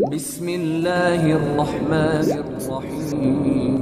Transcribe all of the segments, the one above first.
بسم الله الرحمن الرحيم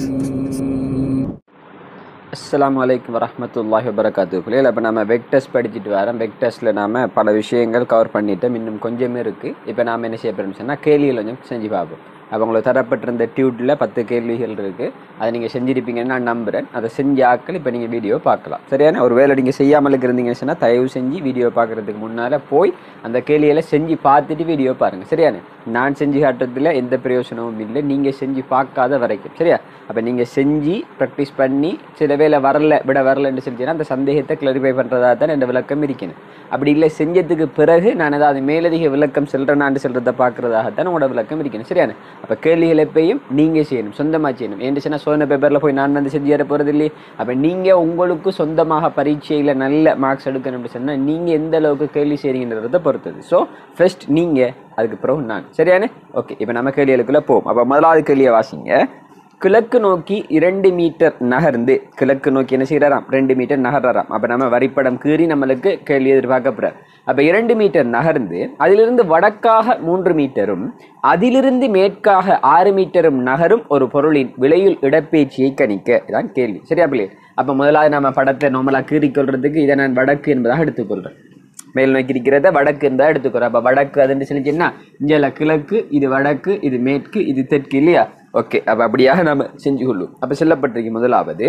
அஸ்ஸலாமு அலைக்கும் வரஹ்மத்துல்லாஹி வபரகாத்து பிள்ளைகள் இப்போ நம்ம வெக் டெஸ்ட் படிச்சுட்டு வரோம் வெக் டெஸ்ட்டில் நாம பல விஷயங்கள் கவர் பண்ணிட்டோம் இன்னும் கொஞ்சமே இருக்குது இப்போ நாம் என்ன செய்ய போகிறோம்னு சொன்னால் கேள்விகள் கொஞ்சம் செஞ்சு பார்ப்போம் அப்போ உங்களுக்கு தரப்பட்டிருந்த டியூட்டில் பத்து கேள்விகள் இருக்குது அதை நீங்கள் செஞ்சிருப்பீங்கன்னு நான் நம்புகிறேன் அதை செஞ்ச ஆட்கள் இப்போ நீங்கள் வீடியோ பார்க்கலாம் சரியான ஒரு வேலை நீங்கள் செய்யாமல் இருந்தீங்கன்னு சொன்னால் தயவு செஞ்சு வீடியோ பார்க்குறதுக்கு முன்னால் போய் அந்த கேள்விகளை செஞ்சு பார்த்துட்டு வீடியோ பாருங்கள் சரியான நான் செஞ்சு காட்டுறதுல எந்த பிரயோஜனமும் இல்லை நீங்கள் செஞ்சு பார்க்காத வரைக்கும் சரியா அப்போ நீங்கள் செஞ்சு ப்ராக்டிஸ் பண்ணி சில வேளை வரல விட வரலன்னு சொல்லிச்சுன்னா அந்த சந்தேகத்தை கிளாரிஃபை பண்ணுறதா தான் இந்த விளக்கம் இருக்கணும் அப்படி இல்லை செஞ்சதுக்கு பிறகு நான் ஏதாவது மேலதிக விளக்கம் செல்றேனான்னு சொல்கிறத பார்க்குறதாகத்தான் உங்களோட விளக்கம் இருக்கணும் சரியான அப்போ கேள்விகள் எப்பயும் நீங்கள் செய்யணும் சொந்தமாக செய்யணும் ஏன்னு சொன்னால் சோதனை பேப்பரில் போய் நான் வந்து செஞ்சு தர போகிறது இல்லையே அப்போ நீங்கள் உங்களுக்கு சொந்தமாக பரீட்சையில் நல்ல மார்க்ஸ் எடுக்கணும்னு சொன்னால் நீங்கள் எந்த அளவுக்கு கேள்வி செய்றீங்கன்றதை பொறுத்தது ஸோ ஃபர்ஸ்ட் நீங்கள் அதுக்கு பிறகு நான் சரியானே ஓகே இப்போ நம்ம கேள்விகளுக்குள்ளே போவோம் அப்போ முதலாவது கேள்வியை வாசிங்க கிழக்கு நோக்கி இரண்டு மீட்டர் நகர்ந்து கிழக்கு நோக்கி என்ன செய்கிறாராம் ரெண்டு மீட்டர் நகர்றாராம் அப்போ நம்ம வரிப்படம் கீறி நம்மளுக்கு கேள்வி எதிர்பார்க்கப்படுறார் அப்போ இரண்டு மீட்டர் நகர்ந்து அதிலிருந்து வடக்காக மூன்று மீட்டரும் அதிலிருந்து மேற்காக ஆறு மீட்டரும் நகரும் ஒரு பொருளின் விலையுள் இடப்பெயர்ச்சியை கணிக்க இதான் கேள்வி சரியா பிள்ளை அப்போ முதலாவது நம்ம படத்தை நார்மலாக கீறிக்கொள்றதுக்கு இதை நான் வடக்கு என்பதாக எடுத்துக்கொள்கிறேன் மேல் நோக்கி இருக்கிறத வடக்கு இருந்தால் எடுத்துக்கிறோம் அப்போ வடக்கு அதுன்னு சொல்லிச்சுன்னா இங்கே கிழக்கு இது வடக்கு இது மேற்கு இது தெற்கு இல்லையா ஓகே அப்போ அப்படியாக நம்ம செஞ்சு கொள்ளும் அப்போ சொல்லப்பட்டிருக்கு முதலாவது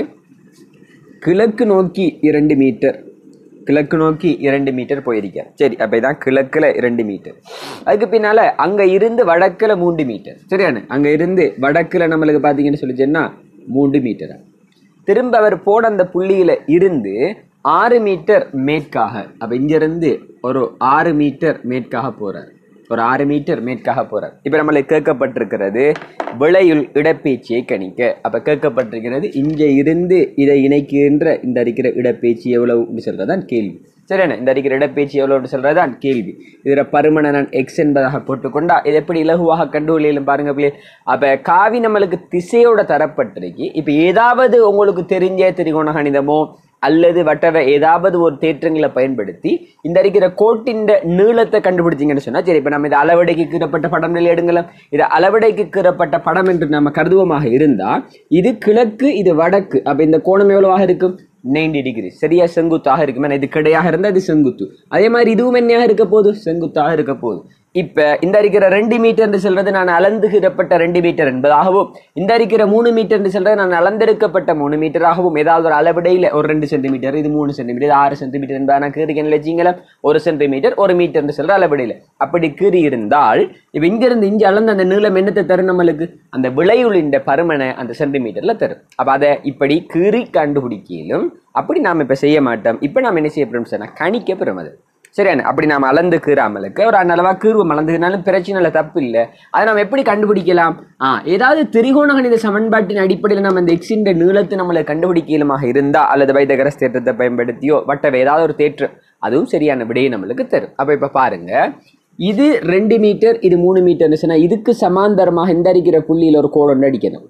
கிழக்கு நோக்கி இரண்டு மீட்டர் கிழக்கு நோக்கி இரண்டு மீட்டர் போயிருக்கார் சரி அப்போ இதான் கிழக்குல இரண்டு மீட்டர் அதுக்கு பின்னால அங்க இருந்து வடக்குல மூன்று மீட்டர் சரியானு அங்க இருந்து வடக்குல நம்மளுக்கு பார்த்தீங்கன்னு சொல்லிச்சேன்னா மூன்று மீட்டரா திரும்ப அவர் போன அந்த புள்ளியில இருந்து ஆறு மீட்டர் மேற்காக அப்ப இங்க இருந்து ஒரு ஆறு மீட்டர் மேற்காக போறார் ஒரு ஆறு மீட்டர் மேற்காக போறார் இப்ப நம்மளுக்கு கேட்கப்பட்டிருக்கிறது விளையுள் இடப்பெயர்ச்சியை கணிக்க அப்ப கேட்கப்பட்டிருக்கிறது இங்க இருந்து இதை இணைக்கின்ற இந்த இருக்கிற இடப்பெயர்ச்சி எவ்வளவு சொல்றதான் கேள்வி சரிண்ணே இந்த அடிக்கிற இடப்பெயர்ச்சி எவ்வளோன்னு சொல்றதுதான் கேள்வி இதுல பருமனை நான் எக்ஸ் என்பதாக போட்டுக்கொண்டா இது எப்படி இலகுவாக கண்டுகொள்ளையிலும் பாருங்க பிள்ளை அப்ப காவி நம்மளுக்கு திசையோட தரப்பட்டிருக்கு இப்ப ஏதாவது உங்களுக்கு தெரிஞ்ச திரிகோண கணிதமோ அல்லது வட்டவ ஏதாவது ஒரு தேற்றங்களை பயன்படுத்தி இந்த இருக்கிற கோட்டின் நீளத்தை கண்டுபிடிச்சிங்கன்னு சொன்னா சரி இப்ப நம்ம இது அளவடைக்கு கீறப்பட்ட படம் நிலை எடுங்களேன் இது அளவடைக்கு கீறப்பட்ட படம் என்று நம்ம கருதுவமாக இருந்தா இது கிழக்கு இது வடக்கு அப்ப இந்த கோணம் எவ்வளவாக இருக்கும் நைன்டி டிகிரி சரியா செங்குத்தாக இருக்கும் ஏன்னா இது கிடையாக இருந்தால் இது செங்குத்து அதே மாதிரி இதுவும் என்னையாக இருக்க போகுது செங்குத்தாக இருக்க போகுது இப்ப இந்த இருக்கிற ரெண்டு மீட்டர் என்று சொல்றது நான் அளந்துகிறப்பட்ட ரெண்டு மீட்டர் என்பதாகவும் இந்த இருக்கிற மூணு மீட்டர் என்று சொல்றது நான் அளந்தெடுக்கப்பட்ட மூணு மீட்டராகவும் ஏதாவது ஒரு அளவிடையில ஒரு ரெண்டு சென்டிமீட்டர் இது மூணு சென்டிமீட்டர் இது ஆறு சென்டிமீட்டர் என்பதை நான் கீறிக்கேன் வச்சிங்களா ஒரு சென்டிமீட்டர் ஒரு மீட்டர் என்று சொல்ற அளவிடையில அப்படி கீறி இருந்தால் இப்ப இங்க இருந்து இங்க அளந்த அந்த நீளம் என்னத்தை தரும் நம்மளுக்கு அந்த விளையுளின் பருமனை அந்த சென்டிமீட்டர்ல தரும் அப்ப அதை இப்படி கீறி கண்டுபிடிக்கலும் அப்படி நாம் இப்ப செய்ய மாட்டோம் இப்ப நாம் என்ன செய்ய போறோம் சொன்னா கணிக்க போறோம் அது சரியான அப்படி நாம் அளந்து கீறாமலுக்கு ஒரு அளவா கீறுவோம் அளந்துனாலும் பிரச்சனை இல்லை தப்பு இல்லை அதை நாம் எப்படி கண்டுபிடிக்கலாம் ஆ ஏதாவது திரிகோண கணித சமன்பாட்டின் அடிப்படையில் நம்ம இந்த எக்ஸின் நீளத்தை நம்மளை கண்டுபிடிக்கலுமாக இருந்தா அல்லது வைதகரஸ் தேற்றத்தை பயன்படுத்தியோ வட்டவை ஏதாவது ஒரு தேற்றம் அதுவும் சரியான விடையை நம்மளுக்கு தரும் அப்ப இப்ப பாருங்க இது ரெண்டு மீட்டர் இது மூணு மீட்டர்னு சொன்னா இதுக்கு சமாந்தரமாக இந்த அடிக்கிற புள்ளியில் ஒரு கோடு ஒன்று அடிக்கணும்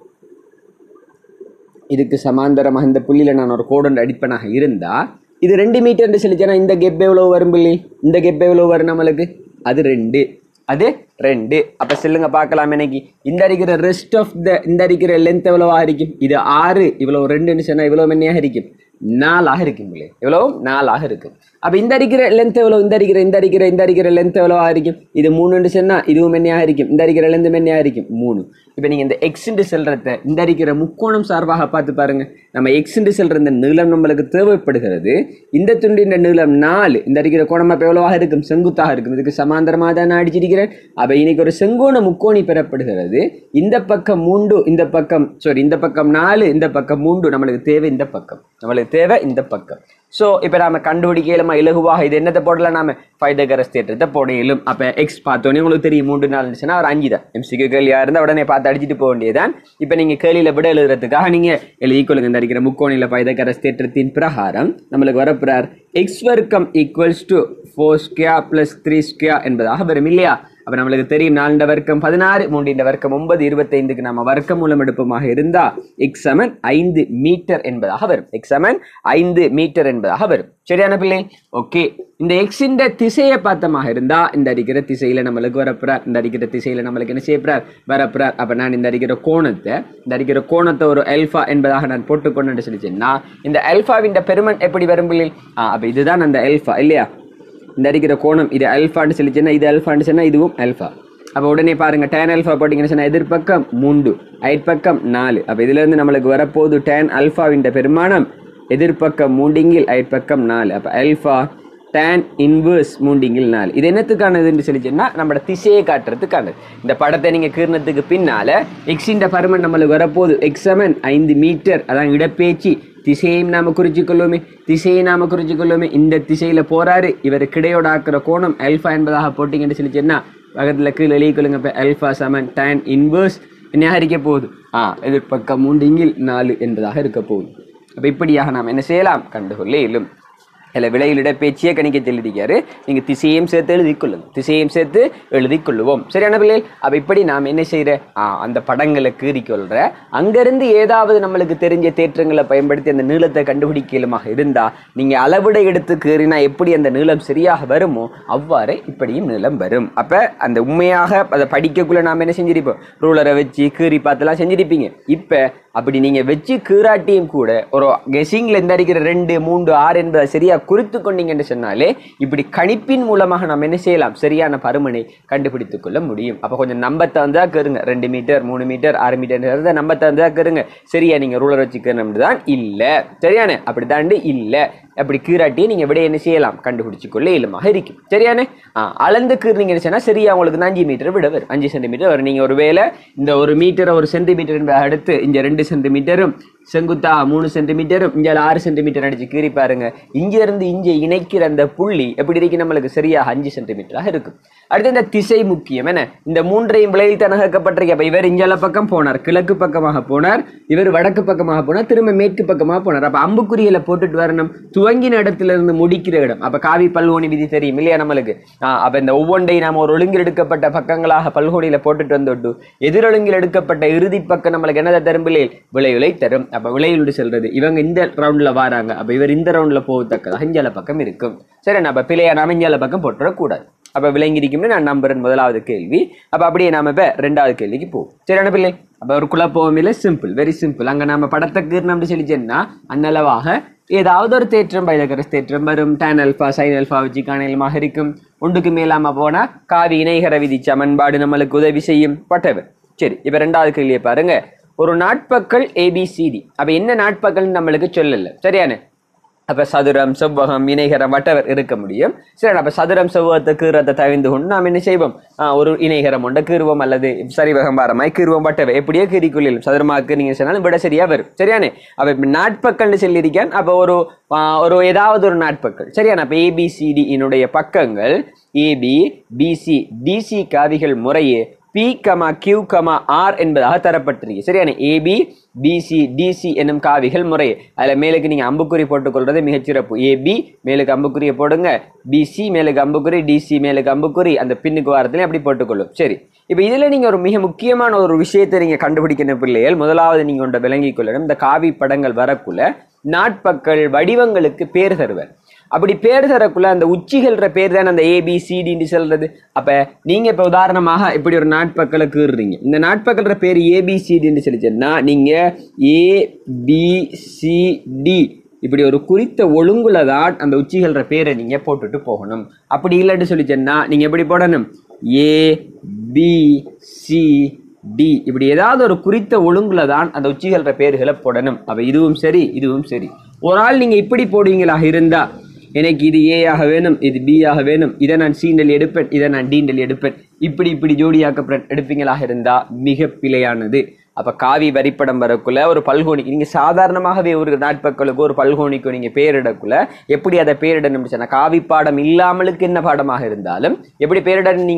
இதுக்கு சமாந்தரமாக இந்த புள்ளியில் நான் ஒரு கோடு அடிப்பனாக இருந்தா இது ரெண்டு மீட்டர்னு சொல்லிச்சேன்னா இந்த கெப் எவ்வளவு வரும் புள்ளி இந்த கெப் எவ்வளவு வரும் நம்மளுக்கு அது ரெண்டு அது ரெண்டு அப்ப சொல்லுங்க பார்க்கலாம் இன்னைக்கு இந்த அடிக்கிற ரெஸ்ட் ஆஃப் த இந்த அடிக்கிற லென்த் எவ்வளவா இருக்கும் இது ஆறு இவ்வளவு ரெண்டுன்னு சொன்னா இவ்வளவு என்னையாக இருக்கும் நாலாக இருக்கும் பிள்ளை எவ்வளவு நாலாக இருக்கும் அப்ப இந்த அடிக்கிற லென்த் எவ்வளவு இந்த அடிக்கிற இந்த அடிக்கிற இந்த அடிக்கிற லென்த் எவ்வளவா இருக்கும் இது மூணுன்னு சொன்னா இதுவும் என்னையாக இருக்கும் இந்த அடிக்கிற லென்த் என்னையாக இருக்கும் மூணு இப்போ நீங்க இந்த எக்ஸ்ன்னு செல்றத இந்த அடிக்கிற முக்கோணம் சார்பாக பார்த்து பாருங்க நம்ம எக்ஸ்ன்னு செல்ற இந்த நீளம் நம்மளுக்கு தேவைப்படுகிறது இந்த துண்டின் நீளம் நாலு இந்த அடிக்கிற கோணம் அப்போ எவ்வளவாக இருக்கும் செங்குத்தாக இருக்கும் இதுக்கு சமாந்தரமாக தான் நான் அடிச்சிருக்கிறேன் அப்ப இன்னைக்கு ஒரு செங்கோண முக்கோணி பெறப்படுகிறது இந்த பக்கம் மூன்று இந்த பக்கம் சாரி இந்த பக்கம் நாலு இந்த பக்கம் மூன்று நம்மளுக்கு தேவை இந்த பக்கம் நம்மளுக்கு தேவை இந்த பக்கம் ஸோ இப்போ நாம கண்டுபிடிக்கலுமா இலகுவாக இது என்னத்தை போடலாம் நாம ஃபைதகரஸ் தேற்றத்தை போட இயலும் அப்போ எக்ஸ் பார்த்தோன்னே உங்களுக்கு தெரியும் மூன்று நாள் இருந்துச்சுன்னா ஒரு அஞ்சு தான் எம்சிக்கு கேள்வியாக இருந்தால் உடனே பார்த்து அடிச்சுட்டு போக வேண்டியதுதான் இப்போ நீங்கள் கேள்வியில் விட எழுதுறதுக்காக நீங்கள் எழுதி கொள்ளுங்க இந்த அடிக்கிற முக்கோணியில் ஃபைதகரஸ் தேற்றத்தின் பிரகாரம் நம்மளுக்கு வரப்போறார் எக்ஸ் வர்க்கம் equals to four square plus three square என்பதாக வரும் இல்லையா அப்ப நம்மளுக்கு தெரியும் நாலு வர்க்கம் பதினாறு மூன்றின் வர்க்கம் ஒன்பது இருபத்தைந்துக்கு நம்ம வர்க்க மூலம் எடுப்போமாக இருந்தா எக்ஸ் சமன் ஐந்து மீட்டர் என்பதாக வரும் எக்ஸ் சமன் ஐந்து மீட்டர் என்பதாக வரும் சரியான பிள்ளை ஓகே இந்த எக்ஸின் திசையை பார்த்தமாக இருந்தா இந்த அடிக்கிற திசையில நம்மளுக்கு வரப்புறார் இந்த அடிக்கிற திசையில நம்மளுக்கு என்ன செய்யப்படுறார் வரப்புறார் அப்ப நான் இந்த அடிக்கிற கோணத்தை இந்த அடிக்கிற கோணத்தை ஒரு அல்ஃபா என்பதாக நான் போட்டுக்கொண்டு சொல்லிச்சேன்னா இந்த அல்ஃபாவின் பெருமன் எப்படி வரும் பிள்ளை ஆ அப்ப இதுதான் அந்த அல்ஃபா இல்லையா இந்த அடிக்கிற கோணம் இது அல்ஃபான்னு சொல்லிச்சுன்னா இது அல்ஃபான்னு சொன்னா இதுவும் அல்ஃபா அப்போ உடனே பாருங்க டேன் அல்ஃபா போட்டிங்கன்னு சொன்னா எதிர்பக்கம் மூன்று அயற்பக்கம் நாலு அப்போ இதுல இருந்து நம்மளுக்கு வரப்போகுது டேன் அல்ஃபாவின் பெருமானம் எதிர்பக்கம் மூண்டிங்கில் அயற்பக்கம் நாலு அப்போ அல்ஃபா டேன் இன்வர்ஸ் மூண்டிங்கில் நாலு இது என்னத்துக்கானதுன்னு சொல்லிச்சுன்னா நம்மளோட திசையை காட்டுறதுக்கானது இந்த படத்தை நீங்க கீர்ணத்துக்கு பின்னால எக்ஸின் பருமன் நம்மளுக்கு வரப்போகுது எக்ஸமன் ஐந்து மீட்டர் அதான் இடப்பேச்சு திசையையும் நாம குறிச்சு கொள்ளுமே திசையை நாம குறிச்சு கொள்ளுமே இந்த திசையில போறாரு இவர் கிடையோட ஆக்குற கோணம் அல்ஃபா என்பதாக போட்டிங்கன்னு சொல்லிச்சுன்னா பக்கத்துல கீழே எழுதி கொள்ளுங்க இப்போ அல்ஃபா சமன் டேன் இன்வர்ஸ் என்ன இருக்க போகுது ஆ எதிர்பக்கம் மூண்டிங்கில் நாலு என்பதாக இருக்க போகுது அப்ப இப்படியாக நாம் என்ன செய்யலாம் கண்டுகொள்ள இயலும் இல்லை விலையில் இடப்பேச்சியே கணிக்க எழுதிக்காரு நீங்க திசையும் சேர்த்து எழுதிக் கொள்ளுங்க திசையும் சேர்த்து எழுதிக் கொள்ளுவோம் சரியான பிள்ளை அப்ப இப்படி நாம் என்ன செய்யற ஆ அந்த படங்களை கீறிக்கொள்ற அங்கிருந்து ஏதாவது நம்மளுக்கு தெரிஞ்ச தேற்றங்களை பயன்படுத்தி அந்த நீளத்தை கண்டுபிடிக்கலுமாக இருந்தா நீங்க அளவிட எடுத்து கீறினா எப்படி அந்த நீளம் சரியாக வருமோ அவ்வாறே இப்படியும் நீளம் வரும் அப்ப அந்த உண்மையாக அதை படிக்கக்குள்ள நாம் என்ன செஞ்சிருப்போம் ரூலரை வச்சு கீறி பார்த்துலாம் செஞ்சிருப்பீங்க இப்ப அப்படி நீங்க வச்சு கீறாட்டியும் கூட ஒரு கெஸிங்ல இந்த அடிக்கிற ரெண்டு மூன்று ஆறு என்பதை சரியா குறித்து கொண்டீங்கன்னு சொன்னாலே இப்படி கணிப்பின் மூலமாக நாம் என்ன செய்யலாம் சரியான பருமனை கண்டுபிடித்துக் கொள்ள முடியும் அப்ப கொஞ்சம் நம்ப தந்தா கேருங்க ரெண்டு மீட்டர் மூணு மீட்டர் ஆறு மீட்டர் நம்ப தந்தா கேருங்க சரியா நீங்க ரூலர் வச்சுக்கணும் தான் இல்ல சரியானே அப்படி தாண்டி இல்ல அப்படி கீறாட்டியே நீங்க விட என்ன செய்யலாம் கண்டுபிடிச்சு கொள்ள இயலுமாக இருக்கும் சரியானே ஆ, அளந்து கீறினீங்கன்னு சொன்னா சரியா உங்களுக்கு அஞ்சு மீட்டர் விட வரும் அஞ்சு சென்டிமீட்டர் வரும் நீங்க ஒருவேளை இந்த ஒரு மீட்டரை ஒரு சென்டிமீட்டர் என்பதை அடுத்து இந்த ரெண்டு சென்டிமீட்டரும் செங்குத்தா மூணு சென்டிமீட்டரும் இங்க ஆறு சென்டிமீட்டர் அடிச்சு கீறி பாருங்க இங்க இருந்து இங்க இணைக்கிற அந்த புள்ளி எப்படி இருக்கு நம்மளுக்கு சரியா அஞ்சு சென்டிமீட்டராக இருக்கும் அடுத்து இந்த திசை முக்கியம் என்ன இந்த மூன்றையும் விலையில் தனகக்கப்பட்டிருக்க அப்ப இவர் இஞ்சல பக்கம் போனார் கிழக்கு பக்கமாக போனார் இவர் வடக்கு பக்கமாக போனார் திரும்ப மேற்கு பக்கமாக போனார் அப்ப அம்புக்குறியில போட்டுட்டு வரணும் துவங்கின இடத்துல இருந்து முடிக்கிற இடம் அப்ப காவி பல்கோணி விதி தெரியும் இல்லையா நம்மளுக்கு ஆஹ் அப்ப இந்த ஒவ்வொன்றையும் நாம ஒரு ஒழுங்கில் எடுக்கப்பட்ட பக்கங்களாக பல்கோணியில போட்டுட்டு வந்துட்டு எதிரொழுங்கில் எடுக்கப்பட்ட இறுதி பக்கம் நம்மளுக்கு என்னதை தரும் விலை விளைவுலை தரும் அப்ப விளையுண்டு செல்றது இவங்க இந்த ரவுண்ட்ல வராங்க அப்ப இவர் இந்த ரவுண்ட்ல போகத்தக்கதாக இஞ்சால பக்கம் இருக்கும் சரி நம்ம பிள்ளையா நாம இஞ்சால பக்கம் போட்டுறக்கூடாது அப்ப விளங்கிருக்கும்னு நான் நம்புறேன் முதலாவது கேள்வி அப்ப அப்படியே நாம இப்ப ரெண்டாவது கேள்விக்கு போவோம் சரியான பிள்ளை அப்ப ஒரு குழப்பம் இல்லை சிம்பிள் வெரி சிம்பிள் அங்க நாம படத்தை கீர்ணம்னு சொல்லிச்சேன்னா அன்னளவாக ஏதாவது ஒரு தேற்றம் பைலகரஸ் தேற்றம் வரும் டேன் அல்ஃபா சைன் அல்ஃபா வச்சு காணலுமாக இருக்கும் ஒன்றுக்கு மேலாம போனா காவி இணைகர விதி சமன்பாடு நம்மளுக்கு உதவி செய்யும் whatever சரி இப்ப ரெண்டாவது கேள்வியை பாருங்க ஒரு நாட்பக்கள் ஏபிசிடி அப்ப என்ன நாட்பக்கள்னு நம்மளுக்கு சொல்லல சரியானே அப்ப சதுரம் செவ்வகம் இணைகரம் வட்டவர் இருக்க முடியும் சரி அப்ப சதுரம் செவ்வகத்தை கீறத்தை தவிர்ந்து கொண்டு நாம் என்ன செய்வோம் ஆஹ் ஒரு இணைகரம் ஒன்றை கீறுவோம் அல்லது சரிவகம் பாரமாய் கீறுவோம் வட்டவர் எப்படியோ கீறிக்கொள்ளும் சதுரமாக்கு நீங்க சொன்னாலும் விட சரியா வரும் சரியானே அப்ப இப்ப நாட்பக்கள்னு சொல்லியிருக்கேன் அப்ப ஒரு ஆஹ் ஒரு ஏதாவது ஒரு நாட்பக்கள் சரியான அப்ப ஏபிசிடி என்னுடைய பக்கங்கள் ஏபி பிசி டிசி காவிகள் முறையே P comma Q comma R என்பதாக தரப்பட்டிருக்கு சரியான ஏபி பிசி டிசி என்னும் காவிகள் முறை அதில் மேலுக்கு நீங்கள் அம்புக்குறி போட்டுக்கொள்றது மிகச்சிறப்பு ஏபி மேலுக்கு அம்புக்குறியை போடுங்க பிசி மேலுக்கு அம்புக்குறி டிசி மேலுக்கு அம்புக்குறி அந்த பின்னுக்கு வாரத்துலையும் அப்படி போட்டுக்கொள்ளும் சரி இப்போ இதில் நீங்கள் ஒரு மிக முக்கியமான ஒரு விஷயத்தை நீங்கள் கண்டுபிடிக்கணும் பிள்ளைகள் முதலாவது நீங்கள் ஒன்றை விளங்கிக் கொள்ளணும் இந்த காவி படங்கள் வரக்குள்ள நாட்பக்கள் வடிவங்களுக்கு பேர் தருவர் அப்படி பேர் தரக்குள்ள அந்த உச்சிகள்ற பேர் தானே அந்த ஏபிசிடின்னு சொல்றது அப்ப நீங்க இப்ப உதாரணமாக இப்படி ஒரு நாட்பக்களை கீறுறீங்க இந்த நாட்பக்கள்ற பேர் ஏபிசிடின்னு சொல்லி சொன்னா நீங்க ஏ பி சி டி இப்படி ஒரு குறித்த ஒழுங்குல தான் அந்த உச்சிகள்ற பேரை நீங்க போட்டுட்டு போகணும் அப்படி இல்லைன்னு சொல்லி சொன்னா நீங்க எப்படி போடணும் ஏ பி சி டி இப்படி ஏதாவது ஒரு குறித்த ஒழுங்குல தான் அந்த உச்சிகள்ற பேர்களை போடணும் அப்ப இதுவும் சரி இதுவும் சரி ஒரு ஆள் நீங்க இப்படி போடுவீங்களாக இருந்தா எனக்கு இது ஏ ஆக வேணும் இது பி ஆக வேணும் இதை நான் சீண்டல் எடுப்பேன் இதை நான் டீண்டல் எடுப்பேன் இப்படி இப்படி ஜோடியாக்க எடுப்பீங்களாக இருந்தா மிக பிழையானது அப்ப காவி வரிப்படம் வரக்குள்ள ஒரு பல்கோணிக்கு நீங்க சாதாரணமாகவே ஒரு நாட்பக்களுக்கு ஒரு பல்கோணிக்கு நீங்க பேரிடக்குள்ள எப்படி அதை பேரிடணும் சொன்னா காவி பாடம் இல்லாமலுக்கு என்ன பாடமாக இருந்தாலும் எப்படி பேரிடணும் நீங்க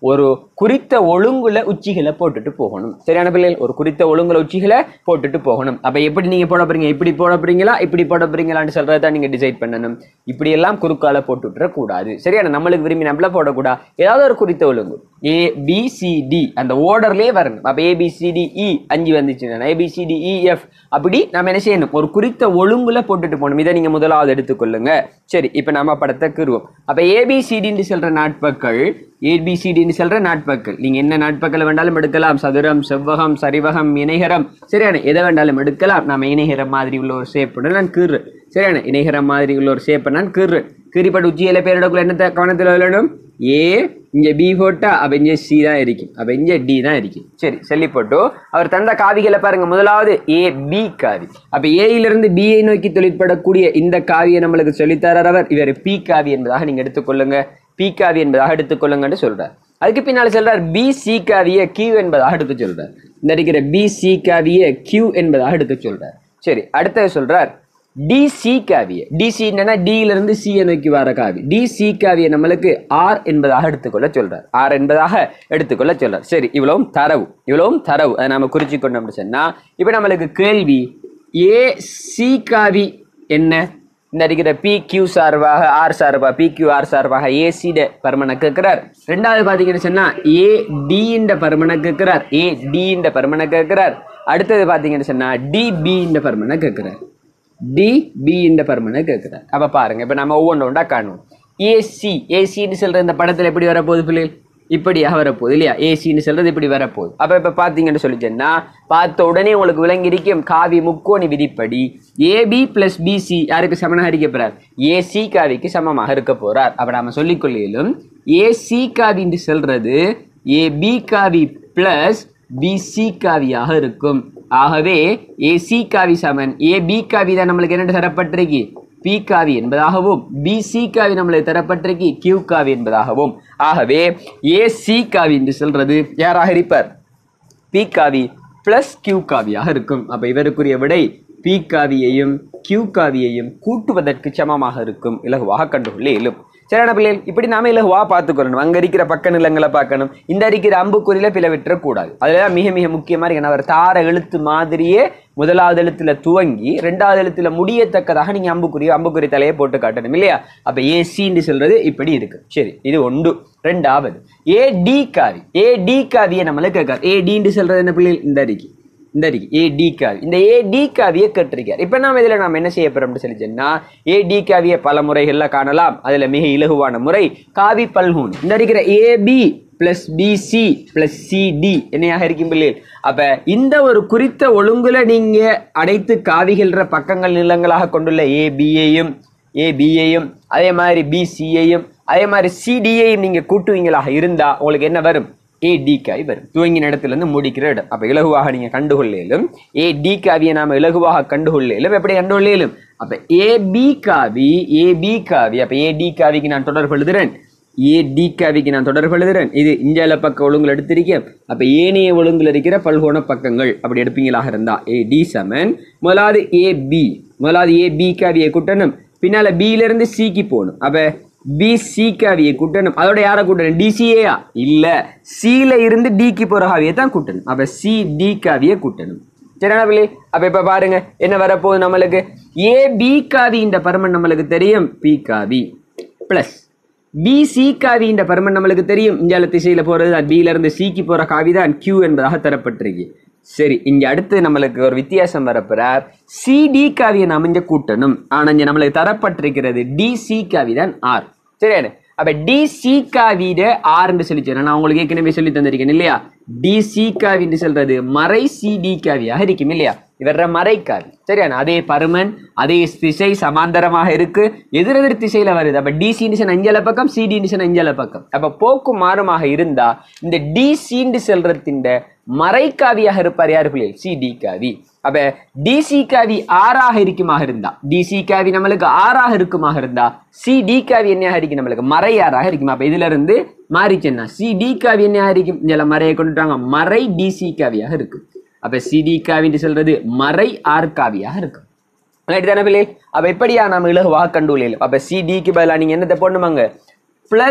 ஒரு குறித்த ஒழுங்குல உச்சிகளை போட்டுட்டு போகணும் சரியான பிள்ளைகள் ஒரு குறித்த ஒழுங்குல உச்சிகளை போட்டுட்டு போகணும் அப்ப எப்படி நீங்க போட போறீங்க இப்படி போட போறீங்களா இப்படி போட போறீங்களான்னு சொல்றதை நீங்க டிசைட் பண்ணணும் இப்படி எல்லாம் குறுக்கால போட்டு விட்டுற கூடாது சரியான நம்மளுக்கு விரும்பி நம்மள போடக்கூடாது ஏதாவது ஒரு குறித்த ஒழுங்கு ஏ பி சி டி அந்த ஓர்டர்லயே வரணும் அப்ப A B C D E அஞ்சு வந்துச்சுன்னா A B C D E F அப்படி நம்ம என்ன செய்யணும் ஒரு குறித்த ஒழுங்குல போட்டுட்டு போகணும் இதை நீங்க முதலாவது எடுத்துக்கொள்ளுங்க சரி இப்ப நம்ம படத்தை கீறுவோம் அப்ப ஏபிசிடின்னு சொல்ற நாட்பக்கள் ஏபிசிடின்னு சொல்ற நாட்பக்கள் நீங்க என்ன நாட்பக்கள் வேண்டாலும் எடுக்கலாம் சதுரம் செவ்வகம் சரிவகம் இணைகரம் சரியான எதை வேண்டாலும் எடுக்கலாம் நாம இணைகரம் மாதிரி உள்ள ஒரு ஷேப் நான் கீறு சரியான இணைகரம் மாதிரி உள்ள ஒரு ஷேப்பை நான் கீறு கீறிப்பட்டு உச்சியில பேரிடக்குள்ள என்ன கவனத்தில் விளையாடும் ஏ இங்க பி போட்டா அப்ப இங்க சி தான் இருக்கும் அப்ப இங்க டி தான் இருக்கும் சரி சொல்லி போட்டு அவர் தந்த காவிகளை பாருங்க முதலாவது ஏ பி காவி அப்ப ஏயிலிருந்து பிஐ நோக்கி தொழிற்படக்கூடிய இந்த காவியை நம்மளுக்கு சொல்லித்தரார் அவர் இவர் பி காவி என்பதாக நீங்க எடுத்துக்கொள்ளுங்க பி காவி என்பதாக எடுத்துக்கொள்ளுங்கன்னு சொல்றார் அதுக்கு பின்னால சொல்றார் பி சி காவிய கியூ என்பதாக எடுத்து சொல்றார் இந்த இருக்கிற பி சி காவிய கியூ என்பதாக எடுத்து சொல்றார் சரி அடுத்தது சொல்றார் டிசி காவிய டிசி என்னன்னா டியில இருந்து சி நோக்கி வர காவி டிசி காவிய நம்மளுக்கு ஆர் என்பதாக எடுத்துக்கொள்ள சொல்றார் ஆர் என்பதாக எடுத்துக்கொள்ள சொல்றார் சரி இவ்வளவும் தரவு இவ்வளவும் தரவு அதை நாம குறிச்சு கொண்டோம்னு சொன்னா இப்போ நம்மளுக்கு கேள்வி ஏ சி காவி என்ன இந்த இருக்கிற பி கியூ சார்பாக ஆர் சார்பாக பி கியூ ஆர் சார்பாக ஏசிட பருமனை கேட்கிறார் ரெண்டாவது பார்த்தீங்கன்னு சொன்னா ஏ டின்ற பருமனை கேட்கிறார் ஏ டின்ற பருமனை கேட்கிறார் அடுத்தது பார்த்தீங்கன்னு சொன்னா டி பின்ற பருமனை கேட்கிறார் டி பி இந்த பர்மனை கேட்குறார் அப்போ பாருங்க இப்போ நம்ம ஒவ்வொன்று ஒன்றா காணுவோம் ஏசி ஏசின்னு சொல்கிற இந்த படத்தில் எப்படி வரப்போகுது பிள்ளைகள் இப்படியாக வரப்போகுது இல்லையா ஏசின்னு சொல்றது இப்படி வரப்போகுது அப்போ இப்போ பார்த்தீங்கன்னு சொல்லிச்சேன்னா பார்த்த உடனே உங்களுக்கு விளங்கியிருக்கும் காவி முக்கோணி விதிப்படி ஏபி பிளஸ் பிசி யாருக்கு சமனாக இருக்க போறார் ஏசி காவிக்கு சமமாக இருக்க போறார் அப்போ நாம சொல்லிக்கொள்ளிலும் ஏசி காவின்னு சொல்றது ஏபி காவி பிளஸ் பிசி காவியாக இருக்கும் ஆகவே ஏசி காவி சமன் ஏ பி காவி தான் நம்மளுக்கு என்ன தரப்பட்டிருக்கு பி காவி என்பதாகவும் பி சி காவி நம்மளுக்கு தரப்பட்டிருக்கு கியூ காவி என்பதாகவும் ஆகவே ஏ சி காவி என்று சொல்றது யாராக இருப்பார் பி காவி பிளஸ் கியூ காவியாக இருக்கும் அப்ப இவருக்குரிய விடை பி காவியையும் கியூ காவியையும் கூட்டுவதற்கு சமமாக இருக்கும் இலகுவாக கண்டுகொள்ள இயலும் சரியான பிள்ளைகள் இப்படி நாம இலகுவா பார்த்துக்கொள்ளணும் அங்க இருக்கிற பக்க நிலங்களை பார்க்கணும் இந்த இருக்கிற அம்புக்குறியில பிள விட்டுறக்கூடாது அதுதான் மிக மிக முக்கியமா இருக்கு அவர் தார எழுத்து மாதிரியே முதலாவது எழுத்துல துவங்கி ரெண்டாவது எழுத்துல முடியத்தக்கதாக நீங்க அம்புக்குறி அம்புக்குறி தலையை போட்டு காட்டணும் இல்லையா அப்ப ஏ சின்னு சொல்றது இப்படி இருக்கு சரி இது ஒன்று ரெண்டாவது ஏ டி காவி ஏ டி காவியை நம்மளுக்கு கேட்காது ஏ டின்னு சொல்றது என்ன பிள்ளைகள் இந்த அறிக்கை இந்த இருக்கு ஏ டி காவி இந்த ஏ டி காவியை கேட்டிருக்கார் இப்போ நாம இதில் நாம் என்ன செய்ய போறோம்னு சொல்லி சொன்னா ஏ டி காவியை பல முறைகள்ல காணலாம் அதுல மிக இலகுவான முறை காவி பல்கூன் இந்த இருக்கிற AB plus BC plus CD என்னையாக இருக்கும் பிள்ளைகள் அப்ப இந்த ஒரு குறித்த ஒழுங்குல நீங்க அனைத்து காவிகள்ற பக்கங்கள் நிலங்களாக கொண்டுள்ள ஏபியையும் ஏபியையும் அதே மாதிரி பிசியையும் அதே மாதிரி சிடியையும் நீங்க கூட்டுவீங்களாக இருந்தா உங்களுக்கு என்ன வரும் ஏ டி காய் வரும் துவங்கின இடத்துல இருந்து முடிக்கிற இடம் அப்ப இலகுவாக நீங்க கண்டுகொள்ளலும் ஏ டி காவியை நாம இலகுவாக கண்டுகொள்ளலும் எப்படி கண்டுகொள்ளலும் அப்ப ஏ பி காவி ஏ பி காவி அப்ப ஏ டி காவிக்கு நான் தொடர்பு எழுதுறேன் ஏ டி காவிக்கு நான் தொடர்பு எழுதுறேன் இது இந்தியால பக்க ஒழுங்குல எடுத்திருக்கேன் அப்ப ஏனைய ஒழுங்குல இருக்கிற பல்கோண பக்கங்கள் அப்படி எடுப்பீங்களாக இருந்தா ஏ டி சமன் முதலாவது ஏ பி முதலாவது ஏ பி காவியை கூட்டணும் பின்னால பியில இருந்து சிக்கு போகணும் அப்ப பி சி காவியை கூட்டணும் அதோட யாரை கூட்டணும் டிசிஏயா இல்ல சில இருந்து டிக்கு போற காவியை தான் கூட்டணும் அப்ப சி டி காவியை கூட்டணும் சரியான பிள்ளை அப்ப இப்ப பாருங்க என்ன வரப்போகுது நம்மளுக்கு ஏ பி காவி இந்த பருமன் நம்மளுக்கு தெரியும் பி காவி பிளஸ் பி சி காவி இந்த பருமன் நம்மளுக்கு தெரியும் இந்தியால திசையில போறது தான் பில இருந்து சிக்கு போற காவி தான் கியூ என்பதாக தரப்பட்டிருக்கு சரி இங்க அடுத்து நம்மளுக்கு ஒரு வித்தியாசம் வரப்போறார் சிடி காவியை நாம இங்க கூட்டணும் ஆனா இங்க நம்மளுக்கு தரப்பட்டிருக்கிறது டி சி காவி தான் ஆர் சரியான அப்ப டி சி காவிட ஆர்ன்னு சொல்லி சொல்றேன் நான் உங்களுக்கு ஏற்கனவே சொல்லி தந்திருக்கேன் இல்லையா டி சி காவின்னு சொல்றது மறை சி டி காவியாக இருக்கும் இல்லையா இவர மறைக்காவி சரியான அதே பருமன் அதே திசை சமாந்தரமாக இருக்கு எதிரெதிர் திசையில வருது அப்ப டி சிண்டிசன் அஞ்சல பக்கம் சி டிண்டிசன் அஞ்சல பக்கம் அப்ப போக்கு மாறுமாக இருந்தா இந்த டி சிண்டு செல்றத்தின் மறைக்காவியாக இருப்பார் யாரு பிள்ளைகள் சி டி காவி அப்ப டிசி காவி ஆறாக இருக்குமாக இருந்தா டிசி காவி நம்மளுக்கு ஆறாக இருக்குமாக இருந்தா சி டி காவி என்னையாக இருக்கும் நம்மளுக்கு மறை ஆறாக இருக்கும் அப்ப இதுல இருந்து மாறிச்சுன்னா சி டி காவி என்னையாக இருக்கும் இதில் மறையை கொண்டுட்டாங்க மறை டிசி காவியாக இருக்கும் அப்ப சி டி காவின்னு சொல்றது மறை ஆர் காவியாக இருக்கும் ரைட் தானே பிள்ளை அப்ப எப்படியா நம்ம இலகுவாக கண்டுகொள்ளலாம் அப்ப சி டிக்கு பதிலாக நீங்க என்னத்தை போடணுமாங்க பிளஸ்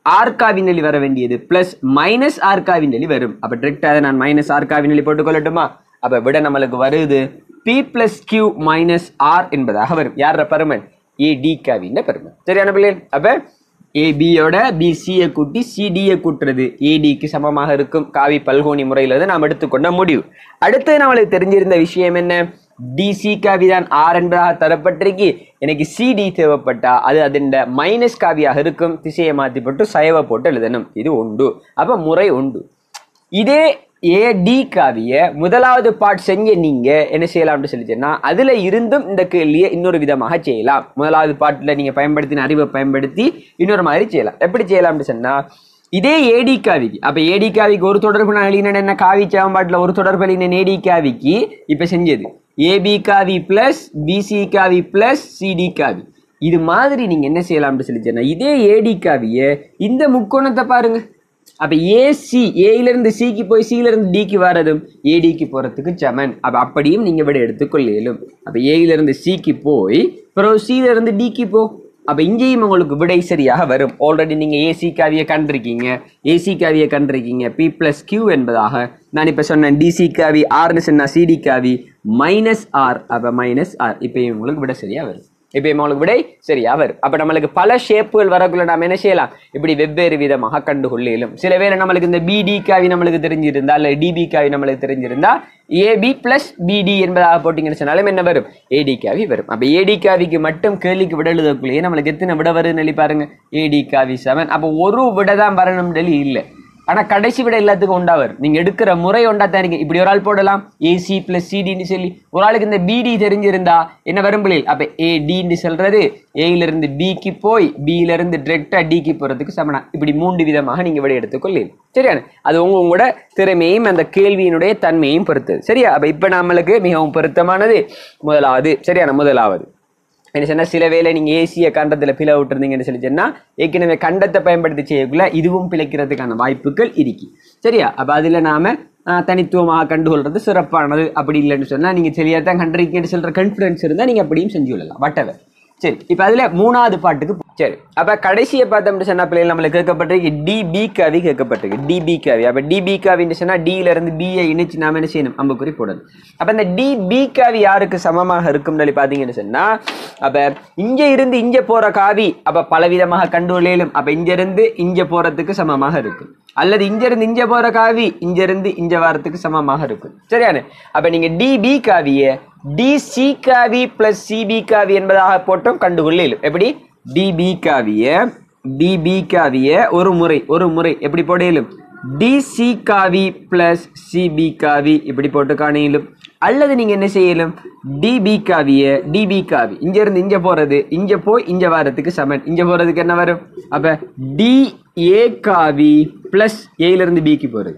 ஆர்கா விண்வெளி வர வேண்டியது பிளஸ் மைனஸ் ஆர்கா விண்வெளி வரும் அப்ப டிரெக்டா நான் மைனஸ் ஆர்கா விண்வெளி போட்டுக்கொள்ளட்டுமா அப்ப விட நம்மளுக்கு வருது P plus Q minus R என்பதாக வரும் யார பருமன் ஏ டி காவின் பருமன் சரியான பிள்ளைகள் அப்ப ஏபியோட பிசியை கூட்டி சிடியை கூட்டுறது ஏடிக்கு சமமாக இருக்கும் காவி பல்கோணி முறையில இருந்து நாம் எடுத்துக்கொண்ட முடிவு அடுத்து நம்மளுக்கு தெரிஞ்சிருந்த விஷயம் என்ன டிசி காவி தான் ஆர் என்பதாக தரப்பட்டிருக்கு எனக்கு சிடி தேவைப்பட்டா அது அதன் மைனஸ் காவியாக இருக்கும் திசையை மாற்றி போட்டு சயவை போட்டு எழுதணும் இது உண்டு அப்ப முறை உண்டு இதே ஏடி காவிய முதலாவது பாட் செஞ்ச நீங்க என்ன செய்யலாம்னு சொல்லிச்சேன்னா அதுல இருந்தும் இந்த கேள்வியை இன்னொரு விதமாக செய்யலாம் முதலாவது பாட்டுல நீங்க பயன்படுத்தின அறிவை பயன்படுத்தி இன்னொரு மாதிரி செய்யலாம் எப்படி செய்யலாம்னு சொன்னா இதே ஏடி காவிக்கு அப்ப ஏடி காவிக்கு ஒரு தொடர்பு நான் எழுதினேன் என்ன காவி சேவம்பாட்டுல ஒரு தொடர்பு எழுதினேன் ஏடி காவிக்கு இப்ப செஞ்சது ஏபி காவி பிளஸ் பிசி காவி பிளஸ் சிடி காவி இது மாதிரி நீங்க என்ன செய்யலாம்னு சொல்லிச்சேன்னா இதே ஏடி காவிய இந்த முக்கோணத்தை பாருங்க அப்ப ஏசி ஏல இருந்து சிக்கு போய் சில இருந்து டிக்கு வரதும் ஏடிக்கு போறதுக்கு சமன் அப்ப அப்படியும் நீங்க விட எடுத்துக்கொள்ள இயலும் அப்ப ஏல இருந்து சிக்கு போய் பிறகு சில இருந்து டிக்கு போ அப்ப இங்கேயும் உங்களுக்கு விடை சரியாக வரும் ஆல்ரெடி நீங்க ஏசி காவியை கண்டிருக்கீங்க ஏசி காவியை கண்டிருக்கீங்க பி பிளஸ் கியூ என்பதாக நான் இப்ப சொன்னேன் டிசி காவி ஆர்னு சொன்னா சிடி காவி மைனஸ் ஆர் அப்ப மைனஸ் ஆர் இப்ப உங்களுக்கு விட சரியா வரும் இப்போ உங்களுக்கு விடை சரியா வரும் அப்ப நம்மளுக்கு பல ஷேப்புகள் வரக்குள்ள நாம என்ன செய்யலாம் இப்படி வெவ்வேறு விதமாக கண்டுகொள்ள இயலும் சில வேளை நம்மளுக்கு இந்த பிடி காவி நம்மளுக்கு தெரிஞ்சிருந்தா இல்ல டிபி காவி நம்மளுக்கு தெரிஞ்சிருந்தா ஏபி பிளஸ் பிடி என்பதாக போட்டீங்கன்னு சொன்னாலும் என்ன வரும் ஏடி காவி வரும் அப்ப ஏடி காவிக்கு மட்டும் கேள்விக்கு விட எழுதக்குள்ளேயே நம்மளுக்கு எத்தனை விட வருதுன்னு சொல்லி பாருங்க ஏடி காவி செவன் அப்ப ஒரு விட தான் வரணும் சொல்லி இல்லை ஆனா கடைசி விட எல்லாத்துக்கும் உண்டா வரும் நீங்க எடுக்கிற முறை உண்டா தான் இருக்கு இப்படி ஒரு ஆள் போடலாம் ஏசி பிளஸ் சிடின்னு சொல்லி ஒரு ஆளுக்கு இந்த பிடி தெரிஞ்சிருந்தா என்ன வரும் பிள்ளைகள் அப்ப ஏ டின்னு சொல்றது ஏல இருந்து பிக்கு போய் பில இருந்து டிரெக்டா டிக்கு போறதுக்கு சமனா இப்படி மூன்று விதமாக நீங்க விட எடுத்துக்கொள்ளலாம் சரியான அது உங்க உங்களோட திறமையும் அந்த கேள்வியினுடைய தன்மையும் பொறுத்தது சரியா அப்ப இப்ப நம்மளுக்கு மிகவும் பொருத்தமானது முதலாவது சரியான முதலாவது என்ன சொன்னா சில வேளை நீங்க ஏசிய கண்டத்துல பிளவு விட்டுருந்தீங்கன்னு சொல்லி சொன்னா ஏற்கனவே கண்டத்தை பயன்படுத்தி செய்யக்குள்ள இதுவும் பிழைக்கிறதுக்கான வாய்ப்புகள் இருக்கு சரியா அப்ப அதுல நாம ஆஹ், தனித்துவமாக கண்டுகொள்றது சிறப்பானது அப்படி இல்லைன்னு சொன்னா நீங்க சரியா தான் கண்டிருக்கீங்கன்னு சொல்ற கான்ஃபிடன்ஸ் இருந்தா நீங்க அப்படியும் செஞ்சு கொள்ளலாம் whatever சரி இப்ப அதுல மூணாவது பாட்டுக்கு போ- சரி அப்ப கடைசியை பார்த்தோம்னு சொன்னா பிள்ளைகள் நம்மளுக்கு கேட்கப்பட்டிருக்கு டிபி காவி கேட்கப்பட்டிருக்கு டிபி காவி அப்ப டிபி காவின்னு சொன்னா டில இருந்து பிஐ இணைச்சு நாம என்ன செய்யணும் அம்புக்குறி போடணும் அப்ப இந்த டிபி காவி யாருக்கு சமமாக இருக்கும் சொல்லி பாத்தீங்கன்னு சொன்னா அப்ப இங்க இருந்து இங்க போற காவி அப்ப பலவிதமாக கண்டுகொள்ளையிலும் அப்ப இங்க இருந்து இங்க போறதுக்கு சமமாக இருக்கும் அல்லது இங்க இருந்து இங்க போற காவி இங்க இருந்து இங்க வரத்துக்கு சமமாக இருக்கும் சரியானே அப்ப நீங்க டிபி காவிய டிசி காவி பிளஸ் சிபி காவி என்பதாக போட்டும் கண்டுகொள்ள இயலும் எப்படி டிபி காவிய டிபி காவிய ஒரு முறை ஒரு முறை எப்படி போட இயலும் டிசி காவி பிளஸ் சிபி காவி இப்படி போட்டு காண இயலும் அல்லது நீங்க என்ன செய்யலும் டிபி காவிய டிபி காவி இங்க இருந்து இங்க போறது இங்க போய் இங்க வரதுக்கு சமன் இங்க போறதுக்கு என்ன வரும் அப்ப டி ஏ காவி பிளஸ் ஏல இருந்து பிக்கு போறது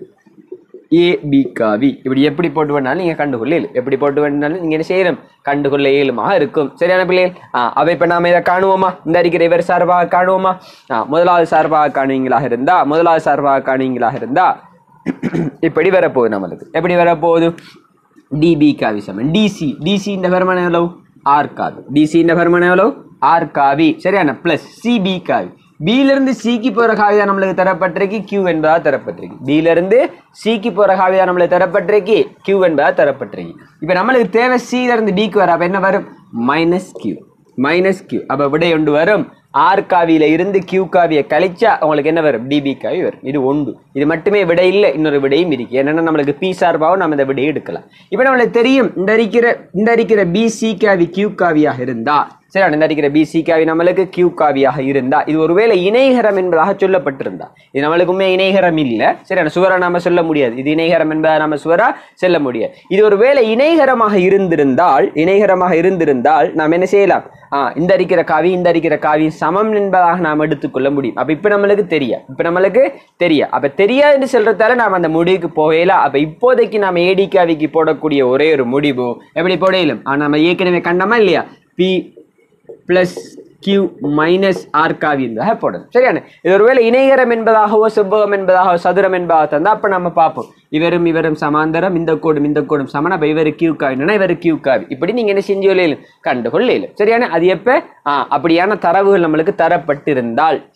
ஏ பி காவி இப்படி எப்படி போட்டு வேணாலும் நீங்க கண்டுகொள்ள இயலும் எப்படி போட்டு வேணாலும் நீங்க என்ன செய்யணும் கண்டுகொள்ள இயலுமாக இருக்கும் சரியான பிள்ளைகள் ஆ அவ இப்ப நாம இதை காணுவோமா இந்த அறிக்கிற இவர் சார்பாக காணுவோமா ஆ முதலாவது சார்பாக காணுவீங்களாக இருந்தா முதலாவது சார்பாக காணுவீங்களாக இருந்தா இப்படி வரப்போகுது நம்மளுக்கு எப்படி வரப்போகுது டிபி காவி சமன் டிசி டிசி இந்த பெருமானம் எவ்வளவு ஆர் காவி டிசி இந்த பெருமானம் எவ்வளவு ஆர் காவி சரியான பிளஸ் சிபி காவி B ல இருந்து சிக்கு போற காவி தான் நம்மளுக்கு தரப்பட்டிருக்கு Q என்பதா தரப்பட்டிருக்கு B ல இருந்து சிக்கு போற காவி தான் நம்மளுக்கு தரப்பட்டிருக்கு Q என்பதா தரப்பட்டிருக்கு இப்போ நம்மளுக்கு தேவை C ல இருந்து D க்கு வர அப்ப என்ன வரும் மைனஸ் Q மைனஸ் Q அப்ப விடை ஒன்று வரும் ஆர் காவியில இருந்து கியூ காவியை கழிச்சா உங்களுக்கு என்ன வரும் டிபி காவி வரும் இது ஒன்று இது மட்டுமே விடை இல்லை இன்னொரு விடையும் இருக்கு என்னன்னா நம்மளுக்கு பி சார்பாகவும் நம்ம இந்த விடையை எடுக்கலாம் இப்போ நம்மளுக்கு தெரியும் இந்த அரிக்கிற இந்த அரிக்கிற பிசி காவி கியூ காவியாக இருந்தா சரி இந்த அரிக்கிற பிசி காவி நம்மளுக்கு கியூ காவியாக இருந்தா இது ஒருவேளை இணைகரம் என்பதாக சொல்லப்பட்டிருந்தா இது நம்மளுக்குமே இணைகரம் இல்லை சரி சுவரா நாம சொல்ல முடியாது இது இணைகரம் என்பதை நம்ம சுவரா சொல்ல முடியாது இது ஒருவேளை இணைகரமாக இருந்திருந்தால் இணைகரமாக இருந்திருந்தால் நாம் என்ன செய்யலாம் ஆ இந்த அரிக்கிற காவி இந்த அரிக்கிற காவி சமம் என்பதாக நாம் எடுத்துக்கொள்ள முடியும் அப்ப இப்ப நம்மளுக்கு தெரியும் இப்ப நம்மளுக்கு தெரியும் அப்ப தெரியாதுன்னு சொல்றதால நாம் அந்த முடிவுக்கு போகல அப்ப இப்போதைக்கு நாம ஏடி காவிக்கு போடக்கூடிய ஒரே ஒரு முடிவு எப்படி போடையிலும் ஆனா நம்ம ஏற்கனவே கண்டமா இல்லையா P plus Q minus R காவி என்பதாக போடணும் சரியான இது ஒருவேளை இணைகரம் என்பதாகவோ செவ்வகம் என்பதாகவோ சதுரம் என்பதாக தந்தா அப்ப நம்ம பார்ப்போம் இவரும் இவரும் சமாந்தரம் இந்த கோடும் இந்த கோடும் சமன் அப்ப இவர் கியூ காவினா இவர் கியூ காவி இப்படி நீங்க என்ன செஞ்சு கண்டுகொள்ளையிலும் சரியான அது எப்ப ஆ அப்படியான தரவுகள் நம்மளுக்கு தரப்பட்டிருந்தால் சரி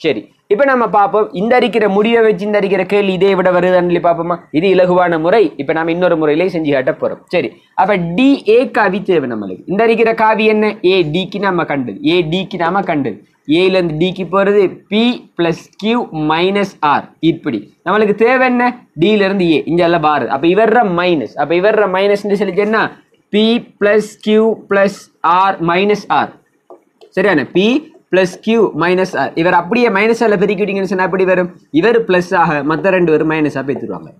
இப்ப நம்ம பார்ப்போம் இந்த அரிக்கிற முடிவை வச்சு இந்த அரிக்கிற கேள்வி இதே விட வருதுன்னு சொல்லி பார்ப்போமா இது இலகுவான முறை இப்ப நாம இன்னொரு முறையிலே செஞ்சு காட்ட போறோம் சரி அப்ப டி ஏ காவி தேவை நம்மளுக்கு இந்த அரிக்கிற காவி என்ன ஏ டிக்கு நாம கண்டது ஏ டிக்கு நாம கண்டது ஏல இருந்து டிக்கு போறது P plus Q minus R இப்படி நம்மளுக்கு தேவை என்ன டில இருந்து ஏ இங்க எல்லாம் பாரு அப்ப இவர்ற மைனஸ் அப்ப இவர்ற மைனஸ் சொல்லி என்ன P plus Q plus R minus R சரியான P plus Q minus R இவர் அப்படியே மைனஸ் ஆல பெருக்கிட்டீங்கன்னு சொன்னா எப்படி வரும் இவர் பிளஸ் ஆக மற்ற ரெண்டு பேரும் மைனஸா பேத்துருவாங்க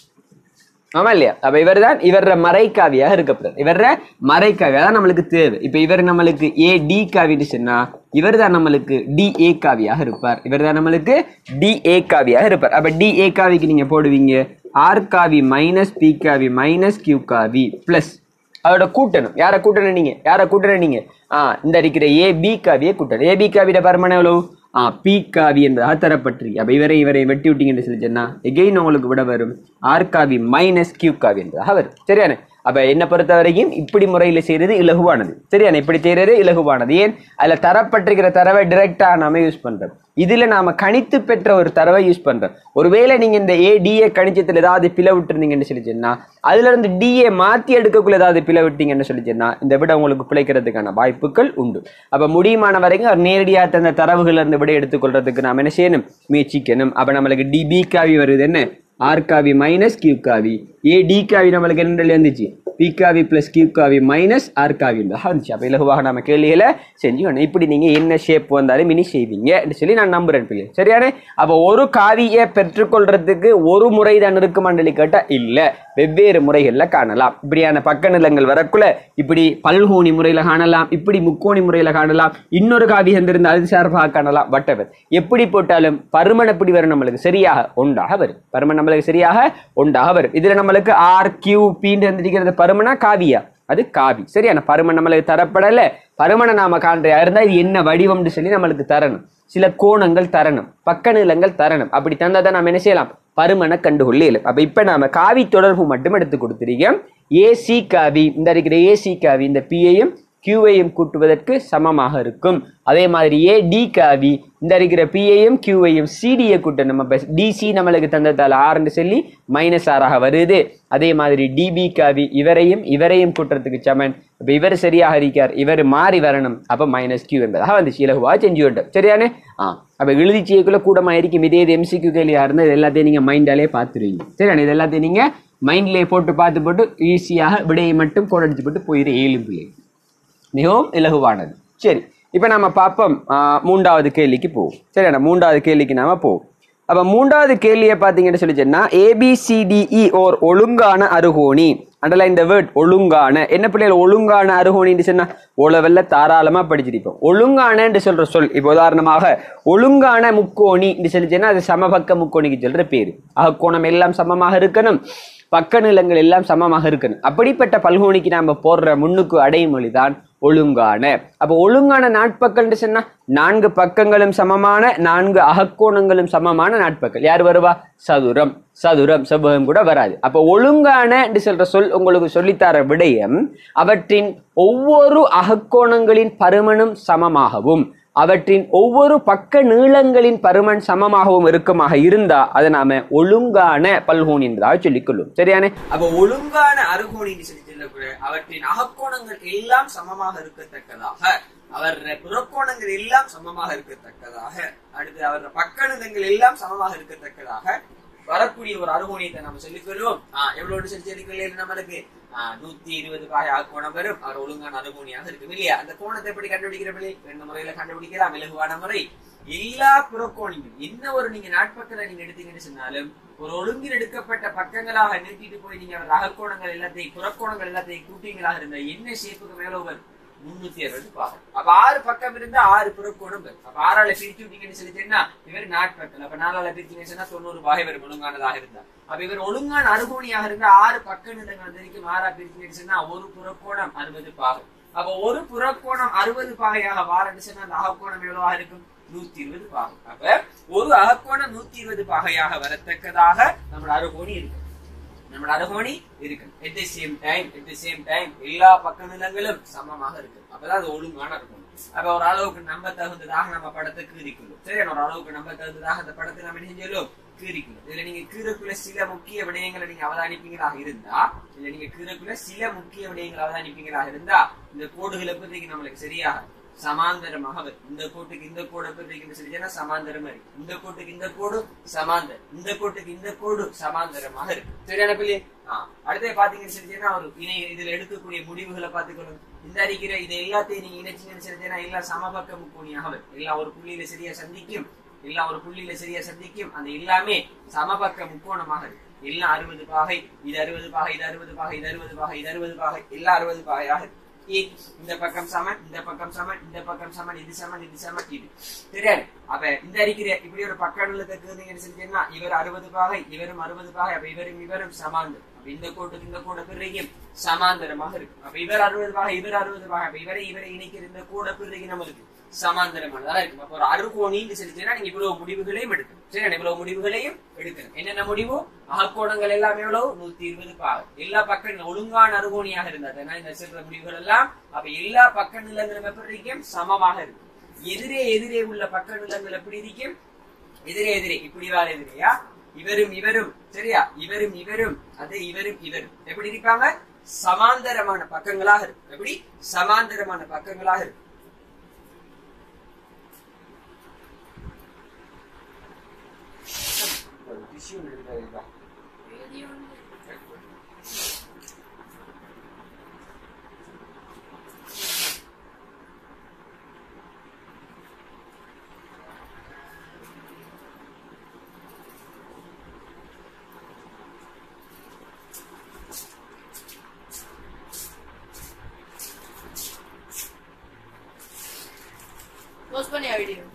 ஆமா இல்லையா அப்ப இவர் தான் இவர மறைக்காவியாக இருக்கப்படுறது இவர மறைக்காவி அதான் நம்மளுக்கு தேவை இப்ப இவர் நம்மளுக்கு ஏ டி காவின்னு சொன்னா இவர் தான் நம்மளுக்கு டி ஏ காவியாக இருப்பார் இவர் தான் நம்மளுக்கு டி ஏ காவியாக இருப்பார் அப்ப டி ஏ காவிக்கு நீங்க போடுவீங்க ஆர் காவி மைனஸ் பி காவி மைனஸ் கியூ காவி பிளஸ் அதோட கூட்டணும் யாரை கூட்டணும் நீங்க யாரை கூட்டணும் நீங்க ஆ இந்த இருக்கிற ஏ பி காவியை கூட்டணும் ஏ பி காவியோட பருமனை எவ்வளவு ஆ பி காவி என்பதாக தரப்பட்டிரு அப்ப இவரை இவரை வெட்டி விட்டீங்கன்னு சொல்லி சொன்னா எகெயின் உங்களுக்கு விட வரும் ஆர் காவி மைனஸ் கியூ காவி என்பதாக வரும் சரியானே அப்ப என்ன பொறுத்த வரைக்கும் இப்படி முறையில செய்யறது இலகுவானது சரியானே இப்படி செய்யறது இலகுவானது ஏன் அதுல தரப்பட்டிருக்கிற தரவை டிரெக்டா நாம யூஸ் பண்றோம் இதுல நாம கணித்து பெற்ற ஒரு தரவை யூஸ் பண்றோம் ஒருவேளை நீங்க இந்த ஏ டிஏ கணிச்சத்துல ஏதாவது பிழை விட்டுருந்தீங்கன்னு சொல்லி சொன்னா அதுல இருந்து டிஏ மாத்தி எடுக்கக்குள்ள ஏதாவது பிழை விட்டீங்கன்னு சொல்லி சொன்னா இந்த விட உங்களுக்கு பிழைக்கிறதுக்கான வாய்ப்புகள் உண்டு அப்ப முடியுமான வரைக்கும் அவர் நேரடியாக தந்த தரவுகள்ல இருந்து விட எடுத்துக்கொள்றதுக்கு நாம என்ன செய்யணும் முயற்சிக்கணும் அப்ப நம்மளுக்கு டிபி காவி வருது என்ன ஆர் காவி மைனஸ் கியூ காவி ஏ டி காவி நம்மளுக்கு என்ன இருந்துச்சு பி காவி பிளஸ் கியூ காவி மைனஸ் ஆர் காவி இருந்துச்சு அப்போ இலகுவாக நம்ம கேள்விகளை செஞ்சு வேணும் இப்படி நீங்க என்ன ஷேப் வந்தாலும் மினி செய்வீங்க சொல்லி நான் நம்புறேன் பிள்ளை சரியானே அப்போ ஒரு காவியை பெற்றுக்கொள்றதுக்கு ஒரு முறை தான் இருக்குமான்னு கேட்டா இல்ல வெவ்வேறு முறைகள்ல காணலாம் இப்படியான பக்க நிலங்கள் வரக்குள்ள இப்படி பல்கோணி முறையில காணலாம் இப்படி முக்கோணி முறையில காணலாம் இன்னொரு காவி இருந்திருந்தா அது சார்பாக காணலாம் வட்டவர் எப்படி போட்டாலும் பருமன் எப்படி வரும் நம்மளுக்கு சரியாக ஒன்றாக வரும் பருமன் நம்மளுக்கு சரியாக ஒன்றாக வரும் இதுல நம்மளுக்கு ஆர் கியூ பின்னு இருந்திருக்கிறது பருமனா காவியா அது காவி சரியான பருமன் நம்மளுக்கு தரப்படல பருமனை நாம காண்றையா இருந்தா இது என்ன வடிவம்னு சொல்லி நம்மளுக்கு தரணும் சில கோணங்கள் தரணும் பக்க நீளங்கள் தரணும் அப்படி தந்தா தான் நாம என்ன செய்யலாம் பருமனை கண்டுகொள்ள இயலும் அப்ப இப்ப நாம காவி தொடர்பு மட்டும் எடுத்து கொடுத்துருக்கோம் ஏசி காவி இந்த இருக்கிற ஏசி காவி இந்த பியையும் கியூவையும் கூட்டுவதற்கு சமமாக இருக்கும் அதே மாதிரி ஏ டி காவி இந்த இருக்கிற பியையும் கியூவையும் சிடியை கூட்ட நம்ம டிசி நம்மளுக்கு தந்ததால் ஆறுன்னு சொல்லி மைனஸ் ஆறாக வருது அதே மாதிரி டிபி காவி இவரையும் இவரையும் கூட்டுறதுக்கு சமன் இப்போ இவர் சரியாக இருக்கார் இவர் மாறி வரணும் அப்போ மைனஸ் கியூ என்பதாக வந்துச்சு இலகுவா செஞ்சு விட்டோம் சரியானே ஆ அப்போ எழுதி செய்யக்குள்ள கூடமா இருக்கும் இதே இது எம்சிக்யூ கேள்வியாக இருந்தால் இது எல்லாத்தையும் நீங்கள் மைண்டாலே பார்த்துருவீங்க சரியானே இது எல்லாத்தையும் நீங்கள் மைண்ட்லேயே போட்டு பார்த்து போட்டு ஈஸியாக விடையை மட்டும் கோடடிச்சு போட்டு போயிரு ஏழு பிள்ளை மிகவும் இலகுவானது சரி இப்போ நம்ம பார்ப்போம் ஆ, மூன்றாவது கேள்விக்கு போவோம் சரியா மூன்றாவது கேள்விக்கு நாம போவோம் அப்ப மூன்றாவது கேள்வியை பார்த்தீங்கன்னு சொல்லி சொன்னா ஏபிசிடிஇ ஓர் ஒழுங்கான அருகோணி அண்டல இந்த வேர்ட் ஒழுங்கான என்ன பிள்ளைகள் ஒழுங்கான அருகோணின்னு சொன்னா உளவெல்ல தாராளமா படிச்சிருப்போம் ஒழுங்கானன்னு சொல்ற சொல் இப்போ உதாரணமாக ஒழுங்கான முக்கோணி சொல்லி சொன்னா அது சமபக்க முக்கோணிக்கு சொல்ற பேரு அகக்கோணம் எல்லாம் சமமாக இருக்கணும் பக்க நிலங்கள் எல்லாம் சமமாக இருக்கணும் அப்படிப்பட்ட பல்கோணிக்கு நாம போடுற முன்னுக்கு அடைமொழி தான் ஒழுங்கான அப்ப ஒழுங்கான நாட்பக்கள்னு சொன்னா நான்கு பக்கங்களும் சமமான நான்கு அகக்கோணங்களும் சமமான நாட்பக்கள் யார் வருவா சதுரம் சதுரம் செவ்வகம் கூட வராது அப்ப ஒழுங்கான சொல்ற சொல் உங்களுக்கு சொல்லித்தர விடயம் அவற்றின் ஒவ்வொரு அகக்கோணங்களின் பருமனும் சமமாகவும் அவற்றின் ஒவ்வொரு பக்க நீளங்களின் பருமன் சமமாகவும் இருக்குமாக இருந்தா அதை நாம ஒழுங்கான பல்கோணி என்பதாக சொல்லிக்கொள்ளும் சரியானே அப்ப ஒழுங்கான அருகோணின்னு சொல்லி சொல்லக்கூடிய அவற்றின் அகக்கோணங்கள் எல்லாம் சமமாக இருக்கத்தக்கதாக அவர் புறக்கோணங்கள் எல்லாம் சமமாக இருக்கத்தக்கதாக அடுத்து அவர் பக்கணிதங்கள் எல்லாம் சமமாக இருக்கத்தக்கதாக வரக்கூடிய ஒரு அருகோணியத்தை நம்ம சொல்லிக் கொள்வோம் ஆஹ் எவ்வளவு சொல்லி சொல்லிக் கொள்ளையில நம்மளுக்கு ஆஹ் நூத்தி இருபது பாய கோணம் வரும் அவர் ஒழுங்கான அருகோணியாக இருக்கும் இல்லையா அந்த கோணத்தை எப்படி கண்டுபிடிக்கிற பிள்ளை ரெண்டு முறையில கண்டுபிடிக்கலாம் இலகுவான முறை எல்லா புறக்கோணியும் என்ன ஒரு நீங்க நாட்பக்கத்தை நீங்க எடுத்தீங்கன்னு சொன்னாலும் ஒரு ஒழுங்கில் எடுக்கப்பட்ட பக்கங்களாக நிறுத்திட்டு போய் நீங்க அவர் அகக்கோணங்கள் எல்லாத்தையும் புறக்கோணங்கள் எல்லாத்தையும் கூட்டிங்களாக இருந்த என்ன ஷேப்புக்கு மேல வரும் முன்னூத்தி அறுபது பாகம் அப்ப ஆறு பக்கம் இருந்தா ஆறு புறக்கோணம் வரும் அப்ப ஆறால பிரிச்சு விட்டீங்கன்னு சொல்லிட்டேன்னா இவர் நாட்பக்கல் அப்ப நாலால பிரிச்சீங்கன்னு சொன்னா தொண்ணூறு பாகை வரும் ஒழுங்கானதாக இருந்தா அப்ப இவர் ஒழுங்கான அருகோணியாக இருந்தா ஆறு பக்க நிலங்கள் வரைக்கும் ஆறா பிரிச்சீங்கன்னு சொன்னா ஒரு புறக்கோணம் அறுபது பாகம் அப்ப ஒரு புறக்கோணம் அறுபது பாகையாக வாரன்னு சொன்னா அந்த அகக்கோணம் எவ்வளவாக இருக்கும் நூத்தி இருபது பாகம் அப்ப ஒரு அகக்கோணம் நூத்தி இருபது பாகையாக வரத்தக்கதாக நம்மளோட அருகோணி இருக்கு நம்மளோட அருகோணி இருக்கு at the same time at the same time எல்லா பக்க நிலங்களும் சமமாக இருக்கு அப்பதான் அது ஒழுங்கான அருகோணி அப்ப ஒரு அளவுக்கு நம்ப தகுந்ததாக நம்ம படத்தை கீறிக்கொள்ளும் சரி ஒரு அளவுக்கு நம்ப தகுந்ததாக அந்த படத்தை நம்ம என்ன செஞ்சாலும் கீறிக்கொள்ளும் இதுல நீங்க கீறக்குள்ள சில முக்கிய விடயங்களை நீங்க அவதானிப்பீங்களாக இருந்தா இல்ல நீங்க கீறக்குள்ள சில முக்கிய விடயங்களை அவதானிப்பீங்களாக இருந்தா இந்த கோடுகளை பத்தி நம்மளுக்கு சரியாக சமாந்தரமாக வரும் இந்த கோட்டுக்கு இந்த கோடு எப்படி சொல்லிச்சேன்னா சமாந்தரமா இருக்கு இந்த கோட்டுக்கு இந்த கோடு சமாந்தரம் இந்த கோட்டுக்கு இந்த கோடு சமாந்தரமாக இருக்கு சரியான பிள்ளை அடுத்து பாத்தீங்கன்னு சொல்லிச்சேன்னா ஒரு இணை இதுல எடுக்கக்கூடிய முடிவுகளை பார்த்துக்கணும் இந்த அடிக்கிற இது எல்லாத்தையும் நீங்க இணைச்சிங்கன்னு சொல்லிச்சேன்னா எல்லாம் சமபக்க முக்கோணியாக வரும் எல்லாம் ஒரு புள்ளியில சரியா சந்திக்கும் எல்லாம் ஒரு புள்ளியில சரியா சந்திக்கும் அந்த எல்லாமே சமபக்க முக்கோணமாக இருக்கு எல்லாம் அறுபது பாகை இது அறுபது பாகை இது அறுபது பாகை இது அறுபது பாகை இது அறுபது பாகை எல்லாம் அறுபது பாகையாக இருக்கு இந்த பக்கம் சமன் இந்த பக்கம் சமன் இந்த பக்கம் சமன் இது சமன் இது சமன் இது தெரியாது அப்ப இந்த அடிக்கிற இப்படி ஒரு பக்க நிலத்துக்கு செஞ்சீங்கன்னா இவர் அறுபது பாகை இவரும் அறுபது பாகை அப்ப இவரும் இவரும் சமாந்தரம் அப்ப இந்த கோட்டுக்கு இந்த கோட பிறகு சமாந்தரமாக இருக்கு அப்ப இவர் அறுபது பாகை இவர் அறுபது பாகை அப்ப இவரை இவரை இணைக்கிற இந்த கூட பிறகு நம்மளுக்கு சமாந்தரமானதா இருக்கும் அப்ப ஒரு அறுகோணின்னு சொல்லிச்சுன்னா நீங்க இவ்வளவு முடிவுகளையும் எடுக்கணும் சரி இவ்வளவு முடிவுகளையும் எடுக்கணும் என்னென்ன முடிவு அகக்கோணங்கள் எல்லாம் எவ்வளவு நூத்தி இருபது பாகம் எல்லா பக்கம் ஒழுங்கான அறுகோணியாக இருந்தா இந்த சில முடிவுகள் எல்லாம் அப்ப எல்லா பக்க நிலங்களும் எப்படி இருக்கும் சமமாக இருக்கும் எதிரே எதிரே உள்ள பக்க நிலங்கள் எப்படி இருக்கும் எதிரே எதிரே இப்படி வாழ எதிரையா இவரும் இவரும் சரியா இவரும் இவரும் அது இவரும் இவரும் எப்படி இருப்பாங்க சமாந்தரமான பக்கங்களாக இருக்கும் எப்படி சமாந்தரமான பக்கங்களாக இருக்கும் டிஷ்யூ எடுக்காதீங்களா போஸ்ட் பண்ணியா வீடியோ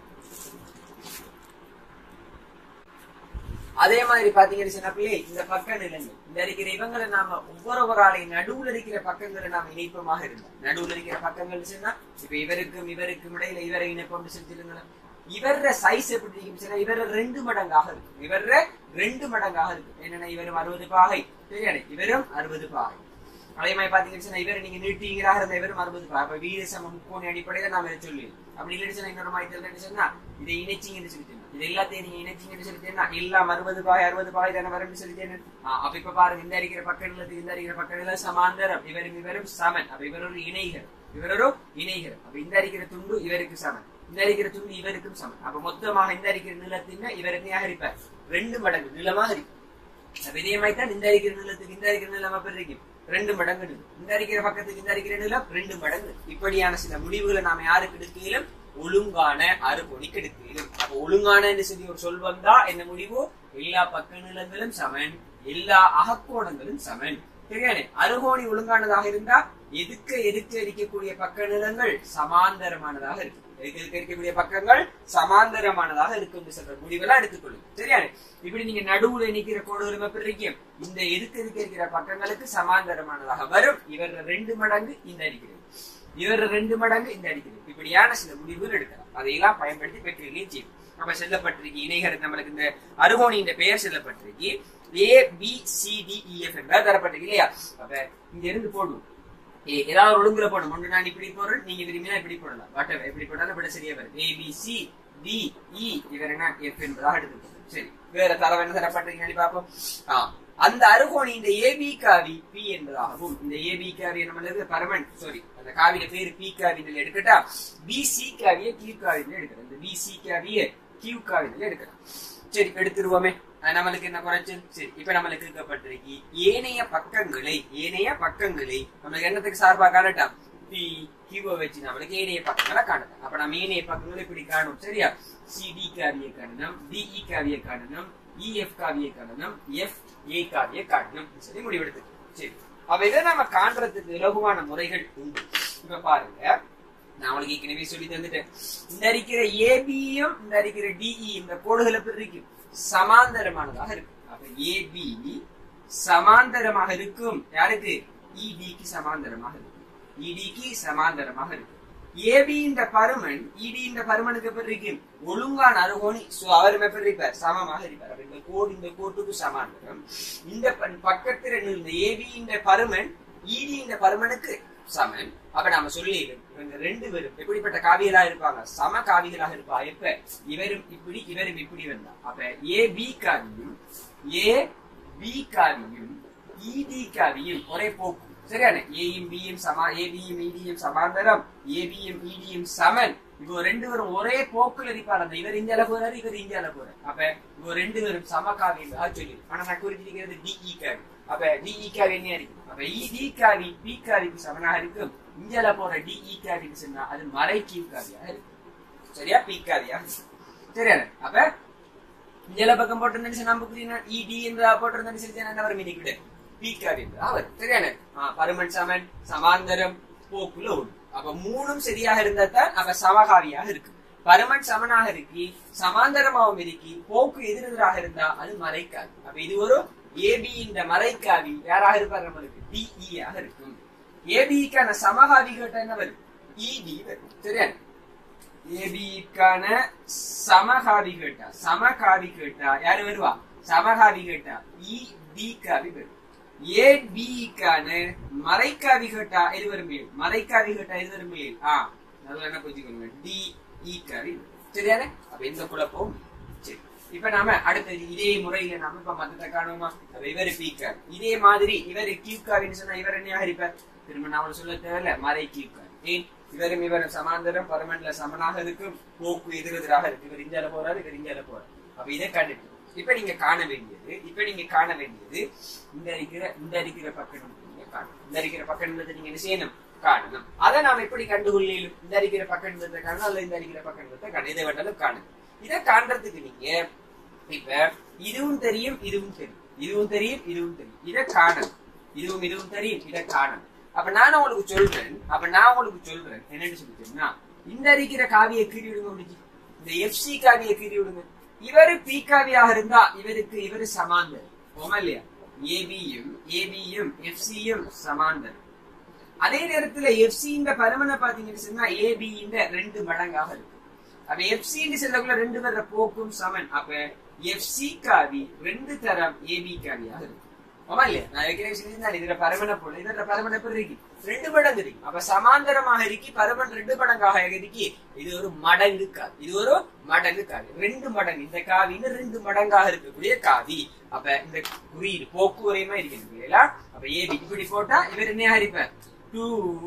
அதே மாதிரி பாத்தீங்கன்னு சொன்னா பிள்ளை இந்த பக்க நிலங்கள் இந்த இருக்கிற இவங்களை நாம ஒவ்வொரு ஆளை நடுவுல இருக்கிற பக்கங்களை நாம இணைப்பமாக இருந்தோம் நடுவுல இருக்கிற பக்கங்கள் சொன்னா இப்ப இவருக்கும் இவருக்கும் இடையில இவரை இணைப்போம் செஞ்சிருந்தோம் இவர சைஸ் எப்படி இருக்கும் சொன்னா இவர ரெண்டு மடங்காக இருக்கும் இவர ரெண்டு மடங்காக இருக்கும் என்னன்னா இவரும் அறுபது பாகை சரியானே இவரும் அறுபது பாகை அதே மாதிரி பாத்தீங்கன்னு சொன்னா இவர் நீங்க நீட்டீங்களாக இருந்த இவரும் அறுபது பாகை அப்ப வீர சம முக்கோணி அடிப்படையில நாம இதை சொல்லி அப்படி இல்லைன்னு சொன்னா இன்னொரு மாதிரி தெரியலன்னு சொன்னா இதை இணைச்சிங்கன்னு சொல்லிட்டு இது எல்லாத்தையும் நீங்க இணைச்சிங்கன்னு சொல்லிட்டேன்னா எல்லாம் அறுபது பாய் அறுபது பாய் தானே வரும்னு சொல்லிட்டேன்னு அப்ப இப்ப பாருங்க இந்த அடிக்கிற பக்க நிலத்துக்கு இந்த அடிக்கிற பக்க நிலம் சமாந்தரம் இவரும் இவரும் சமன் அப்ப இவர் ஒரு இணைகர் இவரொரு இணைகர் அப்ப இந்த அடிக்கிற துண்டு இவருக்கு சமன் இந்த அடிக்கிற துண்டு இவருக்கும் சமன் அப்ப மொத்தமாக இந்த அடிக்கிற நிலத்தின் இவர் என்னையாக இருப்பார் ரெண்டு மடங்கு நிலமாக இருக்கும் அப்ப இதே மாதிரி தான் இந்த அடிக்கிற நிலத்துக்கு இந்த அடிக்கிற நிலம் அப்ப இருக்கும் ரெண்டு மடங்கு நிலம் இந்த அடிக்கிற பக்கத்துக்கு இந்த அடிக்கிற நிலம் ரெண்டு மடங்கு இப்படியான சில முடிவுகளை நாம யாருக்கு எடுக்கையிலும் ஒழுங்கான அறுபொடிக்கு எடுக்கையிலும் அப்ப ஒழுங்கான என்று சொல்லி ஒரு சொல் வந்தா என்ன முடிவு எல்லா பக்க நிலங்களும் சமன் எல்லா அகக்கோணங்களும் சமன் சரியானே அருகோணி ஒழுங்கானதாக இருந்தா எதுக்க எதுக்க இருக்கக்கூடிய பக்க நிலங்கள் சமாந்தரமானதாக இருக்கு எதுக்க எதுக்க இருக்கக்கூடிய பக்கங்கள் சமாந்தரமானதாக இருக்கும் சொல்ற முடிவெல்லாம் எடுத்துக்கொள்ளும் சரியானே இப்படி நீங்க நடுவுல நிக்கிற கோடுகளும் எப்படி இருக்கும் இந்த எதுக்க எதுக்க இருக்கிற பக்கங்களுக்கு சமாந்தரமானதாக வரும் இவர் ரெண்டு மடங்கு இந்த அடிக்கிறது இவர் ரெண்டு மடங்கு இந்த அடிக்கிறது இப்படியான சில முடிவுகள் எடுக்கலாம் அதையெல்லாம் பயன்படுத்தி பெற்றிலையும் செய்யும் அப்ப செல்லப்பட்டிருக்கு இணைகர் நம்மளுக்கு இந்த அருகோணியின் பெயர் செல்லப்பட்டிருக்கு A B C D E F என்பது தரப்பட்டிருக்கு இல்லையா அப்ப இங்க இருந்து போடுவோம் ஏ ஏதாவது ஒரு ஒழுங்குல போடணும் ஒன்று நான் இப்படி போடுறேன் நீங்க விரும்பினா இப்படி போடலாம் வாட் எப்படி போட்டாலும் இப்படி சரியா வரும் A B C D E இவர் என்ன எஃப் என்பதாக எடுத்துக்கணும் சரி வேற தரவு என்ன தரப்பட்டிருக்கு பார்ப்போம் ஆ அந்த அருகோணி இந்த ஏபி காவி பி என்பதாகவும் இந்த ஏபி காவி நம்மளது பரமன் சாரி அந்த காவிய பேரு பி காவியில் எடுக்கட்டா பி சி காவிய கியூ காவியில் எடுக்கிறோம் இந்த பி சி காவிய கியூ காவியில் எடுக்கலாம் சரி எடுத்துருவோமே அஹ் நம்மளுக்கு என்ன குறைச்சல் சரி இப்ப நம்மளுக்கு இருக்கப்பட்டிருக்கு ஏனைய பக்கங்களை ஏனைய பக்கங்களை நம்மளுக்கு என்னத்துக்கு சார்பா காணட்டாம் பி கியூவை வச்சு நம்மளுக்கு ஏனைய பக்கங்களை காணலாம் அப்ப நம்ம ஏனைய பக்கங்களை இப்படி காணும் சரியா சிடி காவிய காணணும் டிஇ காவிய காணணும் இஎஃப் காவிய காணணும் எஃப் ஏ காவிய காணணும் சொல்லி முடிவெடுத்து சரி அப்ப இதை நம்ம காண்றதுக்கு இலகுவான முறைகள் உண்டு இப்ப பாருங்க நான் உங்களுக்கு ஏற்கனவே சொல்லி தந்துட்டேன் இந்த இருக்கிற ஏபியும் இந்த இருக்கிற டிஇ இந்த கோடுகள் எப்படி இருக்கும் சமாந்தரமானதாக இருக்கும் அப்ப ஏபி சமாந்தரமாக இருக்கும் யாருக்கு இடிக்கு சமாந்தரமாக இருக்கும் இடிக்கு சமாந்தரமாக இருக்கும் ஏபி இந்த பருமன் இடி இந்த பருமனுக்கு எப்படி இருக்கும் ஒழுங்கான அருகோணி சோ அவர் எப்படி இருப்பார் சமமாக இருப்பார் அப்ப இந்த கோடு இந்த கோட்டுக்கு சமாந்தரம் இந்த ப- பக்கத்துல இந்த ஏபி இந்த பருமன் இடி இந்த பருமனுக்கு சமன் அப்ப நாம சொல்லி இவங்க ரெண்டு பேரும் எப்படிப்பட்ட காவிகளா இருப்பாங்க சம காவிகளாக இருப்பா எப்ப இவரும் இப்படி இவரும் இப்படி வந்தா அப்ப ஏ பி காவியும் ஏ பி காவியும் இடி காவியும் ஒரே போக்கு சரியான ஏயும் பியும் சமா ஏபியும் இடியும் சமாந்தரம் ஏபியும் இடியும் சமன் இப்போ ரெண்டு பேரும் ஒரே போக்குல இருப்பார் அந்த இவர் இந்தியால போறாரு இவர் இந்தியால போறாரு அப்ப இப்போ ரெண்டு பேரும் சம காவியம் சொல்லி ஆனா நான் குறிச்சிருக்கிறது டிஇ காவி அப்ப டிஇ காவி என்ன இருக்கும் அப்ப இடி காவி பி காவிக்கு சமனாக இருக்கும் இந்தியால போற டிஇ காவிக்கு சொன்னா அது மறை கியூ காவியாக இருக்கும் சரியா பி காவியா சரியான அப்ப இந்தியால பக்கம் போட்டிருந்தேன்னு சொன்னா புரியுனா இடி என்றா போட்டிருந்தேன்னு சொல்லி என்ன வரும் இன்னைக்கு பி காவி என்றா வரும் சரியான பருமன் சமன் சமாந்தரம் போக்குல ஒண்ணு அப்ப மூணும் சரியாக இருந்தா தான் அப்ப சமகாவியாக இருக்கு பருமன் சமனாக இருக்கி சமாந்தரமாகவும் இருக்கி போக்கு எதிரெதிராக இருந்தா அது மறைக்காது அப்ப இது ஒரு ஏபி இந்த மறைக்காவி யாராக இருப்பார் நம்மளுக்கு டிஇ ஆக இருக்கும் ஏபிக்கான சமகாவி கேட்டா என்ன வரும் இடி வரும் சரியா ஏபிக்கான சமகாவி கேட்டா சமகாவி கேட்டா யாரு வருவா சமகாவி கேட்டா இ டி காவி வரும் ஏ பிக்கான மறைக்காவி கேட்டா எது வரும் மேல் மறைக்காவி கேட்டா எது வரும் மேல் ஆ நல்லா என்ன புரிஞ்சுக்கோங்க டி இ காவி சரியானே அப்ப எந்த குழப்பம் சரி இப்ப நாம அடுத்தது இதே முறையில நாம இப்ப மத்தத்தை காணுமா அப்ப இவர் பீக்கார் இதே மாதிரி இவர் கியூக்காவின்னு சொன்னா இவர் என்ன இருப்பார் திரும்ப நாம சொல்ல தேவையில்ல மறை கியூக்கார் ஏன் இவரும் இவரும் சமாந்தரம் பரமன்ல சமனாக இருக்கும் போக்கு எதிரெதிராக இருக்கு இவர் இந்தியால போறாரு இவர் இந்தியால போறாரு அப்ப இதை கண்டுட்டு இப்ப நீங்க காண வேண்டியது இப்ப நீங்க காண வேண்டியது இந்த இருக்கிற இந்த இருக்கிற பக்கம் நீங்க காணணும் இந்த இருக்கிற பக்கம் நீங்க என்ன செய்யணும் காணணும் அதை நாம எப்படி கண்டுகொள்ளும் இந்த இருக்கிற பக்கம் காணணும் அல்ல இந்த இருக்கிற பக்கம் காணணும் இதை வேண்டாலும் காணணும் இதை காண்றதுக்கு நீங்க இப்ப இதுவும் தெரியும் இதுவும் தெரியும் இதுவும் தெரியும் இதுவும் தெரியும் இதை காணணும் இதுவும் இதுவும் தெரியும் இதை காணணும் அப்ப நான் உங்களுக்கு சொல்றேன் அப்ப நான் உங்களுக்கு சொல்றேன் என்னன்னு சொல்லிட்டேன்னா இந்த இருக்கிற காவியை கீறி விடுங்க முடிஞ்சு இந்த எஃப்சி காவியை கீறி விடுங்க இவரு பி காவியாக இருந்தா இவருக்கு இவரு சமாந்தர் போமா இல்லையா ஏபியும் ஏபியும் எஃப்சியும் சமாந்தர் அதே நேரத்துல எஃப்சி இந்த பருமனை பாத்தீங்கன்னு சொன்னா ஏபி இந்த ரெண்டு மடங்காக இருக்கு அப்ப எஃப்சி செல்லக்குள்ள ரெண்டு பேர போக்கும் சமன் அப்ப எஃப்சி காவி ரெண்டு தரம் ஏபி காவியாக இருக்கு ஆமா இல்லையா நான் ஏற்கனவே சொல்லியிருந்தேன் இதுல பரமனை போல இதுல பரமன் எப்படி இருக்கு ரெண்டு மடங்கு இருக்கு அப்ப சமாந்தரமாக இருக்கி பரமன் ரெண்டு மடங்காக இருக்கி இது ஒரு மடங்கு காவி இது ஒரு மடங்கு காவி ரெண்டு மடங்கு இந்த காவின்னு ரெண்டு மடங்காக இருக்கக்கூடிய காவி அப்ப இந்த குறியீடு போக்கு ஒரேமா இருக்கிறது இல்லையா அப்ப ஏபி இப்படி போட்டா இவர் என்ன இருப்பார் டூ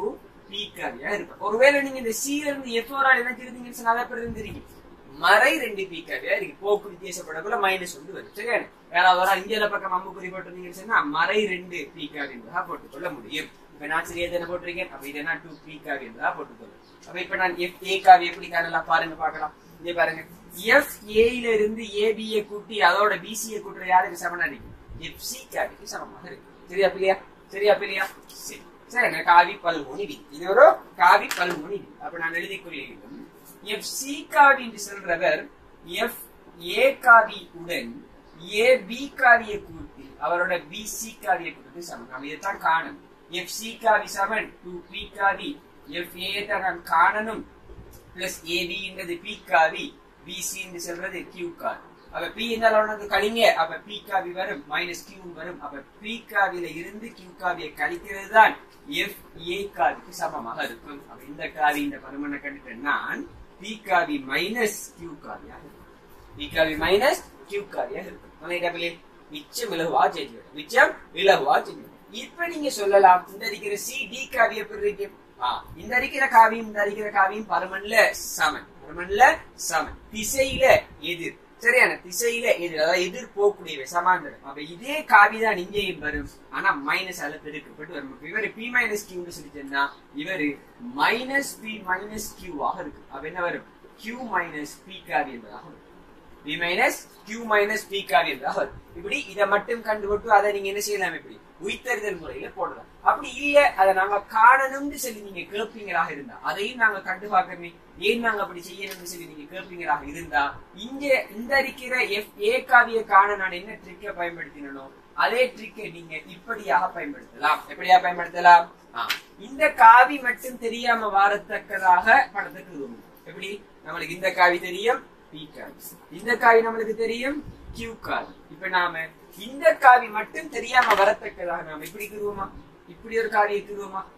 பி காவியா இருப்பார் ஒருவேளை நீங்க இந்த சி இருந்து எஃப் ஒரு என்ன தெரிஞ்சீங்கன்னு சொன்னா அதை எப்படி தெரியும் மறை ரெண்டு பி காவியா இருக்கு போக்கு வித்தியாசப்படக்குள்ள மைனஸ் ஒன்று வரும் சரியா யாராவது ஒரு இந்தியால பக்கம் அம்புக்குறி போட்டிருந்தீங்கன்னு சொன்னா மறை ரெண்டு பி காவி என்பதா போட்டுக்கொள்ள முடியும் இப்ப நான் சரியா தானே போட்டிருக்கேன் அப்ப இது என்ன டூ பி காவி என்பதா போட்டுக்கொள்ளும் அப்ப இப்ப நான் எஃப் ஏ காவி எப்படி காணலாம் பாருங்க பாக்கலாம் இங்க பாருங்க எஃப் ஏல இருந்து ஏபியை கூட்டி அதோட பிசியை கூட்டுற யாருக்கு சமனா இருக்கு எஃப் சி காவிக்கு சமமாக இருக்கு சரியா பிள்ளையா சரியா பிள்ளையா சரி சரி காவி பல்முனி வி இது ஒரு காவி பல்முனி வி அப்ப நான் எழுதிக் கொள்கிறேன் எஃப் சி காவி என்று சொல்றவர் எஃப் ஏ காவி உடன் ஏ பி காவியை கூட்டி அவரோட பி சி காவியை கூட்டி சமம் நாம் இதைத்தான் காணணும் எஃப் சி காவி சமன் டூ பி காவி எஃப் ஏ தான் நான் காணணும் பிளஸ் ஏபி என்றது பி காவி பிசி என்று சொல்றது கியூ காவி அப்ப பி என்னால் உனக்கு கழிங்க அப்ப பி காவி வரும் மைனஸ் கியூ வரும் அப்ப பி காவில இருந்து கியூ காவியை கழிக்கிறது தான் எஃப் ஏ காவிக்கு சமமாக இருக்கும் அப்ப இந்த காவி இந்த பருமனை கண்டுட்டேன் நான் பி காவி மைனஸ் கியூ காவியாக இருக்கும் பி காவி மைனஸ் கியூ காவியாக இருக்கும் டபிள்யூ மிச்சம் இலகுவா செஞ்சு மிச்சம் இலகுவா செஞ்சு இப்ப நீங்க சொல்லலாம் இந்த இருக்கிற சி டி காவி எப்படி இருக்கு ஆ, இந்த அடிக்கிற காவியும் இந்த அடிக்கிற காவியும் பருமன்ல சமன் பருமன்ல சமன் திசையில எதிர் சரியான திசையில எதிர் அதாவது எதிர் போகக்கூடியவை சமாந்தரம் அப்ப இதே காவி தான் இங்கேயும் வரும் ஆனா மைனஸ் அதுல பெருக்கப்பட்டு வரும் இப்ப இவரு பி மைனஸ் கியூன்னு சொல்லிட்டேன்னா இவரு மைனஸ் பி மைனஸ் கியூவாக இருக்கு அப்ப என்ன வரும் கியூ மைனஸ் பி காவி என்பதாக வரும் P minus Q minus B காவி என்பதாக வரும் இப்படி இதை மட்டும் கண்டுபிட்டு அதை நீங்க என்ன செய்யலாம் இப்படி உயிர்த்தறிதல் முறையில போடலாம் அப்படி இல்ல அதை நாங்க காணணும்னு சொல்லி நீங்க கேட்பீங்களாக இருந்தா அதையும் நாங்க கண்டு பார்க்கணுமே ஏன் நாங்க அப்படி செய்யணும்னு சொல்லி நீங்க கேட்பீங்களாக இருந்தா இங்க இந்த இருக்கிற எஃப் ஏ காவிய காண நான் என்ன ட்ரிக்கை பயன்படுத்தினோ அதே ட்ரிக்கை நீங்க இப்படியாக பயன்படுத்தலாம் எப்படியா பயன்படுத்தலாம் ஆ, இந்த காவி மட்டும் தெரியாம வாரத்தக்கதாக படத்துக்கு உதவும் எப்படி நம்மளுக்கு இந்த காவி தெரியும் பி காவி இந்த காவி நம்மளுக்கு தெரியும் கியூ காவி இப்ப நாம இந்த காவி மட்டும் தெரியாம வரத்தக்கதாக நாம இப்படி கூறுவோமா இப்படி ஒரு காவியை கூறுவோமா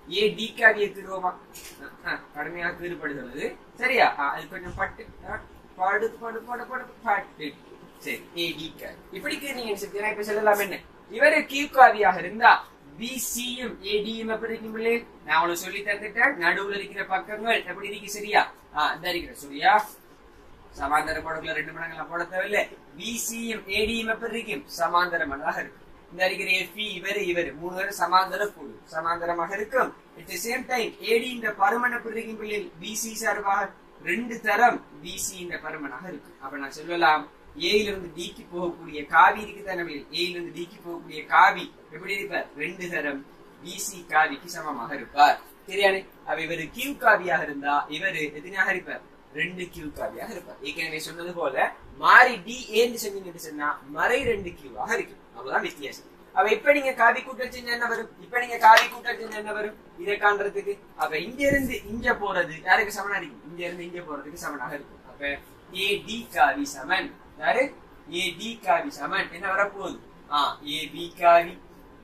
ஏ டி காவியை கீறுவோமா கடுமையாக கீறுபடுகிறது சரியா ஆ, அது கொஞ்சம் பட்டு ஆ, படு படு படு படு பட்டு சரி ஏ டி காவி இப்படி கீறினீங்க சரி நான் இப்ப சொல்லலாம் என்ன இவரு கியூ காவியாக இருந்தா பிசியும் ஏடியும் எப்படி இருக்கும் பிள்ளை நான் உங்களுக்கு சொல்லி தந்துட்டேன் நடுவுல இருக்கிற பக்கங்கள் எப்படி இருக்கு சரியா ஆ இந்த இருக்கிற சரியா சமாந்தர படகுல ரெண்டு மடங்கெல்லாம் போட தேவையில்லை பிசியும் ஏடியும் எப்படி இருக்கும் சமாந்தரமானதாக இருக்கும் இந்த இருக்கிற எஃபி இவர் இவர் மூணு பேரும் சமாந்தர கூடு சமாந்தரமாக இருக்கும் at the same time AD இந்த பருமன் எப்படி இருக்கும் பிள்ளைகள் பிசி சார்பாக ரெண்டு தரம் பிசி இந்த பருமனாக இருக்கும் அப்ப நான் சொல்லலாம் ஏல இருந்து டிக்கு போகக்கூடிய காவி இருக்கு தானே ஏல இருந்து டிக்கு போகக்கூடிய காவி எப்படி இருப்பார் ரெண்டு தரம் பிசி காவிக்கு சமமாக இருப்பார் சரியானே அப்ப இவரு கியூ காவியாக இருந்தா இவரு எத்தனையாக இருப்பார் ரெண்டு கியூ காவியாக இருப்பார் ஏற்கனவே சொன்னது போல மாறி டி ஏன்னு சொன்னீங்கன்னு சொன்னா மறை ரெண்டு கியூவாக இருக்கும் அவ்வளவுதான் வித்தியாசம் அப்ப இப்ப நீங்க காவி கூட்டல் செஞ்சா என்ன வரும் இப்ப நீங்க காவி கூட்டல் செஞ்சா என்ன வரும் இதை காண்றதுக்கு அப்ப இங்க இருந்து இங்க போறது யாருக்கு சமனா இருக்கும் இங்க இருந்து இங்க போறதுக்கு சமனாக இருக்கும் அப்ப ஏ டி காவி சமன் யாரு ஏ டி காவி சமன் என்ன வரப்போகுது ஆ ஏ பி காவி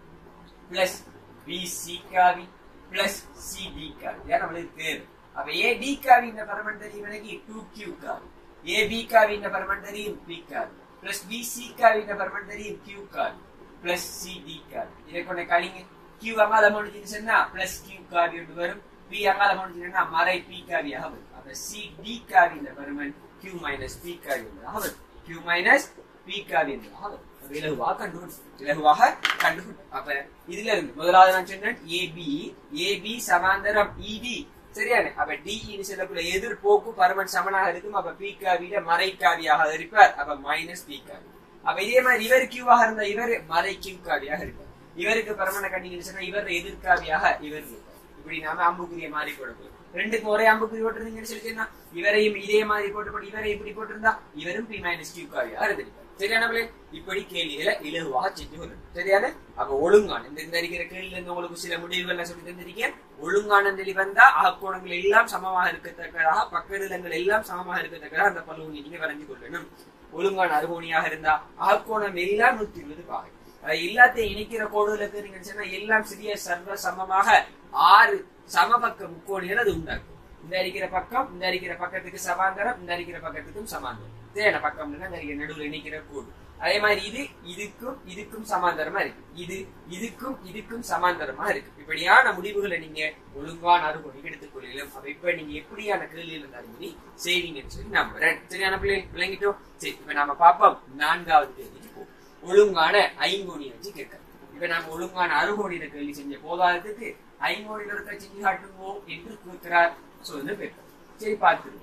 பிளஸ் பி சி காவி பிளஸ் சி டி காவி இதான் நம்மளுக்கு தேவை அப்ப ஏ டி காவி இந்த பரமன் தெரியும் எனக்கு டூ கியூ காவி ஏ பி காவி இந்த பரமன் தெரியும் பி காவி பிளஸ் பி சி காவி இந்த பரமன் தெரியும் கியூ காவி பிளஸ் சி டி காவி இதை கொண்டு கழிங்க கியூ அங்கால முடிஞ்சுன்னு சொன்னா பிளஸ் கியூ காவி ஒன்று வரும் பி அங்கால முடிஞ்சுன்னா மறை பி காவியாக வரும் அப்ப சி டி காவி இந்த பருமன் கியூ மைனஸ் பி காவி என்பதாக வரும் கியூ மைனஸ் பி காவி என்பதாக வரும் அப்ப இலகுவாக கண்டுபிடிச்சு இலகுவாக கண்டுபிடிச்சு அப்ப இதுல இருந்து முதலாவது நான் சொன்னேன் ஏபி ஏபி சமாந்தரம் இடி சரியானே அப்ப டி இனி சொல்லக்கூடிய எதிர்போக்கு பருமன் சமனாக இருக்கும் அப்ப பி காவியில மறை காவியாக இருப்பார் அப்ப மைனஸ் பி காவி அப்ப இதே மாதிரி இவர் கியூவாக இருந்தா இவர் மறை கியூ காவியாக இருப்பார் இவருக்கு பரமன கண்டிங்கன்னு சொன்னா இவர் எதிர்காவியாக இவர் இருப்பார் இப்படி நாம அம்புக்குரிய மாதிரி போடக்கூடாது ரெண்டுக்கும் ஒரே அம்புக்குறி போட்டிருந்தீங்கன்னு சொல்லிச்சுன்னா இவரையும் இதே மாதிரி போட்டு போட்டு இவரை இப்படி போட்டிருந்தா இவரும் பி மைனஸ் கியூ காவியாக இருந்திருப்பார் சரியானவளே இப்படி கேள்விகளை இலகுவாக செஞ்சு கொள்ளணும் சரியான அப்ப ஒழுங்கான இந்த இந்த இருக்கிற கேள்வியில இருந்து உங்களுக்கு சில முடிவுகள் சொல்லி தந்திருக்கேன் ஒழுங்கான நிலை வந்தா அகக்கோணங்கள் எல்லாம் சமமாக இருக்கத்தக்கதாக பக்கநிலங்கள் எல்லாம் சமமாக இருக்கத்தக்கதாக அந்த பல்லுவனி நீங்க வரைஞ்சு கொள்ளணும் ஒழுங்கான அருகோணியாக இருந்தா அகக்கோணம் எல்லாம் நூத்தி இருபது பாகை அது எல்லாத்தையும் இணைக்கிற கோடுகள் இருக்கிறீங்கன்னு சொன்னா எல்லாம் சிறிய சர்வ சமமாக ஆறு சமபக்க முக்கோணிகள் அது உண்டாக்கும் இந்த அடிக்கிற பக்கம் இந்த அடிக்கிற பக்கத்துக்கு சமாந்தரம் இந்த அடிக்கிற பக்கத்துக்கும் சமாந்தரம் தேன பக்கம் இந்த அடிக்கிற நடுவில் இணைக்கிற கோடு அதே மாதிரி இது இதுக்கும் இதுக்கும் சமாந்தரமா இருக்கு இது இதுக்கும் இதுக்கும் சமாந்தரமா இருக்கு இப்படியான முடிவுகளை நீங்க ஒழுங்கான அறுபடி எடுத்துக் கொள்ளலாம் அப்ப இப்ப நீங்க எப்படியான கேள்வியில் இருந்தாலும் சரி செய்வீங்கன்னு சொல்லி நம்புறேன் சரியான பிள்ளைகள் விளங்கிட்டோம் சரி இப்ப நாம பார்ப்போம் நான்காவது கேள்விக்கு போவோம் ஒழுங்கான ஐங்கோணி வச்சு கேட்கலாம் இப்ப நாம ஒழுங்கான அறுகோணியில கேள்வி செஞ்ச போதாததுக்கு ஐங்கோணியில் இருக்க செஞ்சு காட்டுவோம் என்று கேட்கிறார் சொல்லு பேப்பர் சரி பார்த்துருவோம்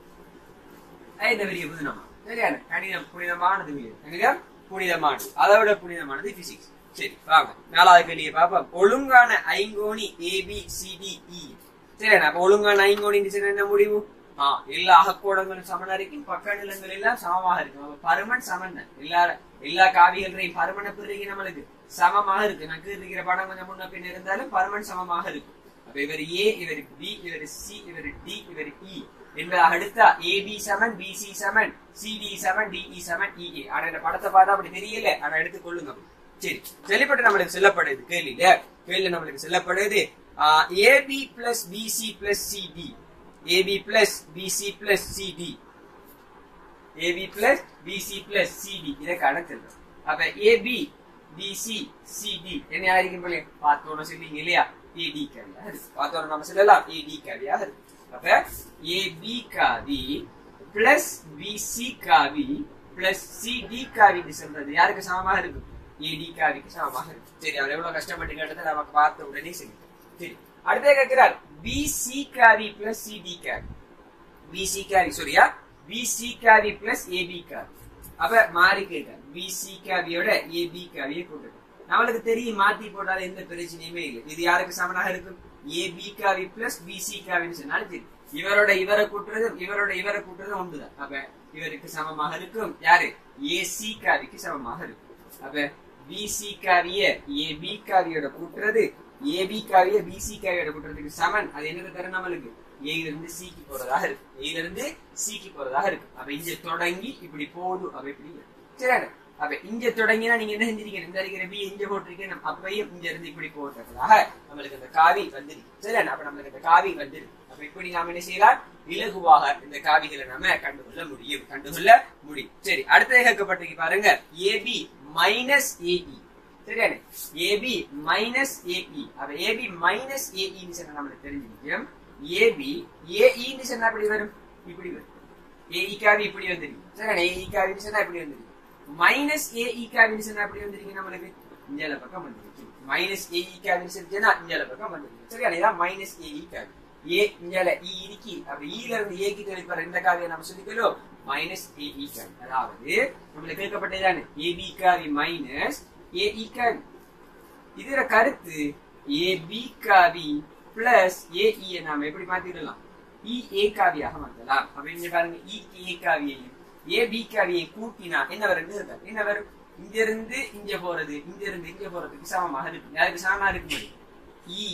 இந்த பெரிய புதினமா சரியான கணிதம் புனிதமானது உயிர் கணிதம் புனிதமானது அதை விட புனிதமானது பிசிக்ஸ் சரி வாங்க நாலாவது கேள்வியை பார்ப்போம் ஒழுங்கான ஐங்கோணி ஏபி சிடிஇ சரியான அப்ப ஒழுங்கான ஐங்கோணி என்ன முடிவு ஆ எல்லா அகக்கோடங்களும் சமனா இருக்கும் பக்க நிலங்கள் எல்லாம் சமமாக இருக்கும் அப்ப பருமன் சமன் தான். எல்லா எல்லா காவியங்களையும் பருமனை பிறகு நம்மளுக்கு சமமாக இருக்கு நான் இருக்கிற படம் கொஞ்சம் முன்ன பின்ன இருந்தாலும் பருமன் சமமாக இருக்கும் அப்ப இவர் ஏ இவர் பி இவர் சி இவர் டி இவர் இ என்பதாக அடுத்தா AB seven BC seven CD seven DE seven EA ஆனா இந்த படத்தை பார்த்தா அப்படி தெரியல ஆனா எடுத்துக் கொள்ளுங்க சரி சொல்லப்பட்டு நம்மளுக்கு சொல்லப்படுது கேள்வியில கேள்வி நம்மளுக்கு சொல்லப்படுது AB plus BC plus CD AB plus BC plus CD AB plus BC plus CD இதை கணக்கு அப்ப ஏபி பிசி சிடி என்ன ஆയിരിക്കും போல பார்த்தோன்னு சொல்லிங்க இல்லையா ஏடி காவியாக இருக்கு பார்த்தோன்னு நம்ம சொல்லலாம் ஏடி காவியாக இருக்கு அப்ப ஏபி காவி பிளஸ் பிசி காவி பிளஸ் சிடி காவின்னு சொல்றது யாருக்கு சமமாக இருக்கு ஏடி காவிக்கு சமமாக இருக்கு சரி அவர் எவ்வளவு கஷ்டப்பட்டு கேட்டதை நமக்கு பார்த்த உடனே சரி சரி அடுத்த கேட்கிறார் பிசி காவி பிளஸ் சிடி காவி பிசி காவி சரியா பிசி காவி பிளஸ் ஏபி காவி அப்ப மாறி கேட்டார் பிசி காவியோட ஏபி காவியை போட்டுட்டோம் நம்மளுக்கு தெரியும் மாத்தி போட்டாலும் எந்த பிரச்சனையுமே இல்லை இது யாருக்கு சமனாக இருக்கும் ஏபி காவி பிளஸ் பிசி காவின்னு சொன்னாலும் சரி இவரோட இவரை கூட்டுறதும் இவரோட இவரை கூட்டுறதும் ஒன்றுதான் அப்ப இவருக்கு சமமாக இருக்கும் யாரு ஏசி காவிக்கு சமமாக இருக்கும் அப்ப பிசி காவிய ஏபி காவியோட கூட்டுறது ஏபி காவிய பிசி காவியோட கூட்டுறதுக்கு சமன் அது என்னது தரும் நம்மளுக்கு ஏல இருந்து சிக்கு போறதாக இருக்கு ஏல இருந்து சிக்கு போறதாக இருக்கு அப்ப இங்க தொடங்கி இப்படி போகுது அப்ப இப்படி சரியான அப்ப இங்க தொடங்கினா நீங்க என்ன செஞ்சிருக்கீங்க இந்த இருக்கிற பி இங்க போட்டிருக்கீங்க அப்பையும் இங்க இருந்து இப்படி போட்டதுக்காக நம்மளுக்கு இந்த காவி வந்துருக்கு சரி அப்ப நம்மளுக்கு இந்த காவி வந்துருக்கு அப்ப இப்படி நாம என்ன செய்யலாம் இலகுவாக இந்த காவிகளை நாம கண்டுகொள்ள முடியும் கண்டுகொள்ள முடியும் சரி அடுத்த கேட்கப்பட்டிருக்கு பாருங்க ஏபி மைனஸ் ஏஇ சரியானே ஏபி மைனஸ் ஏஇ அப்ப ஏபி மைனஸ் ஏஇன்னு சொன்னா நம்மளுக்கு தெரிஞ்சிருக்கும் ஏபி ஏஇன்னு சொன்னா இப்படி வரும் இப்படி வரும் ஏஇ காவி இப்படி வந்துருக்கு சரியானே ஏஇ காவின்னு சொன்னா இப்படி வந்துருக்கு மைனஸ் ஏஇ காவின்னு சொன்னா இப்படி வந்திருக்கு நம்மளுக்கு இஞ்சால பக்கம் வந்துருக்கு மைனஸ் ஏஇ காவின்னு சொல்லிச்சுன்னா இஞ்சால பக்கம் வந்துருக்கு சரியானே இதான் மைனஸ் ஏஇ காவி ஏ இஞ்சால இ இருக்கி அப்ப ஈல இருந்து ஏக்கு தெளிப்பார் இந்த காவியை நம்ம சொல்லிக்கிறோம் மைனஸ் ஏஇ காவி அதாவது நம்மளுக்கு கேட்கப்பட்டதானே ஏபி காவி மைனஸ் ஏஇ காவி இதுல கருத்து ஏபி காவி பிளஸ் ஏஇ நாம எப்படி மாத்திடலாம் இ ஏ காவியாக மாற்றலாம் அப்படின்னு பாருங்க இ ஏ காவியையும் ஏ பி காவியை கூட்டினா என்ன வரும் இருக்காது என்ன வரும் இங்க இருந்து இங்க போறது இங்க இருந்து இங்க போறதுக்கு சமமாக இருக்கு யாருக்கு சமமா இருக்க முடியும் இ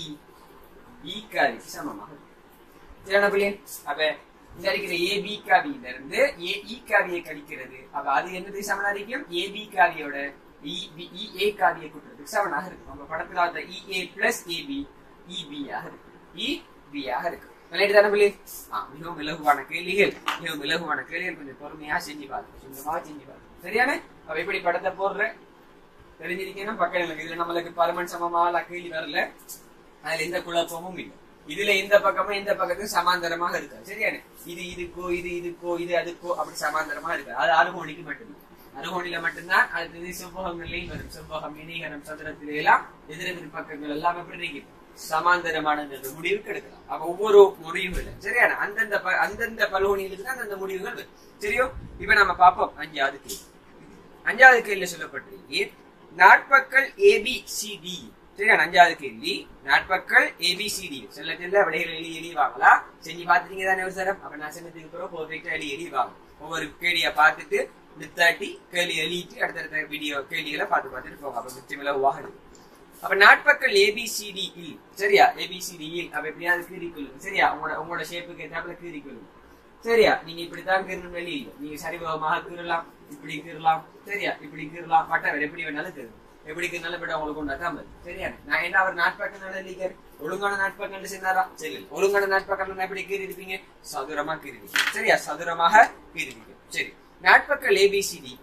இ காவிக்கு சமமாக இருக்கு சரியான பிள்ளைங்க அப்ப இந்த இருக்கிற ஏ பி காவியில இருந்து ஏ இ காவியை கழிக்கிறது அப்ப அது என்னது சமனா இருக்கும் ஏ பி காவியோட இ பி இ ஏ காவியை கூட்டுறதுக்கு சமனாக இருக்கும் நம்ம படத்துல வந்த E A plus A B E B ஆக இருக்கு இ பி ஆக இருக்கு விளையாட்டு தானே பிள்ளை ஆ மிகவும் இலகுவான கேள்விகள் மிகவும் இலகுவான கேள்விகள் கொஞ்சம் பொறுமையா செஞ்சு பாருங்க சொந்தமா செஞ்சு பாருங்க சரியானே அப்ப எப்படி படத்தை போடுற தெரிஞ்சிருக்கீங்கன்னா பக்கம் எனக்கு இதுல நம்மளுக்கு பருமன் சமமா கேள்வி வரல அதுல எந்த குழப்பமும் இல்லை இதுல இந்த பக்கமும் இந்த பக்கத்துக்கும் சமாந்தரமாக இருக்காது சரியானே இது இதுக்கோ இது இதுக்கோ இது அதுக்கோ அப்படி சமாந்தரமா இருக்காது அது அருகோணிக்கு மட்டும்தான் அருகோணில மட்டும்தான் அடுத்தது செவ்வகங்கள்லையும் வரும் செவ்வகம் இணைகரம் சதுரத்தில எல்லாம் எதிரெதிர் பக்கங்கள் எல்லாம் எப்படி இருக்கு சமாந்தரமான முடிவுக்கு எடுக்கலாம் அப்ப ஒவ்வொரு முடிவும் இல்லை சரியான அந்தந்த ப- அந்தந்த பல்கோணிகளுக்கு தான் அந்த முடிவுகள் வரும். சரியோ இப்ப நம்ம பார்ப்போம் அஞ்சாவது கேள்வி அஞ்சாவது கேள்வியில சொல்லப்பட்டிருக்கு நாட்பக்கள் ஏபி சிடி சரியான அஞ்சாவது கேள்வி நாட்பக்கள் ஏபிசிடி செல்ல செல்ல விடைகள் எழுதி எழுதி வாங்கலாம் செஞ்சு பார்த்துட்டீங்க தானே ஒரு சார் அப்ப நான் சொன்னதுக்கு பிறகு பர்ஃபெக்டா எழுதி எழுதி வாங்க ஒவ்வொரு கேள்வியை பார்த்துட்டு நித்தாட்டி கேள்வி எழுதிட்டு அடுத்தடுத்த வீடியோ கேள்விகளை பார்த்து பார்த்துட்டு போங்க அப்ப மிச்சம் இலகுவாக இருக்கும் அப்ப நாட்பக்கள் ஏபிசிடி இல் சரியா ஏபிசிடி இல் அப்ப எப்படியாவது கீறி கொள்ளுங்க சரியா உங்களோட உங்களோட ஷேப்புக்கு ஏற்றாப்புல கீறி கொள்ளுங்க சரியா நீங்க இப்படித்தான் கீறணும் வெளி இல்லை நீங்க சரிபகமாக கீறலாம் இப்படி கீறலாம் சரியா இப்படி கீறலாம் பட்டவர் எப்படி வேணாலும் கீறணும் எப்படி கீறினாலும் விட உங்களுக்கு உண்டாக்காம இருக்கு. சரியா நான் என்ன அவர் நாட்பக்கம் எழுதிக்காரு ஒழுங்கான நாட்பக்கம் சொன்னாரா சரி ஒழுங்கான நாட்பக்கம் எப்படி கீறி இருப்பீங்க சதுரமா கீறிருப்பீங்க சரியா சதுரமாக கீறிருப்பீங்க சரி நாட்பக்கள் ஏபிசிடி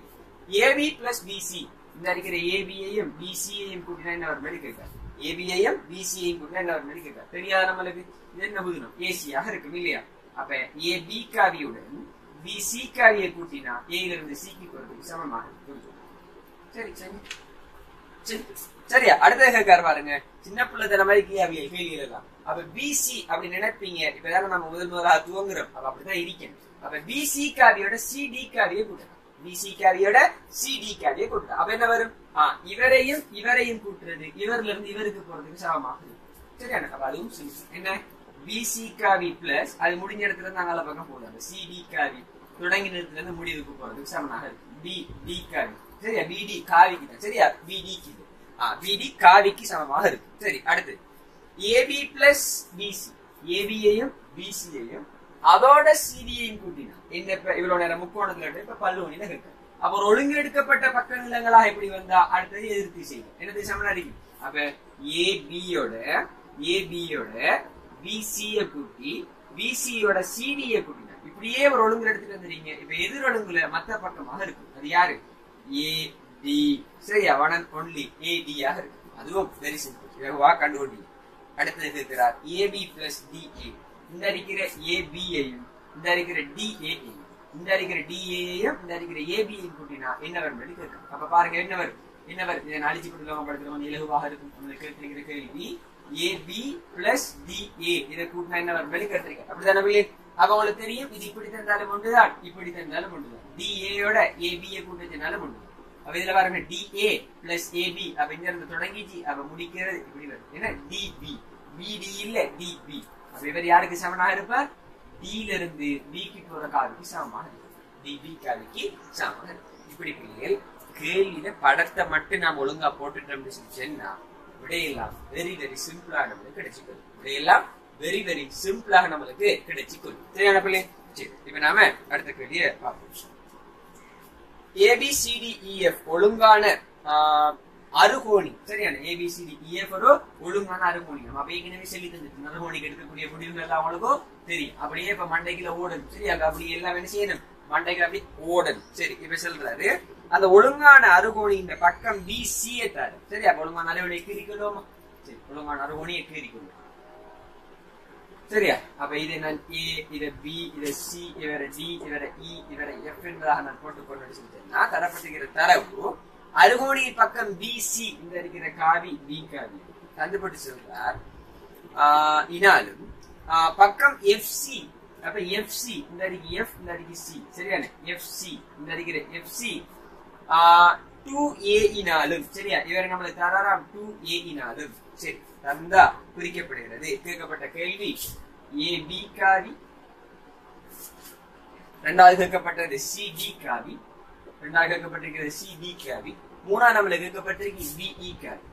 ஏபி பிளஸ் பிசி இந்த இருக்கிற ஏபியையும் பிசியையும் கூட்டினா என்ன வரும் கேட்காரு ஏபியையும் பிசியையும் கூட்டினா என்ன வரும் கேட்காரு தெரியாத நம்மளுக்கு இது என்ன புதினம் ஏசியாக இருக்கும் இல்லையா அப்ப ஏ பி காவியுடன் பி சி காவியை கூட்டினா ஏல இருந்து சிக்கு போறதுக்கு சமமாக இருக்கும். சரி சரி சரி. சரியா அடுத்த கேட்காரு பாருங்க சின்ன பிள்ளை தர மாதிரி கேள்வி கேள்வி எல்லாம் அப்ப பிசி அப்படி நினைப்பீங்க இப்பதான் நம்ம முதல் முதலாக துவங்குறோம் அப்ப அப்படிதான் இருக்கணும் அப்ப பிசி காவியோட சிடி காவியை கூட்டணும் பிசி காவியோட சிடி காவியை கூட்டணும் அப்ப என்ன வரும் ஆ இவரையும் இவரையும் கூட்டுறது இவர்ல இருந்து இவருக்கு போறதுக்கு சமமாக இருக்கும். சரியான அப்ப அதுவும் simple. என்ன பிசி காவி பிளஸ் அது முடிஞ்ச இடத்துல இருந்து அங்கால பக்கம் போடுறாங்க சிடி காவி தொடங்கின இடத்துல இருந்து முடிவுக்கு போறதுக்கு சமனாக இருக்கு பி டி காவி சரியா பிடி காவிக்கு தான் சரியா பிடிக்கு இது ஆ பிடி காவிக்கு சமமாக இருக்கு சரி அடுத்து ஏபி பிளஸ் பிசி ஏபியையும் பிசியையும் அதோட சிடியையும் கூட்டினா என்ன இப்ப இவ்வளவு நேரம் முக்கோணத்துல இருக்கு, இப்ப பல்லுவனில இருக்கு அப்ப ஒரு ஒழுங்கு எடுக்கப்பட்ட பக்க நிலங்களாக எப்படி வந்தா அடுத்தது எதிர்த்து செய்யும் என்னது சமனா இருக்கு அப்ப ஏபியோட ஏபியோட பிசிய கூட்டி பிசியோட சிடிய கூட்டினா இப்படியே ஒரு ஒழுங்கு எடுத்துட்டு வந்துறீங்க இப்ப எதிர் ஒழுங்குல மத்த பக்கமாக இருக்கு அது யாரு ஏ டி சரியா ஒன் ஒன்லி ஏ டி ஆக இருக்கு அதுவும் வெரி சிம்பிள் இலகுவா கண்டுபிடிங்க அடுத்தது இருக்கிறார் ஏபி பிளஸ் டிஏ இந்த இருக்கிற ஏபியையும் இந்த இருக்கிற டிஏயும் இந்த இருக்கிற டிஏயையும் இந்த இருக்கிற ஏபியையும் கூட்டினா என்ன வரும் கேட்கும் அப்ப பாருங்க என்ன வரும் என்ன வரும் இதை அழிச்சு கொடுத்து படுத்துறவங்க இலகுவாக இருக்கும் உங்களுக்கு கேட்கிற கேள்வி ஏபி பிளஸ் டிஏ இதை கூட்டினா என்ன வரும் வெளிக்கட்டுறீங்க அப்படிதானே பிள்ளை அப்ப உங்களுக்கு தெரியும் இது இப்படி தந்தாலும் ஒன்றுதான் இப்படி தந்தாலும் ஒன்றுதான் டிஏயோட ஏபியை கூட்டத்தினாலும் ஒன்றுதான் அப்ப இதுல பாருங்க டிஏ பிளஸ் ஏபி அப்ப இங்க இருந்து தொடங்கிச்சு அப்ப முடிக்கிறது இப்படி வரும் என்ன டிபி பிடி இல்ல டிபி அப்ப இவர் யாருக்கு சமனாக இருப்பார் டில இருந்து பிக்கு போற காவிக்கு சமமாக டிபி காவிக்கு சமமாக இருக்கும். இப்படி பிள்ளைகள் கேள்வியில படத்தை மட்டும் நாம் ஒழுங்கா போட்டுட்டோம்னு சொன்னா விடையெல்லாம் வெரி வெரி சிம்பிளா நம்மளுக்கு கிடைச்சிக்கொள்ளும் விடையெல்லாம் வெரி வெரி சிம்பிளாக நம்மளுக்கு கிடைச்சிக்கொள்ளும் சரியான பிள்ளை சரி இப்ப நாம அடுத்த கேள்வியை பார்ப்போம் ஏபிசிடிஇஎஃப் ஒழுங்கான ஆஹ், அறுகோணி சரியான ஏபிசிடிஇஎஃப் ஒரு ஒழுங்கான அறுகோணி நம்ம அப்ப ஏற்கனவே சொல்லி தந்துட்டு அறுகோணிக்கு எடுக்கக்கூடிய முடிவுகள் எல்லாம் அவங்களுக்கும் தெரியும் அப்படியே இப்ப மண்டைக்குள்ள ஓடணும் சரி அப்ப அப்படி எல்லாம் என்ன செய்யணும் மண்டைக்கு அப்படி ஓடணும் சரி இப்ப சொல்றாரு அந்த ஒழுங்கான அறுகோணி இந்த பக்கம் பி சி தாரு சரி அப்ப ஒழுங்கான அறுகோணியை கீறிக்கொள்வோமா சரி ஒழுங்கான அறுகோணியை கீறிக்கொள்வோம் சரியா அப்ப இது நான் ஏ இத பி இத சி இவர டி இவர இ இவர எஃப் என்பதாக நான் போட்டுக்கொண்டு சொல்லிட்டேன்னா தரப்பட்டிருக்கிற தரவு அருகோணி பக்கம் பி சி இந்த இருக்கிற காவி பி காவி கண்டுபிடி சொல்றார் ஆஹ் இனாலும் ஆஹ் பக்கம் எஃப் சி அப்ப எஃப் சி இந்த அடிக்கு எஃப் இந்த அடிக்கு சி சரியான எஃப் சி இந்த அடிக்கிற எஃப் சி டூ ஏ இனாலும் சரியா இவர் நம்மளுக்கு தராராம் டூ ஏ இனாலும் சரி தந்தா குறிக்கப்படுகிறது கேட்கப்பட்ட கேள்வி ஏ பி காவி ரெண்டாவது கேட்கப்பட்டது சி டி காவி ரெண்டாவது கேட்கப்பட்டிருக்கிறது சி டி காவி மூணாவது நம்மளுக்கு கேட்கப்பட்டிருக்கு பிஇ காவி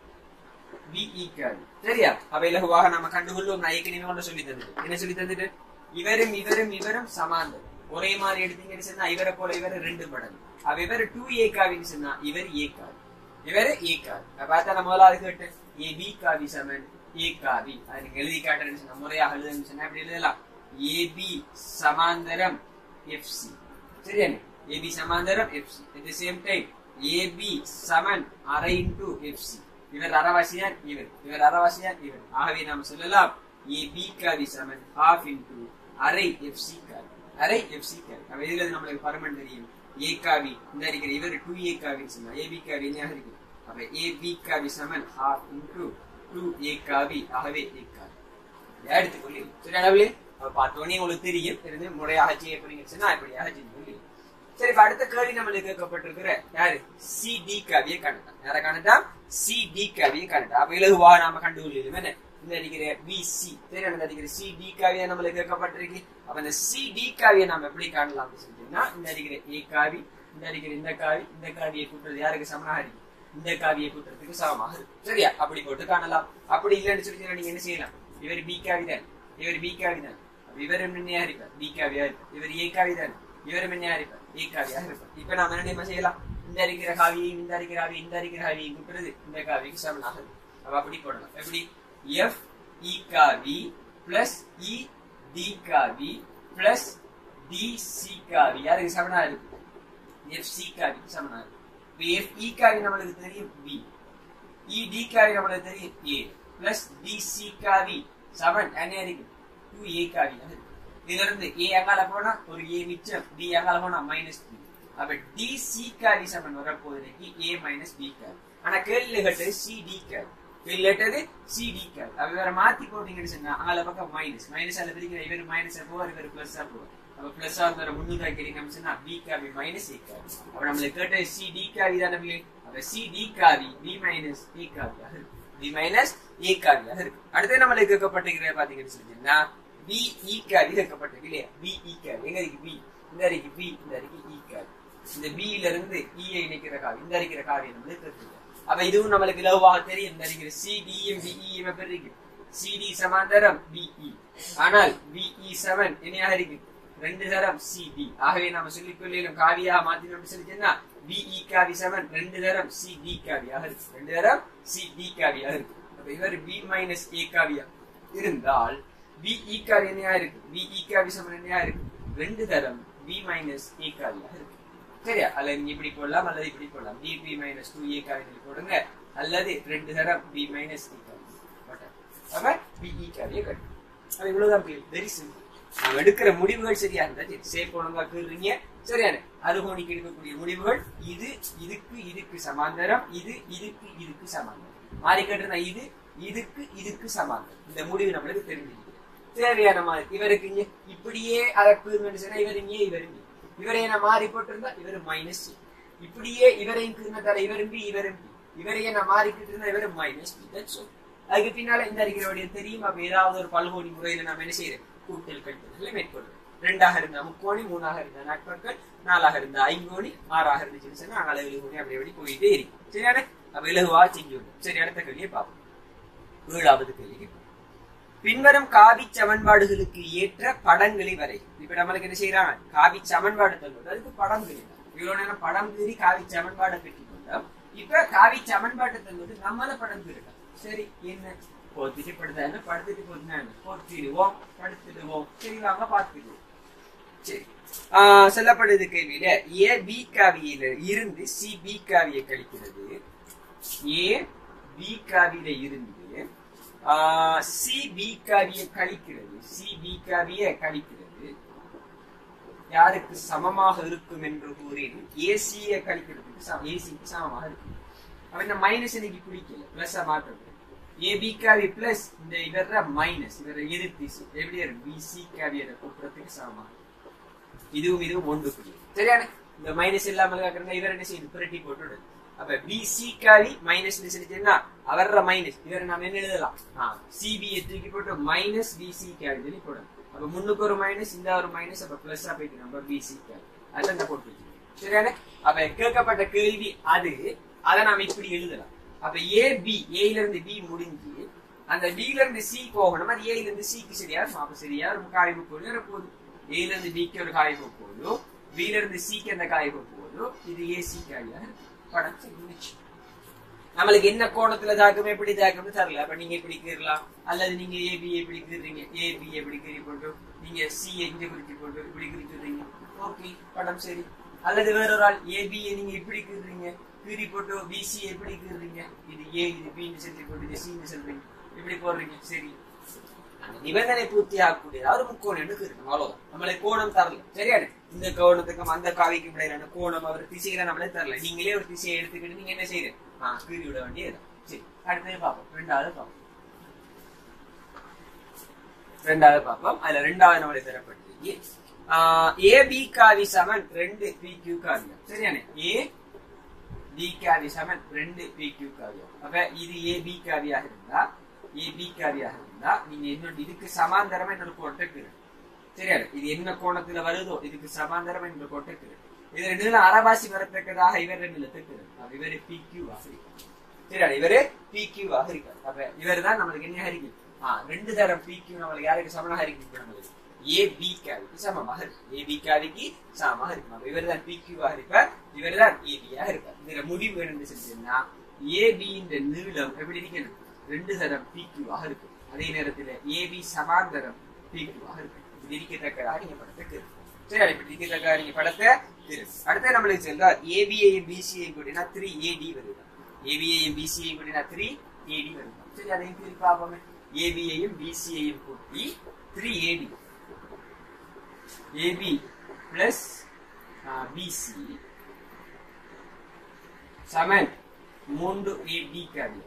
பிஇ காவி சரியா அப்ப இலகுவாக நம்ம கண்டுகொள்வோம் நான் ஏற்கனவே ஒன்று சொல்லி தந்துட்டு என்ன சொல்லி தந்துட்டு இவரும் இவரும் இவரும் சமாந்தர் ஒரே மாதிரி எடுத்தீங்கன்னு சொன்னா இவரை போல இவரு ரெண்டு மடங்கு அப்ப இவர் டூ ஏ காவின்னு சொன்னா இவர் ஏ காவி இவரு ஏ காவி அப்ப பார்த்தா நம்ம முதலாவது கேட்டு ஏ பி காவி சமன் ஏ காவி அது நீங்க எழுதி காட்டுறேன்னு சொன்னா முறையாக எழுதுன்னு சொன்னா எப்படி எழுதலாம் ஏபி சமாந்தரம் எஃப்சி சரியானே ஏபி சமாந்தரம் FC at the same time AB சமன் அரை இன்டு எஃப்சி இவர் அறவாசியான் இவர் இவர் அறவாசியான் இவர் ஆகவே நாம் சொல்லலாம் ஏபி காவி சமன் half இன்டு அரை எஃப்சி காவி அரை எஃப்சி காவி அப்ப இதுல இருந்து நம்மளுக்கு பருமன் தெரியும் ஏ காவி இந்த இருக்கிற இவர் டூ ஏ காவின்னு சொன்னா ஏபி காவி என்ன இருக்கு அப்ப ஏபி காவி சமன் half இன்டு டூ ஏ காவி ஆகவே ஏ காவி எடுத்துக்கொள்ளி சரி அளவுல பார்த்தோன்னே உங்களுக்கு தெரியும் தெரிஞ்சு முறையாக செய்ய போறீங்கன்னு சொன்னா இப்படியாக செய்ய முடியும் சரி இப்ப அடுத்த கேள்வி நம்மளுக்கு கேட்கப்பட்டிருக்கிற யாரு சி டி கவியை கண்டுட்டான் யார கண்டுட்டான் சி டி கவியை கண்டுட்டான் அப்ப இலகுவா நாம கண்டுகொள்ளும் என்ன இந்த அடிக்கிற பி சி சரி அந்த அடிக்கிற சி டி காவியை நம்மளுக்கு கேட்கப்பட்டிருக்கு அப்ப இந்த சி டி காவியை நாம எப்படி காணலாம் அப்படின்னு சொல்லிட்டீங்கன்னா இந்த அடிக்கிற ஏ காவி இந்த அடிக்கிற இந்த காவி இந்த காவியை கூட்டுறது யாருக்கு சமனாக இருக்கு இந்த காவியை கூட்டுறதுக்கு சமமாக இருக்கு சரியா அப்படி போட்டு காணலாம் அப்படி இல்லைன்னு சொல்லி நீங்க என்ன செய்யலாம் இவர் பி காவி தான் இவர் பி காவி தான் அப்ப இவரும் என்னையா இருப்பார் பி காவியா இருப்பார் இவர் ஏ காவி தான் இவரும் என்னையா இருப்பார் ஏ காவியாக இருப்பார் இப்ப நாம என்ன தெரியுமா செய்யலாம் இந்த அடிக்கிற காவியையும் இந்த அடிக்கிற காவியும் இந்த அடிக்கிற காவியையும் கூட்டுறது இந்த காவிக்கு சமனாக இருக்கு அப்ப அப்படி போடலாம் எப்படி எஃப் இ காவி பிளஸ் இ டி காவி பிளஸ் டி சி காவி யாருக்கு சமனா இருக்கு எஃப் சி காவி சமனா இருக்கு இப்ப எஃப் இ காவி நம்மளுக்கு தெரியும் பி இ டி காவி நம்மளுக்கு தெரியும் ஏ பிளஸ் டி சி காவி செவன் என்ன இருக்கு டூ ஏ காவி இதுல இருந்து ஏ அங்கால போனா ஒரு ஏ மிச்சம் டி அங்கால போனா மைனஸ் பி அப்ப டி சி காவி செவன் வரப்போகுதுக்கு ஏ மைனஸ் பி காவி ஆனா கேள்வியில கேட்டது சி டி காவி கேள்வி கேட்டது சி டி காவி அப்ப வேற மாத்தி போட்டீங்கன்னு சொன்னா அங்கால பக்கம் மைனஸ் மைனஸ் அதுல பிரிக்கிற இவர் மைனஸ் போவார் இவர் பிளஸ் போவார் அப்ப பிளஸ் ஆகுற முன்னூறு ஆக்கிறீங்க சொன்னா பி காவி மைனஸ் ஏ காவி அப்ப நம்மளுக்கு கேட்ட சி டி காவி தானே நம்மளே அப்ப சி டி காவி பி மைனஸ் ஏ காவியாக இருக்கு பி மைனஸ் ஏ காவியாக இருக்கு அடுத்து நம்மளுக்கு கேட்கப்பட்டிருக்கிற பாத்தீங்கன்னு சொன்னீங்கன்னா பி இ காவி கேட்கப்பட்டிருக்கு இல்லையா பி இ காவி எங்க இருக்கு பி இந்த அறைக்கு பி இந்த அறைக்கு இ காவி இந்த பி ல இருந்து இ ஐ இணைக்கிற காவி இந்த அறைக்கிற காவி நம்மளுக்கு தெரிஞ்சுக்க அப்ப இதுவும் நம்மளுக்கு இலவாக தெரியும் இந்த அறைக்கிற C D M B E M எப்படி இருக்கு சிடி சமாந்தரம் பிஇ ஆனால் பிஇ செவன் என்னையாக இருக்கு ரெண்டு தரம் சிடி ஆகவே நாம சொல்லிக் கொள்ளும் காவியாக மாத்தினோம் சொல்லிச்சுன்னா பிஇ காவி செவன் ரெண்டு தரம் சிடி காவியாக இருக்கு ரெண்டு தரம் சிடி காவியாக இருக்கு அப்ப இவர் பி மைனஸ் ஏ காவியா இருந்தால் பிஇ காவி என்னையா இருக்கு பிஇ காவி செவன் என்னையா இருக்கு ரெண்டு தரம் பி மைனஸ் ஏ காவியாக இருக்கு சரியா அல்லது நீங்க இப்படி போடலாம் அல்லது இப்படி போடலாம் B B minus two A காவி போடுங்க அல்லது ரெண்டு தரம் பி மைனஸ் ஏ காவி போட்டாங்க அப்ப பிஇ காவியை கட்டு அது இவ்வளவுதான் வெரி சிம்பிள் நாம் எடுக்கிற முடிவுகள் சரியா இருந்தா சரி சேப் ஒழுங்கா கீறுறீங்க சரியான அருகோணிக்கு எடுக்கக்கூடிய முடிவுகள் இது இதுக்கு இதுக்கு சமாந்தரம் இது இதுக்கு இதுக்கு சமாந்தரம் மாறி கேட்டிருந்தா இது இதுக்கு இதுக்கு சமாந்தரம் இந்த முடிவு நம்மளுக்கு தெரிஞ்சிருக்கு தேவையான மாதிரி இவருக்கு இங்க இப்படியே அதை கீறுங்கன்னு சொன்னா இவர் இங்கே இவர் இங்கே இவரை நான் மாறி போட்டிருந்தா இவர் மைனஸ் இப்படியே இவரையும் கீர்னதால இவரும் பி இவரும் பி இவரையே நான் மாறிக்கிட்டு இருந்தா இவரும் மைனஸ் பி தட்ஸ் all. அதுக்கு பின்னால இந்த அறிக்கையோடைய தெரியும் அப்ப ஏதாவது ஒரு பல்கோணி முறையில நம்ம என்ன செய்யறோம் கூட்டல் கட்டுதலை மேற்கொள்றோம் ரெண்டாக இருந்தா முக்கோணி மூணாக இருந்தா நாட்பற்கள் நாலாக இருந்தா ஐங்கோணி ஆறாக இருந்துச்சுன்னு சொன்னா நாங்கள் அழகு கோணி அப்படி அப்படி போயிட்டே இருக்கும் சரியான அப்ப இலகுவா செஞ்சு சரி அடுத்த கேள்வியை பார்ப்போம் ஏழாவது கேள்விக்கு போவோம். பின்வரும் காவி சமன்பாடுகளுக்கு ஏற்ற படங்களை வரை இப்ப நம்மளுக்கு என்ன செய்யறாங்க காவி சமன்பாடு தருவது அதுக்கு படங்கள் இல்லை. இவ்வளவு நேரம் படம் கீறி காவி சமன்பாடை பெற்றுக் கொண்டோம் இப்ப காவி சமன்பாட்டை தந்துட்டு நம்மள படம் கீறலாம் சரி என்ன போத்திட்டு படுத்தா என்ன படுத்துட்டு போத்துனா என்ன போத்திடுவோம் படுத்துடுவோம் சரி வாங்க பார்த்துக்குவோம் சரி ஆஹ் சொல்லப்படுது கேள்வியில ஏ பி காவியில இருந்து சி பி காவியை கழிக்கிறது ஏ பி காவியில இருந்து சி பி காவியை கழிக்கிறது சி பி காவியை கழிக்கிறது யாருக்கு சமமாக இருக்கும் என்று கூறின் ஏசியை கழிக்கிறதுக்கு சம ஏசிக்கு சமமாக இருக்கும் அப்ப இந்த மைனஸ் எனக்கு பிடிக்கல பிளஸ் மாற்றம் ஏ பி காவி பிளஸ் இந்த இவர மைனஸ் இவர எதிர்த்து எப்படி பி சி காவியை கூட்டுறதுக்கு சமமாக இருக்கும். இதுவும் இதுவும் ஒன்று புள்ளி சரியான இந்த மைனஸ் இல்லாமல் கேட்கறதா இவர் என்ன செய்யுது புரட்டி போட்டு விடுது அப்ப பிசி காவி மைனஸ் செஞ்சுன்னா அவர்ற மைனஸ் இவர் நாம என்ன எழுதலாம் சிபி தூக்கி போட்டு மைனஸ் பிசி காவி சொல்லி போடணும் அப்ப முன்னுக்கு ஒரு மைனஸ் இந்த ஒரு மைனஸ் அப்ப பிளஸ் போயிட்டு நம்ம பிசி காவி அதுல இந்த போட்டு வச்சிருக்கோம் சரியான அப்ப கேட்கப்பட்ட கேள்வி அது அதை நாம இப்படி எழுதலாம் அப்ப ஏ பி ஏல இருந்து பி முடிஞ்சு அந்த பில இருந்து சி போகணும் அது ஏல இருந்து சிக்கு சரியா இருக்கும் அப்ப சரியா ஒரு காய்வு போது போகுது ஏல இருந்து பிக்கு ஒரு காய்வு போதும் பில இருந்து சிக்கு அந்த காய்வு போதும் இது ஏசி காயா படம் முடிச்சு நம்மளுக்கு என்ன கோணத்துல தாக்கம் எப்படி தாக்கம்னு தரல அப்ப நீங்க எப்படி கீறலாம் அல்லது நீங்க ஏபி எப்படி கீறீங்க ஏபி எப்படி கீறி போட்டு நீங்க சி எங்க குறிச்சு போட்டு இப்படி குறிச்சுறீங்க ஓகே படம் சரி அல்லது வேற ஒரு ஆள் ஏபி நீங்க இப்படி கீறீங்க கீறி போட்டு பிசி எப்படி கீறீங்க இது ஏ இது பின்னு சொல்லி போட்டு இது சின்னு சொல்றீங்க இப்படி போடுறீங்க சரி அந்த நிபந்தனை பூர்த்தி ஆகக்கூடிய ஒரு முக்கோணம் இருக்கு அவ்வளவுதான் நம்மளை கோணம் தரல சரியான இந்த கோணத்துக்கும் அந்த காவிக்கும் இடையிலான கோணம் அவர் திசையில நம்மளே தரல நீங்களே ஒரு திசையை எடுத்துக்கிட்டு நீங்க என்ன செய்யுங்க ஆஹ் கீறி விட வேண்டியது சரி அடுத்தது பார்ப்போம் ரெண்டாவது பார்ப்போம் ரெண்டாவது பார்ப்போம் அதுல ரெண்டாவது நம்மளை தரப்பட்டிருக்கு ஏ பி காவி சமன் ரெண்டு பி கியூ காவியம் சரியானே ஏ பி காவி சமன் ரெண்டு பி கியூ காவியம் அப்ப இது ஏ பி காவியாக இருந்தா ஏ பி காவியாக இருந்தா நீங்க இன்னொன்று இதுக்கு சமாந்தரமா இன்னொரு கோட்டை கீழே சரியா இது என்ன கோணத்துல வருதோ இதுக்கு சமாந்தரமா இன்னொரு கோட்டை கீழே இது ரெண்டுல அரபாசி வரத்தக்கதாக இவர் ரெண்டுல தைக்கிறது அப்ப இவரு பி கியூ ஆக இருக்கார் சரியா இவரு பி கியூ ஆக இருக்கார் அப்ப இவர் தான் நம்மளுக்கு என்ன இருக்கு ஆஹ் ரெண்டு தரம் பி கியூ நம்மளுக்கு யாருக்கு சமனாக இருக்கு இப்ப நம்மளுக்கு ஏ பி காவிக்கு சமமாக இருக்கு ஏ பி காவிக்கு சமமாக இருக்கும் அப்ப இவர் தான் பி கியூ ஆக இருப்பார் இவர் தான் ஏ பி ஆக இருக்கார் இதுல முடிவு என்ன செஞ்சதுன்னா ஏ பி இந்த நீளம் எப்படி இருக்கணும் ரெண்டு தரம் பி கியூ ஆக இருக்கும் அதே நேரத்துல ஏ பி சமாந்தரம் பி கியூ ஆக இருக்கும் இது இருக்கத்தக்கதாக நீங்க படத்தை இருக்கு சரி இப்ப இருக்கத்தக்கதாக நீங்க படத்தை இருக்கு அடுத்து நம்மளுக்கு சென்றால் ஏபிஐயும் பிசிஐயும் கூட்டினா த்ரீ ஏடி வருது ஏபிஐயும் பிசிஐயும் கூட்டினா த்ரீ ஏடி வருது சரி அதையும் திருப்பி பார்ப்போமே ஏபிஐயும் பிசிஐயும் கூட்டி three AD AB plus BC சமன் மூன்று ஏடி காரியம்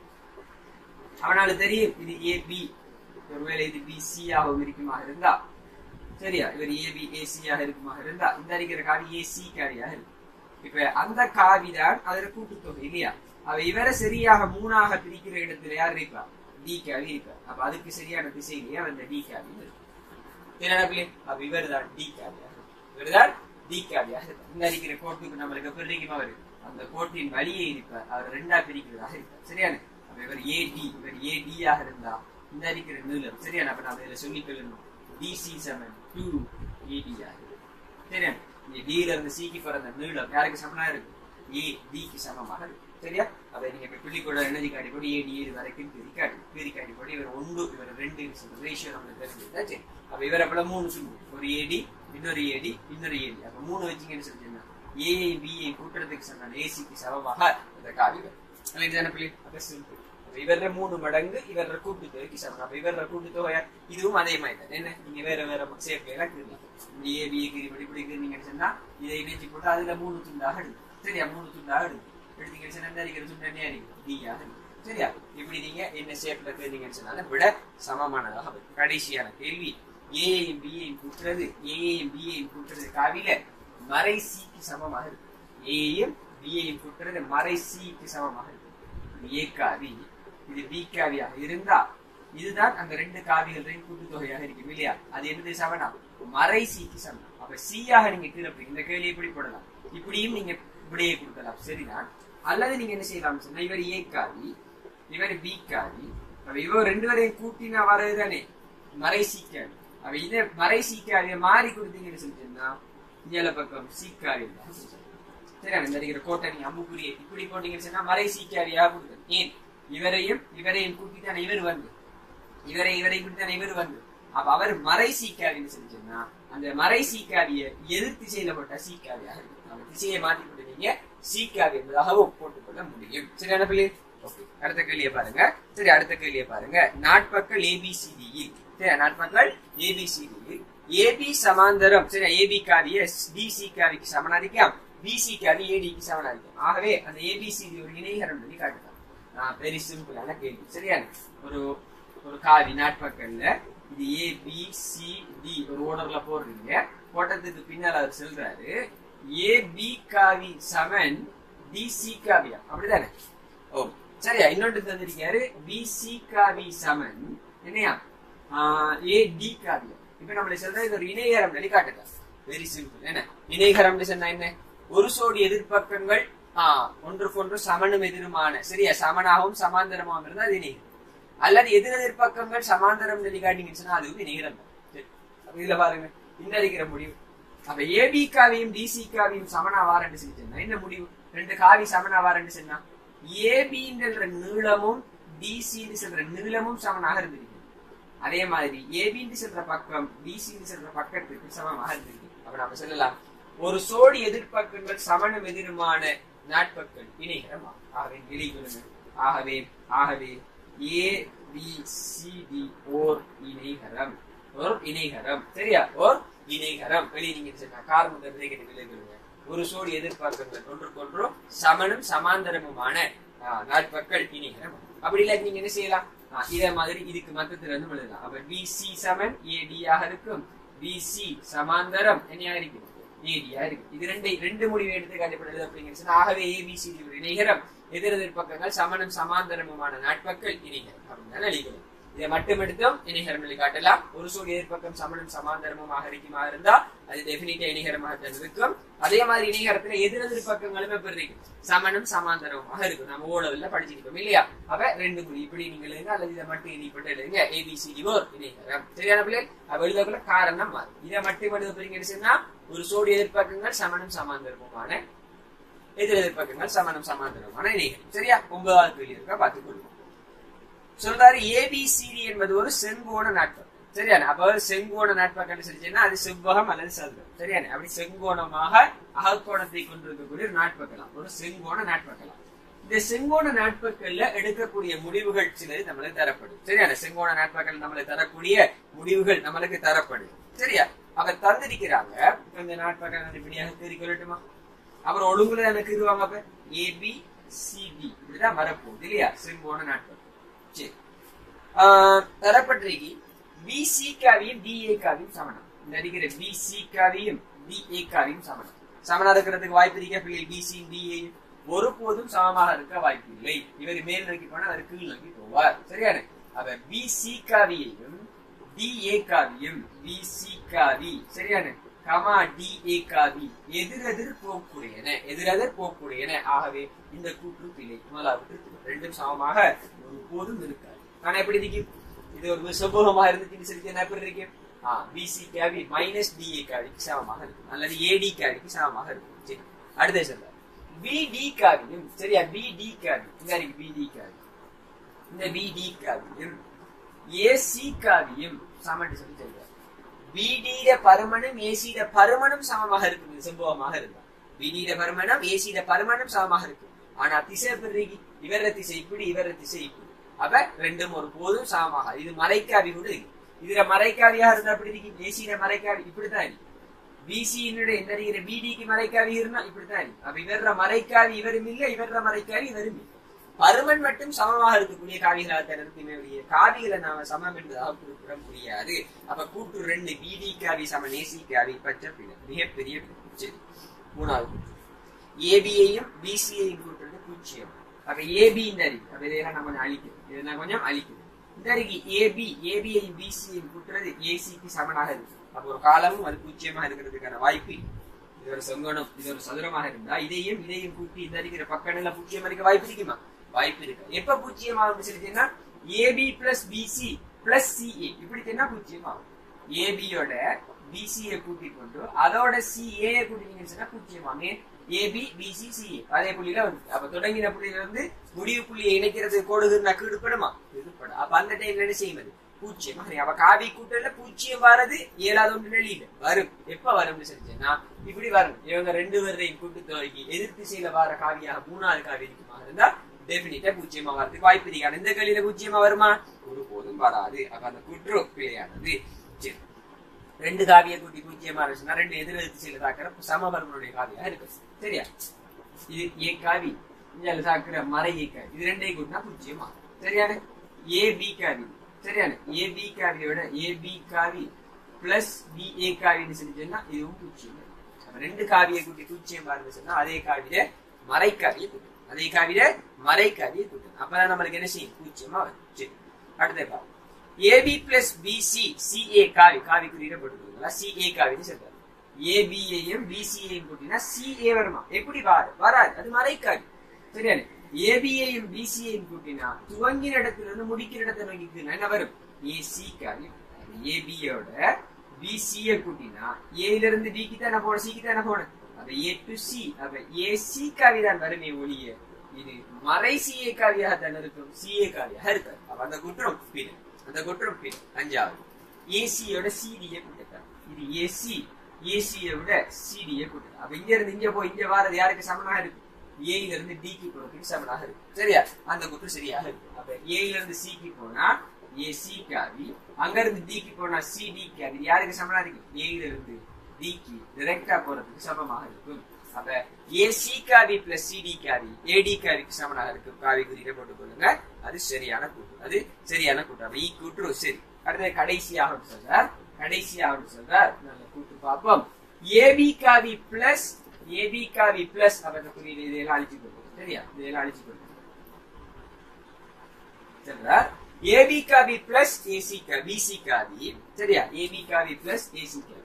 அவனால தெரியும் இது ஏபி ஒருவேளை இது பிசி ஆகவும் இருக்குமா இருந்தா சரியா இவர் ஏபி ஏசியாக இருக்குமா இருந்தா இந்த அடிக்கிற காவி ஏசி காவியாக இருக்கு இப்ப அந்த காவி தான் அதுல கூட்டுத்தொகை இல்லையா அவ இவரை சரியாக மூணாக பிரிக்கிற இடத்துல யார் இருப்பா டி காவி இருப்பா அப்ப அதுக்கு சரியான திசையிலேயே அந்த டி காவி இருக்கு பிள்ளை அப்ப இவர் தான் டி காவியாக இவர் தான் டி காவியாக இருப்பார் இந்த அடிக்கிற கோட்டுக்கு நம்மளுக்கு எப்படி இருக்குமா அவரு அந்த கோட்டின் வழியே இருப்பார் அவர் ரெண்டா பிரிக்கிறதாக இருப்பார் சரியான அப்ப இவர் ஏடி இவர் ஏடியாக இருந்தா இந்த அடிக்கிற நீளம் சரியான அப்ப நாம இதுல சொல்லிக் கொள்ளணும் டிசி செவன் டூ ஏடி ஆகுது சரியா இந்த டில இருந்து சிக்கு பிறந்த நீளம் யாருக்கு சமனா இருக்கு ஏ டிக்கு சமமாக இருக்கு சரியா அதை நீங்க இப்ப பிள்ளைக்கூட எனர்ஜி காட்டி போட்டு ஏடி இது வரைக்கும் பிரி காட்டி பிரி காட்டி போட்டு இவர் ஒன்று இவர் ரெண்டு ரேஷியோ நம்மளுக்கு தெரிஞ்சுதா சரி அப்ப இவரை போல மூணு சொல்லு ஒரு ஏடி இன்னொரு ஏடி இன்னொரு ஏடி அப்ப மூணு வச்சுங்கன்னு சொல்லிட்டீங்கன்னா ஏஐ பிஐ கூட்டுறதுக்கு சொன்ன ஏசிக்கு சமமாக இந்த காவி வரும் இல்லைன்னு பிள்ளை அப்ப சிம்பிள் இவர மூணு மடங்கு இவர கூட்டுத்தொகைக்கு சமம் அப்ப இவர கூட்டுத்தொகை இதுவும் அதே மாதிரி தான் என்ன நீங்க வேற வேற சேர்க்கை எல்லாம் கிருக்கலாம் இந்த ஏ பி கிரி இப்படி இப்படி கிருந்தீங்கன்னு சொன்னா இதை இணைச்சு போட்டு அதுல மூணு துண்டாக எடுக்கும் சரியா மூணு துண்டாக எடுக்கும் எடுத்தீங்கன்னு சொன்னா இந்த அடிக்கிற துண்டு என்ன அடிக்கும் டியாக இருக்கும் சரியா இப்படி நீங்க என்ன ஷேப்ல கேட்டீங்கன்னு சொன்னா விட சமமானதாக வரும் கடைசியான கேள்வி ஏஐயும் பிஐயும் கூட்டுறது ஏஐயும் பிஐயும் கூட்டுறது காவில மறை சிக்கு சமமாக இருக்கு ஏஐயும் பிஐயும் கூட்டுறது மறை சிக்கு சமமாக இருக்கு ஏ காவி இது பி காவியாக இருந்தா இதுதான் அந்த ரெண்டு காவிகளின் கூட்டுத்தொகையாக இருக்கும் இல்லையா அது என்னது சமனா மறை சிக்கு சமம் அப்ப சியாக நீங்க கீழே போய் இந்த கேள்வி எப்படி போடலாம் இப்படியும் நீங்க இப்படியே கொடுக்கலாம் சரிதான் அல்லது நீங்க என்ன செய்யலாம் சொன்னா இவர் ஏ காவி இவர் பி காவி அப்ப இவர் ரெண்டு பேரையும் கூட்டினா வர்றதுதானே மறை சீக்காவி அப்ப இதை மறை சீக்காவிய மாறி கொடுத்தீங்கன்னு சொல்லிட்டீங்கன்னா இந்தியால பக்கம் சீக்காவி சரி இந்த இருக்கிற கோட்டணி அம்புக்குரிய இப்படி போட்டீங்கன்னு சொன்னா மறை சீக்காவியாக கொடுக்குது ஏன் இவரையும் இவரையும் கூட்டித்தானே இவர் வந்து இவரை இவரை கூட்டித்தானே இவர் வந்து அப்ப அவர் மறை சீக்காவின்னு செஞ்சோம்னா அந்த மறை சீக்காவிய எதிர் திசையில போட்ட சீக்காவியாக இருக்கும் அந்த திசையை மாற்றி போட்டு நீங்க சீக்காவி என்பதாகவும் போட்டுக்கொள்ள முடியும் சரியான பிள்ளை ஓகே அடுத்த கேள்வியை பாருங்க சரி அடுத்த கேள்வியை பாருங்க நாட்பக்கள் ஏபிசிடியில் சரி நாட்பக்கள் ஏபிசிடியில் ஏபி சமாந்தரம் சரி ஏபி காவிய டிசி காவிக்கு சமனாதிக்கம் பிசி காவி ஏடிக்கு சமனாதிக்கம் ஆகவே அந்த ஏபிசிடி ஒரு இணைகரம் பண்ணி காட்டுதான் வெரி சிம்பிளான கேள்வி சரியான ஒரு ஒரு காவி நாட்பக்கல்ல இது ஏ பி சி டி ஒரு ஓர்டர்ல போடுறீங்க போட்டதுக்கு பின்னால் அவர் சொல்றாரு ஏ பி காவி சமன் டி சி காவியா அப்படிதானே ஓ சரியா இன்னொன்று தந்திருக்காரு பி சி காவி சமன் என்னையா ஏ டி காவியம் இப்ப நம்மளை சொல்ற இது ஒரு இணையகரம் சொல்லி காட்டுதா வெரி சிம்பிள் என்ன இணையகரம் சொன்னா என்ன ஒரு சோடி எதிர்ப்பக்கங்கள் ஆஹ் ஒன்றுக்கொன்று சமனும் எதிருமான சரியா சமனாகவும் சமாந்தரமாகவும் இருந்தா அது இணையம் அல்லது எதிர் எதிர்ப்பக்கங்கள் சமாந்தரம் சொல்லி காட்டிங்கன்னு சொன்னா அது வந்து இணையரம் தான். சரி. அப்ப இதுல பாருங்க இந்த அடிக்கிற முடிவு அப்ப ஏபி காவியும் டிசி காவியும் சமனா வாரண்டு சொன்னா என்ன முடிவு ரெண்டு காவி சமனா வாரண்டு சொன்னா ஏபின்ற நீளமும் டிசின்னு சொல்ற நீளமும் சமனாக இருந்திருக்கு அதே மாதிரி ஏபின்னு சொல்ற பக்கம் டிசின்னு சொல்ற பக்கத்துக்கு சமமாக இருந்திருக்கு அப்ப நாம சொல்லலாம் ஒரு சோடி எதிர்ப்பக்கங்கள் சமணம் எதிருமான நாட்பக்கள் இணைகரம் ஆகவே விளைவுகள் ஆகவே ஆகவே ஏ பி சி டி ஓர் இணைகரம் ஓர் இணைகரம் சரியா ஓர் இணைகரம் வெளியே நீங்க சொன்னா காரணம் விளைவுகள் ஒரு சோடி எதிர்பார்க்கங்கள் ஒன்றுக்கொன்று சமனும் சமாந்தரமுமான ஆஹ், நாட்பக்கள் இணைகரம் அப்படி இல்லை நீங்க என்ன செய்யலாம் ஆஹ், இதே மாதிரி இதுக்கு மத்தத்துல இருந்து எழுதலாம் அப்ப பிசி சமன் ஏடியாக இருக்கும் பிசி சமாந்தரம் என்னையா இருக்கும் ஏடியா இருக்கு இது ரெண்டு ரெண்டு முடிவு எடுத்து காட்டப்படுது அப்படிங்கிறது சொன்னா, ஆகவே ஏபிசி ஒரு இணைகரம் எதிர் எதிர்ப்பக்கங்கள் சமனும் சமாந்தரமுமான நாட்பக்கள் இணைகரம் அப்படின்னு எழுதிக்கணும் இதை மட்டும் எடுத்தும் இணைகரம் எழுதி காட்டலாம் ஒரு சோடி எதிர்ப்பக்கம் சமனும் சமாந்தரமுமாக இருக்குமா இருந்தா அது டெபினிட்டா இணைகரமாக தான் இருக்கும் அதே மாதிரி இணைகரத்துல எதிர் எதிர்ப்பக்கங்களுமே எப்படி இருக்கும் சமனும் சமாந்தரமுமாக இருக்கும் நம்ம ஓடவில்ல படிச்சிருக்கோம் இல்லையா அப்ப ரெண்டு முடி இப்படி நீங்க எழுதுங்க அல்லது இதை மட்டும் எழுதிப்பட்டு எழுதுங்க ஏபிசிடி ஓர் இணைகரம் சரியான பிள்ளை அப்ப எழுதக்குள்ள காரணம் மாறும் இதை மட்டும் எழுத போறீங்கன்னு சொன்னா ஒரு சோடி எதிர்ப்பக்கங்கள் சமனும் சமாந்தரமுமான எதிர் எதிர்ப்பக்கங்கள் சமனும் சமாந்தரமான இணைகரம் சரியா ஒன்பதாவது கேள்வி இருக்கா பார்த்துக் கொள்வோம் சொல்றாரு ஏபிசிடி என்பது ஒரு செங்கோண நாட்பக்கம் சரியான அப்ப ஒரு செங்கோண நாட்பக்கம் சொல்லிச்சுன்னா அது செவ்வகம் அல்லது சதுரம் சரியான அப்படி செங்கோணமாக அகக்கோணத்தை கொண்டிருக்கக்கூடிய ஒரு நாட்பக்கலாம் ஒரு செங்கோண நாட்பக்கலாம் இந்த செங்கோண நாட்பக்கல்ல எடுக்கக்கூடிய முடிவுகள் சிலது நம்மளுக்கு தரப்படும் சரியான செங்கோண நாட்பக்கல் நம்மளுக்கு தரக்கூடிய முடிவுகள் நம்மளுக்கு தரப்படும் சரியா அப்ப தந்திருக்கிறாங்க இந்த நாட்பக்கம் இப்படியாக தெரிவிக்க சொல்லட்டுமா அப்புறம் ஒழுங்குல எனக்கு இருவாங்க அப்ப ஏபி சிடி இப்படிதான் வரப்போகுது இல்லையா செங்கோண நாட்பக்கம் சரி ஆஹ் தரப்பட்டிருக்கு பிசி காவியும் டிஏ காவியும் சமணம் இந்த அடிக்கிற பிசி காவியும் டிஏ காவியும் சமணம் சமனா இருக்கிறதுக்கு வாய்ப்பு இருக்க பிள்ளை பிசி டிஏ ஒருபோதும் சமமாக இருக்க வாய்ப்பு இல்லை இவர் மேல் நோக்கி போனா அவர் கீழ் நோக்கி போவார் சரியான அப்ப பிசி காவியையும் டிஏ காவியும் பிசி காவி சரியான கமா டிஏ காவி எதிரெதிர் போக்குடையன எதிரெதிர் போக்குடையன ஆகவே இந்த கூற்று பிழை முதலாவது ரெண்டும் சமமாக ஒருபோதும் இருக்காது ஆனா எப்படி இருக்கும் இது ஒரு செவ்வகமாக இருந்துச்சுன்னு சொல்லி என்ன எப்படி இருக்கும் ஆ பிசி கேவி மைனஸ் டிஏ கேவிக்கு சமமாக இருக்கும் அல்லது ஏடி கேவிக்கு சமமாக இருக்கும் சரி அடுத்த சொல்ல பிடி காவியும் சரியா பிடி காவி இந்த இருக்கு பிடி காவி இந்த பிடி காவியும் ஏசி காவியும் சமன் சொல்லி சொல்றாரு பிடியிட பருமனும் ஏசியிட பருமனும் சமமாக இருக்குது செம்பவமாக இருந்தா பிடியிட பருமனும் ஏசியிட பருமனும் சமமாக இருக்கு ஆனா திசை பிறகு இவர திசை இப்படி இவர திசை இப்படி அப்ப ரெண்டும் ஒரு போதும் சமமாக இது மறைக்காவி கூட இருக்கு இதுல மறைக்காவியா இருந்தா அப்படி இருக்கு ஏசியில மறைக்காவி இப்படித்தான் இருக்கு பிசியினுடைய இந்த இருக்கிற பிடிக்கு மறைக்காவி இருந்தா இப்படித்தான் இருக்கு அப்ப இவர மறைக்காவி இவரும் இல்ல இவர மறைக்காவி இவரும் இல்லை பருமன் மட்டும் சமமாக இருக்கக்கூடிய காவிகளாக இருக்குமே ஒழிய காவிகளை நாம சமம் என்பதாக குறிப்பிட முடியாது அப்ப கூட்டு ரெண்டு பிடி காவி சமன் ஏசி காவி பற்ற பிழை மிகப்பெரிய பிழை. சரி மூணாவது ஏபியையும் பிசியையும் கூட்டுறது பூஜ்ஜியம் அப்ப ஏபி இந்த அறிவு அப்ப இதெல்லாம் நம்ம கொஞ்சம் அழிக்கணும் இதெல்லாம் கொஞ்சம் அழிக்கணும் இந்த அறிக்கை ஏபி ஏபியையும் பிசியையும் கூட்டுறது ஏசிக்கு சமனாக இருக்கு அப்ப ஒரு காலமும் அது பூஜ்ஜியமாக இருக்கிறதுக்கான வாய்ப்பு இல்லை. இது ஒரு செங்கோணம் இது ஒரு சதுரமாக இருந்தா இதையும் இதையும் கூட்டி இந்த இருக்கிற பக்கத்துல பூஜ்ஜியம் இருக்க வாய்ப்பு இருக்குமா வாய்ப்பு இருக்கு எப்ப பூஜ்ஜியம் ஆகும் சொல்லிட்டீங்கன்னா AB plus BC plus CA இப்படி என்ன பூஜ்ஜியம் ஆகும் ஏபியோட பிசியை கூட்டி கொண்டு அதோட சிஏ கூட்டினீங்கன்னு சொன்னா பூஜ்ஜியம் ஆகும் ஏன்? ஏபி பிசி சிஏ அதே புள்ளியில வந்து அப்ப தொடங்கின புள்ளியில இருந்து முடிவு புள்ளியை இணைக்கிறது கோடுகிறனா கீடுபடுமா கீடுபடும் அப்ப அந்த டைம்ல என்ன செய்வது பூஜ்ஜியம் சரி, அப்ப காவி கூட்டல்ல பூஜ்ஜியம் வர்றது ஏழாவது ஒன்று வெளியில வரும் எப்ப வரும்னு சொல்லிச்சேன்னா இப்படி வரும் இவங்க ரெண்டு பேரையும் கூட்டு துவக்கி எதிர் திசையில வர காவியாக மூணாவது காவி இருக்குமா இருந்தா டெபினிட்டா பூஜ்ஜியமா வரதுக்கு வாய்ப்பு இருக்கு ஆனா இந்த கலியில பூஜ்ஜியமா வருமா ஒருபோதும் வராது அப்ப அந்த குற்று பிழையானது சரி ரெண்டு காவியை கூட்டி பூஜ்ஜியமா இருந்துச்சுன்னா ரெண்டு எதிர் எதிர் திசையில தாக்குற சமபரமனுடைய காவியா இருக்கு சரியா இது ஏ காவி இங்க தாக்குற மறை ஏ காவி இது ரெண்டையும் கூட்டினா பூஜ்ஜியமா சரியான ஏ பி காவி சரியான ஏ பி காவியோட ஏ பி காவி பிளஸ் பி ஏ காவின்னு செஞ்சோம்னா இதுவும் பூஜ்ஜியம் அப்ப ரெண்டு காவியை கூட்டி பூஜ்ஜியம் இருந்துச்சுன்னா அதே காவியில மறைக்காவியை கூட்டணும் அதே காவியில மறைக்காவியை கூட்டணும் அப்பதான் நம்மளுக்கு என்ன செய்யும் பூஜ்ஜியமா வரும் சரி அடுத்த பாவம் ஏபி பிளஸ் பிசி சிஏ காவி காவி குறியிட போட்டுருக்கீங்களா சிஏ காவின்னு சொல்றாரு ஏபிஏயும் பிசிஏயும் கூட்டினா சிஏ வருமா எப்படி வராது வராது அது மறைக்காவி சரியா ஏபிஏயும் பிசிஏயும் கூட்டினா துவங்கின இடத்துல இருந்து முடிக்கிற இடத்துல நோக்கிக்குன்னா என்ன வரும் ஏசி காவி ஏபியோட பிசிஏ கூட்டினா ஏல இருந்து பிக்கு தானே போன சிக்கு தானே போன அப்ப ஏ டு சி அப்ப ஏசி காவி தான் வருமே ஒளிய இது மறை சிஏ காவியாக தான் இருக்கும் சிஏ காவியாக இருக்காது அப்ப அந்த குற்றம் பின் அந்த குற்றம் பின் அஞ்சாவது ஏசியோட சிடியை கூட்டிட்டார் இது ஏசி ஏசியை விட சிடியை கூட்டிட்டார் அப்ப இங்க இருந்து இங்க போய் இங்க வாரது யாருக்கு சமனாக இருக்கு ஏல இருந்து டிக்கு போறதுக்கு சமனாக இருக்கு சரியா அந்த குற்றம் சரியாக இருக்கு அப்ப ஏல இருந்து சிக்கு போனா ஏசி காவி அங்க இருந்து டிக்கு போனா சிடி காவி இது யாருக்கு சமனா இருக்கு ஏல இருந்து டிக்கு டைரக்டா போறதுக்கு சமமாக இருக்கும் அப்ப ஏசி காவி பிளஸ் சிடி காவி ஏடி காவிக்கு சமனாக இருக்கும் காவி குறியிட போட்டுக் கொள்ளுங்க அது சரியான கூட்டு அது சரியான கூட்டு அப்ப ஈ கூட்டு சரி அடுத்தது கடைசியாக சொல்றார் கடைசியாக சொல்றார் நல்ல கூட்டு பார்ப்போம் ஏபி காவி பிளஸ் ஏபி காவி பிளஸ் அப்ப இந்த குறியீடு இதெல்லாம் அழிச்சு கொடுக்கும் சரியா இதெல்லாம் அழிச்சு கொடுக்கும் சொல்றார் ஏபி காவி பிளஸ் ஏசி காவி பிசி காவி சரியா ஏபி காவி பிளஸ் ஏசி காவி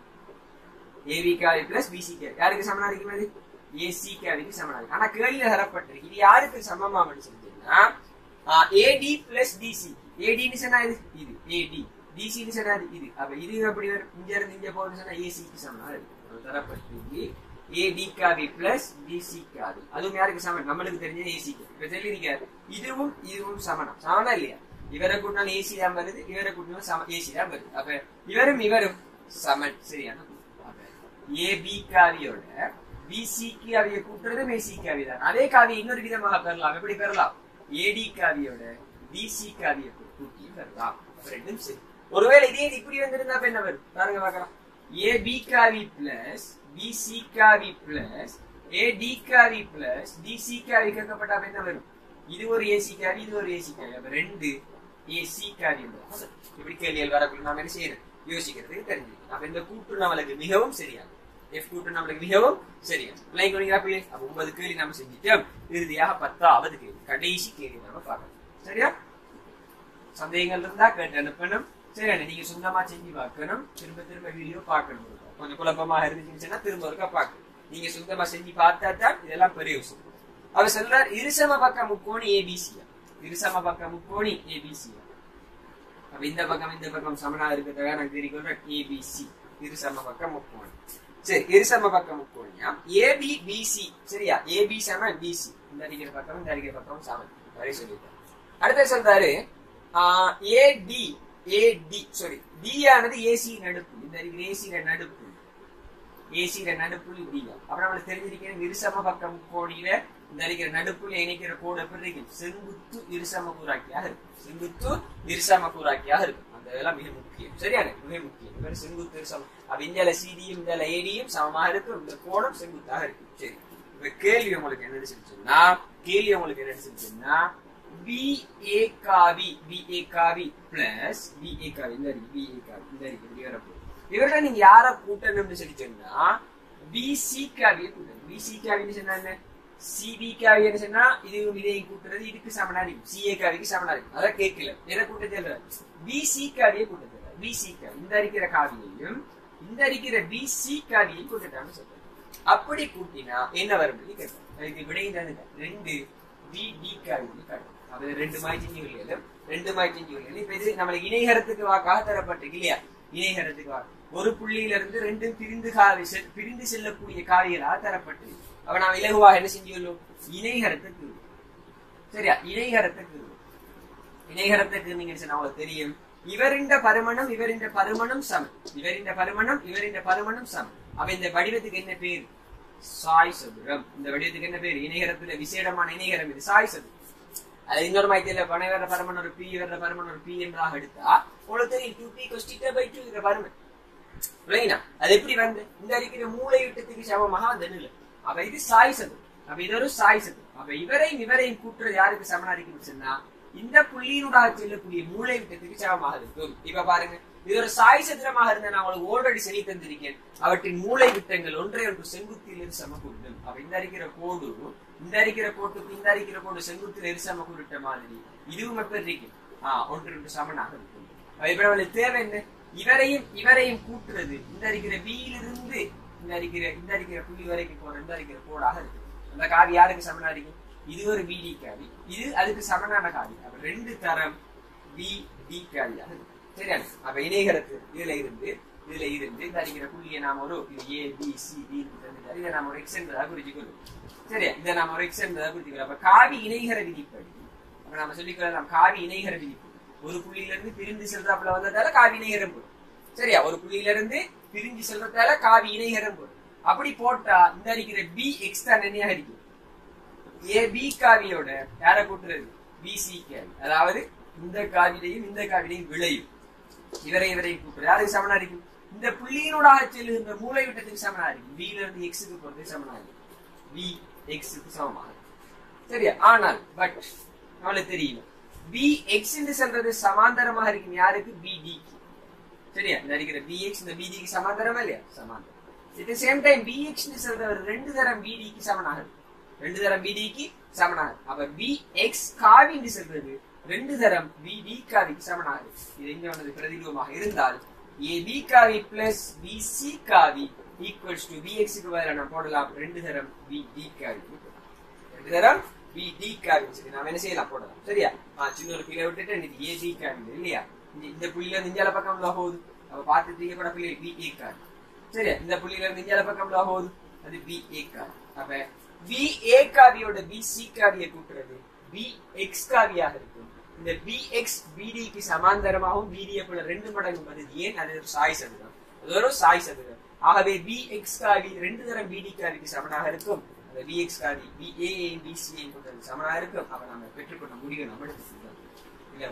ஏபி காவி பிளஸ் பிசி காவி யாருக்கு சமனா இருக்கிறது ஏசி காவிக்கு சமனா இருக்கு ஆனா கேள்வியில தரப்பட்டிருக்கு இது யாருக்கு சமமா சொல்லிட்டீங்கன்னா ஏடி பிளஸ் டிசி ஏடின்னு சொன்னா இது இது ஏடி டிசின்னு சொன்னா இது இது அப்ப இது எப்படி வரும் இங்க இருந்து இங்க போகணும்னு சொன்னா ஏசிக்கு சமனா இருக்கு அது தரப்பட்டிருக்கு ஏடி காவி பிளஸ் டிசி காவி அதுவும் யாருக்கு சமன் நம்மளுக்கு தெரிஞ்ச ஏசிக்கு இப்ப சொல்லியிருக்காரு இதுவும் இதுவும் சமனம் சமனா இல்லையா இவரை கூட்டினாலும் ஏசி தான் வருது இவரை கூட்டினாலும் சம ஏசி தான் வருது அப்ப இவரும் இவரும் சமன் சரியான அப்ப ஏபி காவியோட பிசிக்கு அவைய கூட்டுறதும் ஏசி காவி தான் அதே காவி இன்னொரு விதமாக பெறலாம் எப்படி பெறலாம் ஏடி காவியோட பிசி காவிய கூட்டி பெறலாம் அப்ப ரெண்டும் சரி ஒருவேளை இதே இது இப்படி வந்திருந்தா அப்ப என்ன வரும் பாருங்க பார்க்கலாம் ஏ பி காவி பிளஸ் பிசி காவி பிளஸ் ஏ டி காவி பிளஸ் டிசி காவி கேட்கப்பட்ட அப்ப என்ன வரும் இது ஒரு ஏசி காவி இது ஒரு ஏசி காவி அப்ப ரெண்டு ஏசி காவி வரும். இப்படி கேள்விகள் வரக்குள்ள நாம என்ன செய்யணும் யோசிக்கிறதுக்கு தெரிஞ்சுக்கணும் அப்ப இந்த கூட்டு நம்மளுக்கு மிகவும் சரியானது எஃப் கூட்டு நம்மளுக்கு மிகவும் சரியானது லைன் பண்ணிக்கிறா அப்ப ஒன்பது கேள்வி நம்ம செஞ்சுட்டோம் இறுதியாக பத்தாவது கேள்வி கடைசி கேள்வி நம்ம பார்க்கணும் சரியா சந்தேகங்கள் இருந்தா கேட்டு அனுப்பணும் சரி நீங்க சொந்தமா செஞ்சு பார்க்கணும் திரும்ப திரும்ப வீடியோ பார்க்கணும் கொஞ்சம் குழப்பமா இருந்துச்சுன்னா திரும்ப ஒருக்கா பார்க்கணும் நீங்க சொந்தமா செஞ்சு பார்த்தா தான் இதெல்லாம் பெரிய விஷயம் அவர் சொல்றார் இருசம பக்க முக்கோணி ஏபிசியா இருசம பக்க முக்கோணி ஏபிசியா அப்ப இந்த பக்கம் இந்த பக்கம் சமனா இருக்கிறதுக்காக நான் தெரிவிக்கிறேன் ஏபிசி இருசம பக்க முக்கோணி சரி இருசம பக்க முக்கோணியா ஏபி பிசி சரியா ஏபி சம பிசி இந்த அடிக்கிற பக்கம் இந்த அடிக்கிற பக்கம் சமன் வரை சொல்லிட்டேன் அடுத்து சொல்றாரு ஏடி ஏடி சாரி டி ஆனது ஏசி நடுப்பு இந்த அடிக்கிற ஏசியில நடுப்பு ஏசியில நடுப்புள்ளி டி அப்புறம் நம்மளுக்கு தெரிஞ்சிருக்கிற இருசம பக்கம் கோடியில இந்த அடிக்கிற நடுப்புல இணைக்கிற கோடு எப்படி இருக்கும் செங்குத்து இருசம கூறாக்கியாக இருக்கும் செங்குத்து இருசம கூறாக்கியாக இருக்கும் அந்த இதெல்லாம் மிக முக்கியம் சரியான மிக முக்கியம் இந்த மாதிரி செங்குத்து இருசம அப்ப இந்தியால சிடியும் இந்த ஏடியும் சமமாக இருக்கும் இந்த கோணம் செங்குத்தாக இருக்கும் சரி இப்ப கேள்வி உங்களுக்கு என்ன செஞ்சுன்னா கேள்வி உங்களுக்கு என்ன செஞ்சுன்னா பி ஏ காவி பி ஏ காவி பிளஸ் பி ஏ காவி இந்த அடி பி ஏ காவி இந்த அடி இப்படி வரப்போ இவர்கிட்ட நீங்க யார கூட்டணும்னு சொல்லி சொன்னா பிசி காவியை கூட்டணும் பிசி காவின்னு சொன்னா என்ன சிபி காவின்னு சொன்னா இதுவும் இதையும் கூட்டுறது இதுக்கு சமனா இருக்கும் சிஏ காவிக்கு சமனா இருக்கும் அதான் கேட்கல எதை கூட்ட தெரியல பிசி காவியை கூட்ட தெரியல பிசி காவி இந்த அடிக்கிற காவியையும் இந்த அடிக்கிற பிசி காவியையும் கூட்டட்டான்னு சொல்றாரு அப்படி கூட்டினா என்ன வரும் கேட்கும் அதுக்கு விடையும் தானே ரெண்டு பி டி காவின்னு காட்டும் அது ரெண்டு மாய் செஞ்சு வில்லையிலும் ரெண்டு மாய் செஞ்சு வில்லையிலும் இப்ப இது நம்மளுக்கு இணைகரத்துக்கு வாக்காக தரப்பட்டிருக்கு இல்லையா இணைகரத்துக்கு வாக்கு ஒரு புள்ளியில இருந்து ரெண்டும் பிரிந்து காவி செல் பிரிந்து செல்லக்கூடிய காவியலாக தரப்பட்டிருக்கு அப்ப நாம் இலகுவாக என்ன செஞ்சுள்ளோம் இணைகரத்துக்கு சரியா இணைகரத்துக்கு இணைகரத்துக்கு நீங்க சொன்னா உங்களுக்கு தெரியும் இவரின் பருமனும் இவரின் பருமனும் சமம் இவரின் பருமனும் இவரின் பருமனும் சமம் அப்ப இந்த வடிவத்துக்கு என்ன பேர் சாய் சதுரம் இந்த வடிவத்துக்கு என்ன பேர் இணைகரத்துல விசேடமான இணைகரம் இது சாய் சதுரம் அது இன்னொரு மாயத்தில பனை வர்ற பருமன் ஒரு பி வர்ற பருமன் ஒரு பி என்றாக எடுத்தா உங்களுக்கு தெரியும் டூ பி கொஸ்டிட்ட பை டூ இருக்கிற பருமன் இல்லைங்களா அது எப்படி வந்து இந்த இருக்கிற மூளை விட்டத்துக்கு சமமாக அந்த நிலை அப்ப இது சாய் சதுரம் அப்ப இது ஒரு சாய் சதுரம் அப்ப இவரையும் இவரையும் கூட்டுறது யாருக்கு சமனா இருக்குன்னு சொன்னா இந்த புள்ளியினூடாக செல்லக்கூடிய மூளை விட்டத்துக்கு சமமாக இருக்கும் இப்ப பாருங்க இது ஒரு சாய் சதுரமாக இருந்தா நான் உங்களுக்கு ஆல்ரெடி சொல்லி தந்திருக்கேன் அவற்றின் மூளை விட்டங்கள் ஒன்றை ஒன்று செங்குத்திலிருந்து சமக்கூடும் அப்ப இந்த இருக்கிற கோடு இந்த இருக்கிற கோட்டுக்கு இந்த இருக்கிற கோடு செங்குத்தில் இரு சமக்கூட்ட மாதிரி இதுவும் எப்படி இருக்கு ஆஹ் ஒன்று ஒன்று சமனாக இருக்கும் அப்ப இப்ப நம்மளுக்கு தேவை என்ன இவரையும் இவரையும் கூட்டுறது இந்த இருக்கிற வீலிருந்து இந்த இருக்கிற இந்த இருக்கிற புள்ளி வரைக்கும் போற இந்த இருக்கிற கோடாக இருக்கு அந்த காவி யாருக்கு சமனா இருக்கு இது ஒரு பி டி காவி இது அதுக்கு சமனான காவி அப்ப ரெண்டு தரம் பி டி காவியாக இருக்கு சரியா அப்ப இணைகரத்து இதுல இருந்து இதுல இருந்து இந்த அடிக்கிற புள்ளியை நாம ஒரு இது ஏ பி சி டி இதை நாம ஒரு எக்ஸ் என்பதாக குறிச்சுக்கொள்ளும் சரியா இதை நாம ஒரு எக்ஸ் என்பதாக குறிச்சுக்கிறோம் அப்ப காவி இணைகர விதிப்படி அப்ப நாம சொல்லிக்கலாம் காவி இணைகர விதிப்பு ஒரு புள்ளியில இருந்து பிரிந்து செல்றாப்புல வந்ததால காவி இணைகரம் போடும் சரியா ஒரு புள்ளியில இருந்து பிரிஞ்சு செல்றதால காவி இணைகரம் போடும் அப்படி போட்டா இந்த அடிக்கிற பி எக்ஸ் தான் என்னையாக இருக்கும் ஏ பி காவியோட யார கூட்டுறது பி சி காவி அதாவது இந்த காவிலையும் இந்த காவிலையும் விளையும் இவரை இவரை கூட்டுறது யாருக்கு சமனா இருக்கும் இந்த புள்ளியினூடாக செல்லுகின்ற மூளை விட்டத்துக்கு சமனா இருக்கும் B ல இருந்து எக்ஸுக்கு போறதுக்கு சமனா இருக்கும் பி எக்ஸுக்கு சமமாக இருக்கும். சரியா ஆனால் பட் நம்மளுக்கு தெரியும் பி எக்ஸ் என்று சொல்றது சமாந்தரமாக இருக்கும் யாருக்கு பி டிக்கு சரியா இந்த அடிக்கிற பி எக்ஸ் இந்த பிடிக்கு சமாந்தரமா இல்லையா சமாந்தரம் at same time B X சொல்றவர் ரெண்டு தரம் பிடிக்கு சமனாக இருக்கும். ரெண்டு தரம் பிடிக்கு சமனாக இருக்கும். அப்ப பி எக்ஸ் காவி என்று சொல்றது ரெண்டு தரம் பி டி காவிக்கு சமனாக இருக்கும். இது இங்க வந்தது பிரதிரூபமாக இருந்தால் ஏ பி காவி பிளஸ் பி சி காவி ஈக்குவல்ஸ் டு பி எக்ஸுக்கு பதிலாக நான் போடலாம் ரெண்டு தரம் பி டி காவி ரெண்டு தரம் பி டி காவி சரி நாம என்ன செய்யலாம் போடலாம் சரியா ஆ, சின்ன ஒரு பிள்ளை விட்டுட்டு இன்னைக்கு ஏ பி காவி இல்லையா இந்த இந்த புள்ளியில இருந்து இஞ்சால பக்கம் போகுது அப்ப பார்த்துட்டு கூட புள்ளி பி ஏ காவி சரியா இந்த புள்ளியில இருந்து இஞ்சால பக்கம் போகுது அது பி ஏ காவி அப்ப பி ஏ காவியோட பி சி காவியை கூட்டுறது பி எக்ஸ் காவியாக இருக்கும் இந்த பி எக்ஸ் பிடிக்கு சமாந்தரமாகவும் பிடியை போல ரெண்டு மடங்கு வருது ஏன் அது ஒரு சாய் சதுரம் அது ஒரு சாய் சதுரம் ஆகவே பி எக்ஸ் காவி ரெண்டு தரம் பிடி காவிக்கு சமனாக இருக்கும் அந்த பி எக்ஸ் காவி பி ஏ பி சி போன்றது சமனாக இருக்கும் அப்ப நம்ம பெற்றுக்கொண்ட முடிவை நம்ம எடுத்துக்கலாம் இல்ல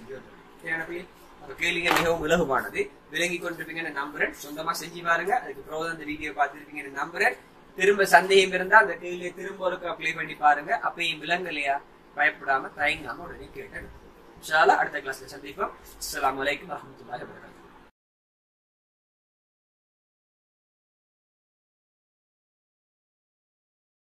வாட்ச் அப்ப கேள்விங்க மிகவும் இலகுவானது விளங்கி கொண்டிருப்பீங்கன்னு நம்புறேன் சொந்தமா செஞ்சு பாருங்க அதுக்கு பிறகு அந்த வீடியோ பார்த்துருப்பீங்கன்னு நம்புறேன் திரும்ப சந்தேகம் இருந்தா அந்த கேள்வியை திரும்ப ஒருக்கு அப்ளை பண்ணி பாருங்க அப்பயும் விலங்கலையா பயப்படாம தயங்காம உடனே கேட்டு அடுத்த கிளாஸ்ல சந்திப்போம் அஸ்ஸலாமு அலைக்கும் வரஹ்மத்துல்லாஹி வபரகாத்துஹு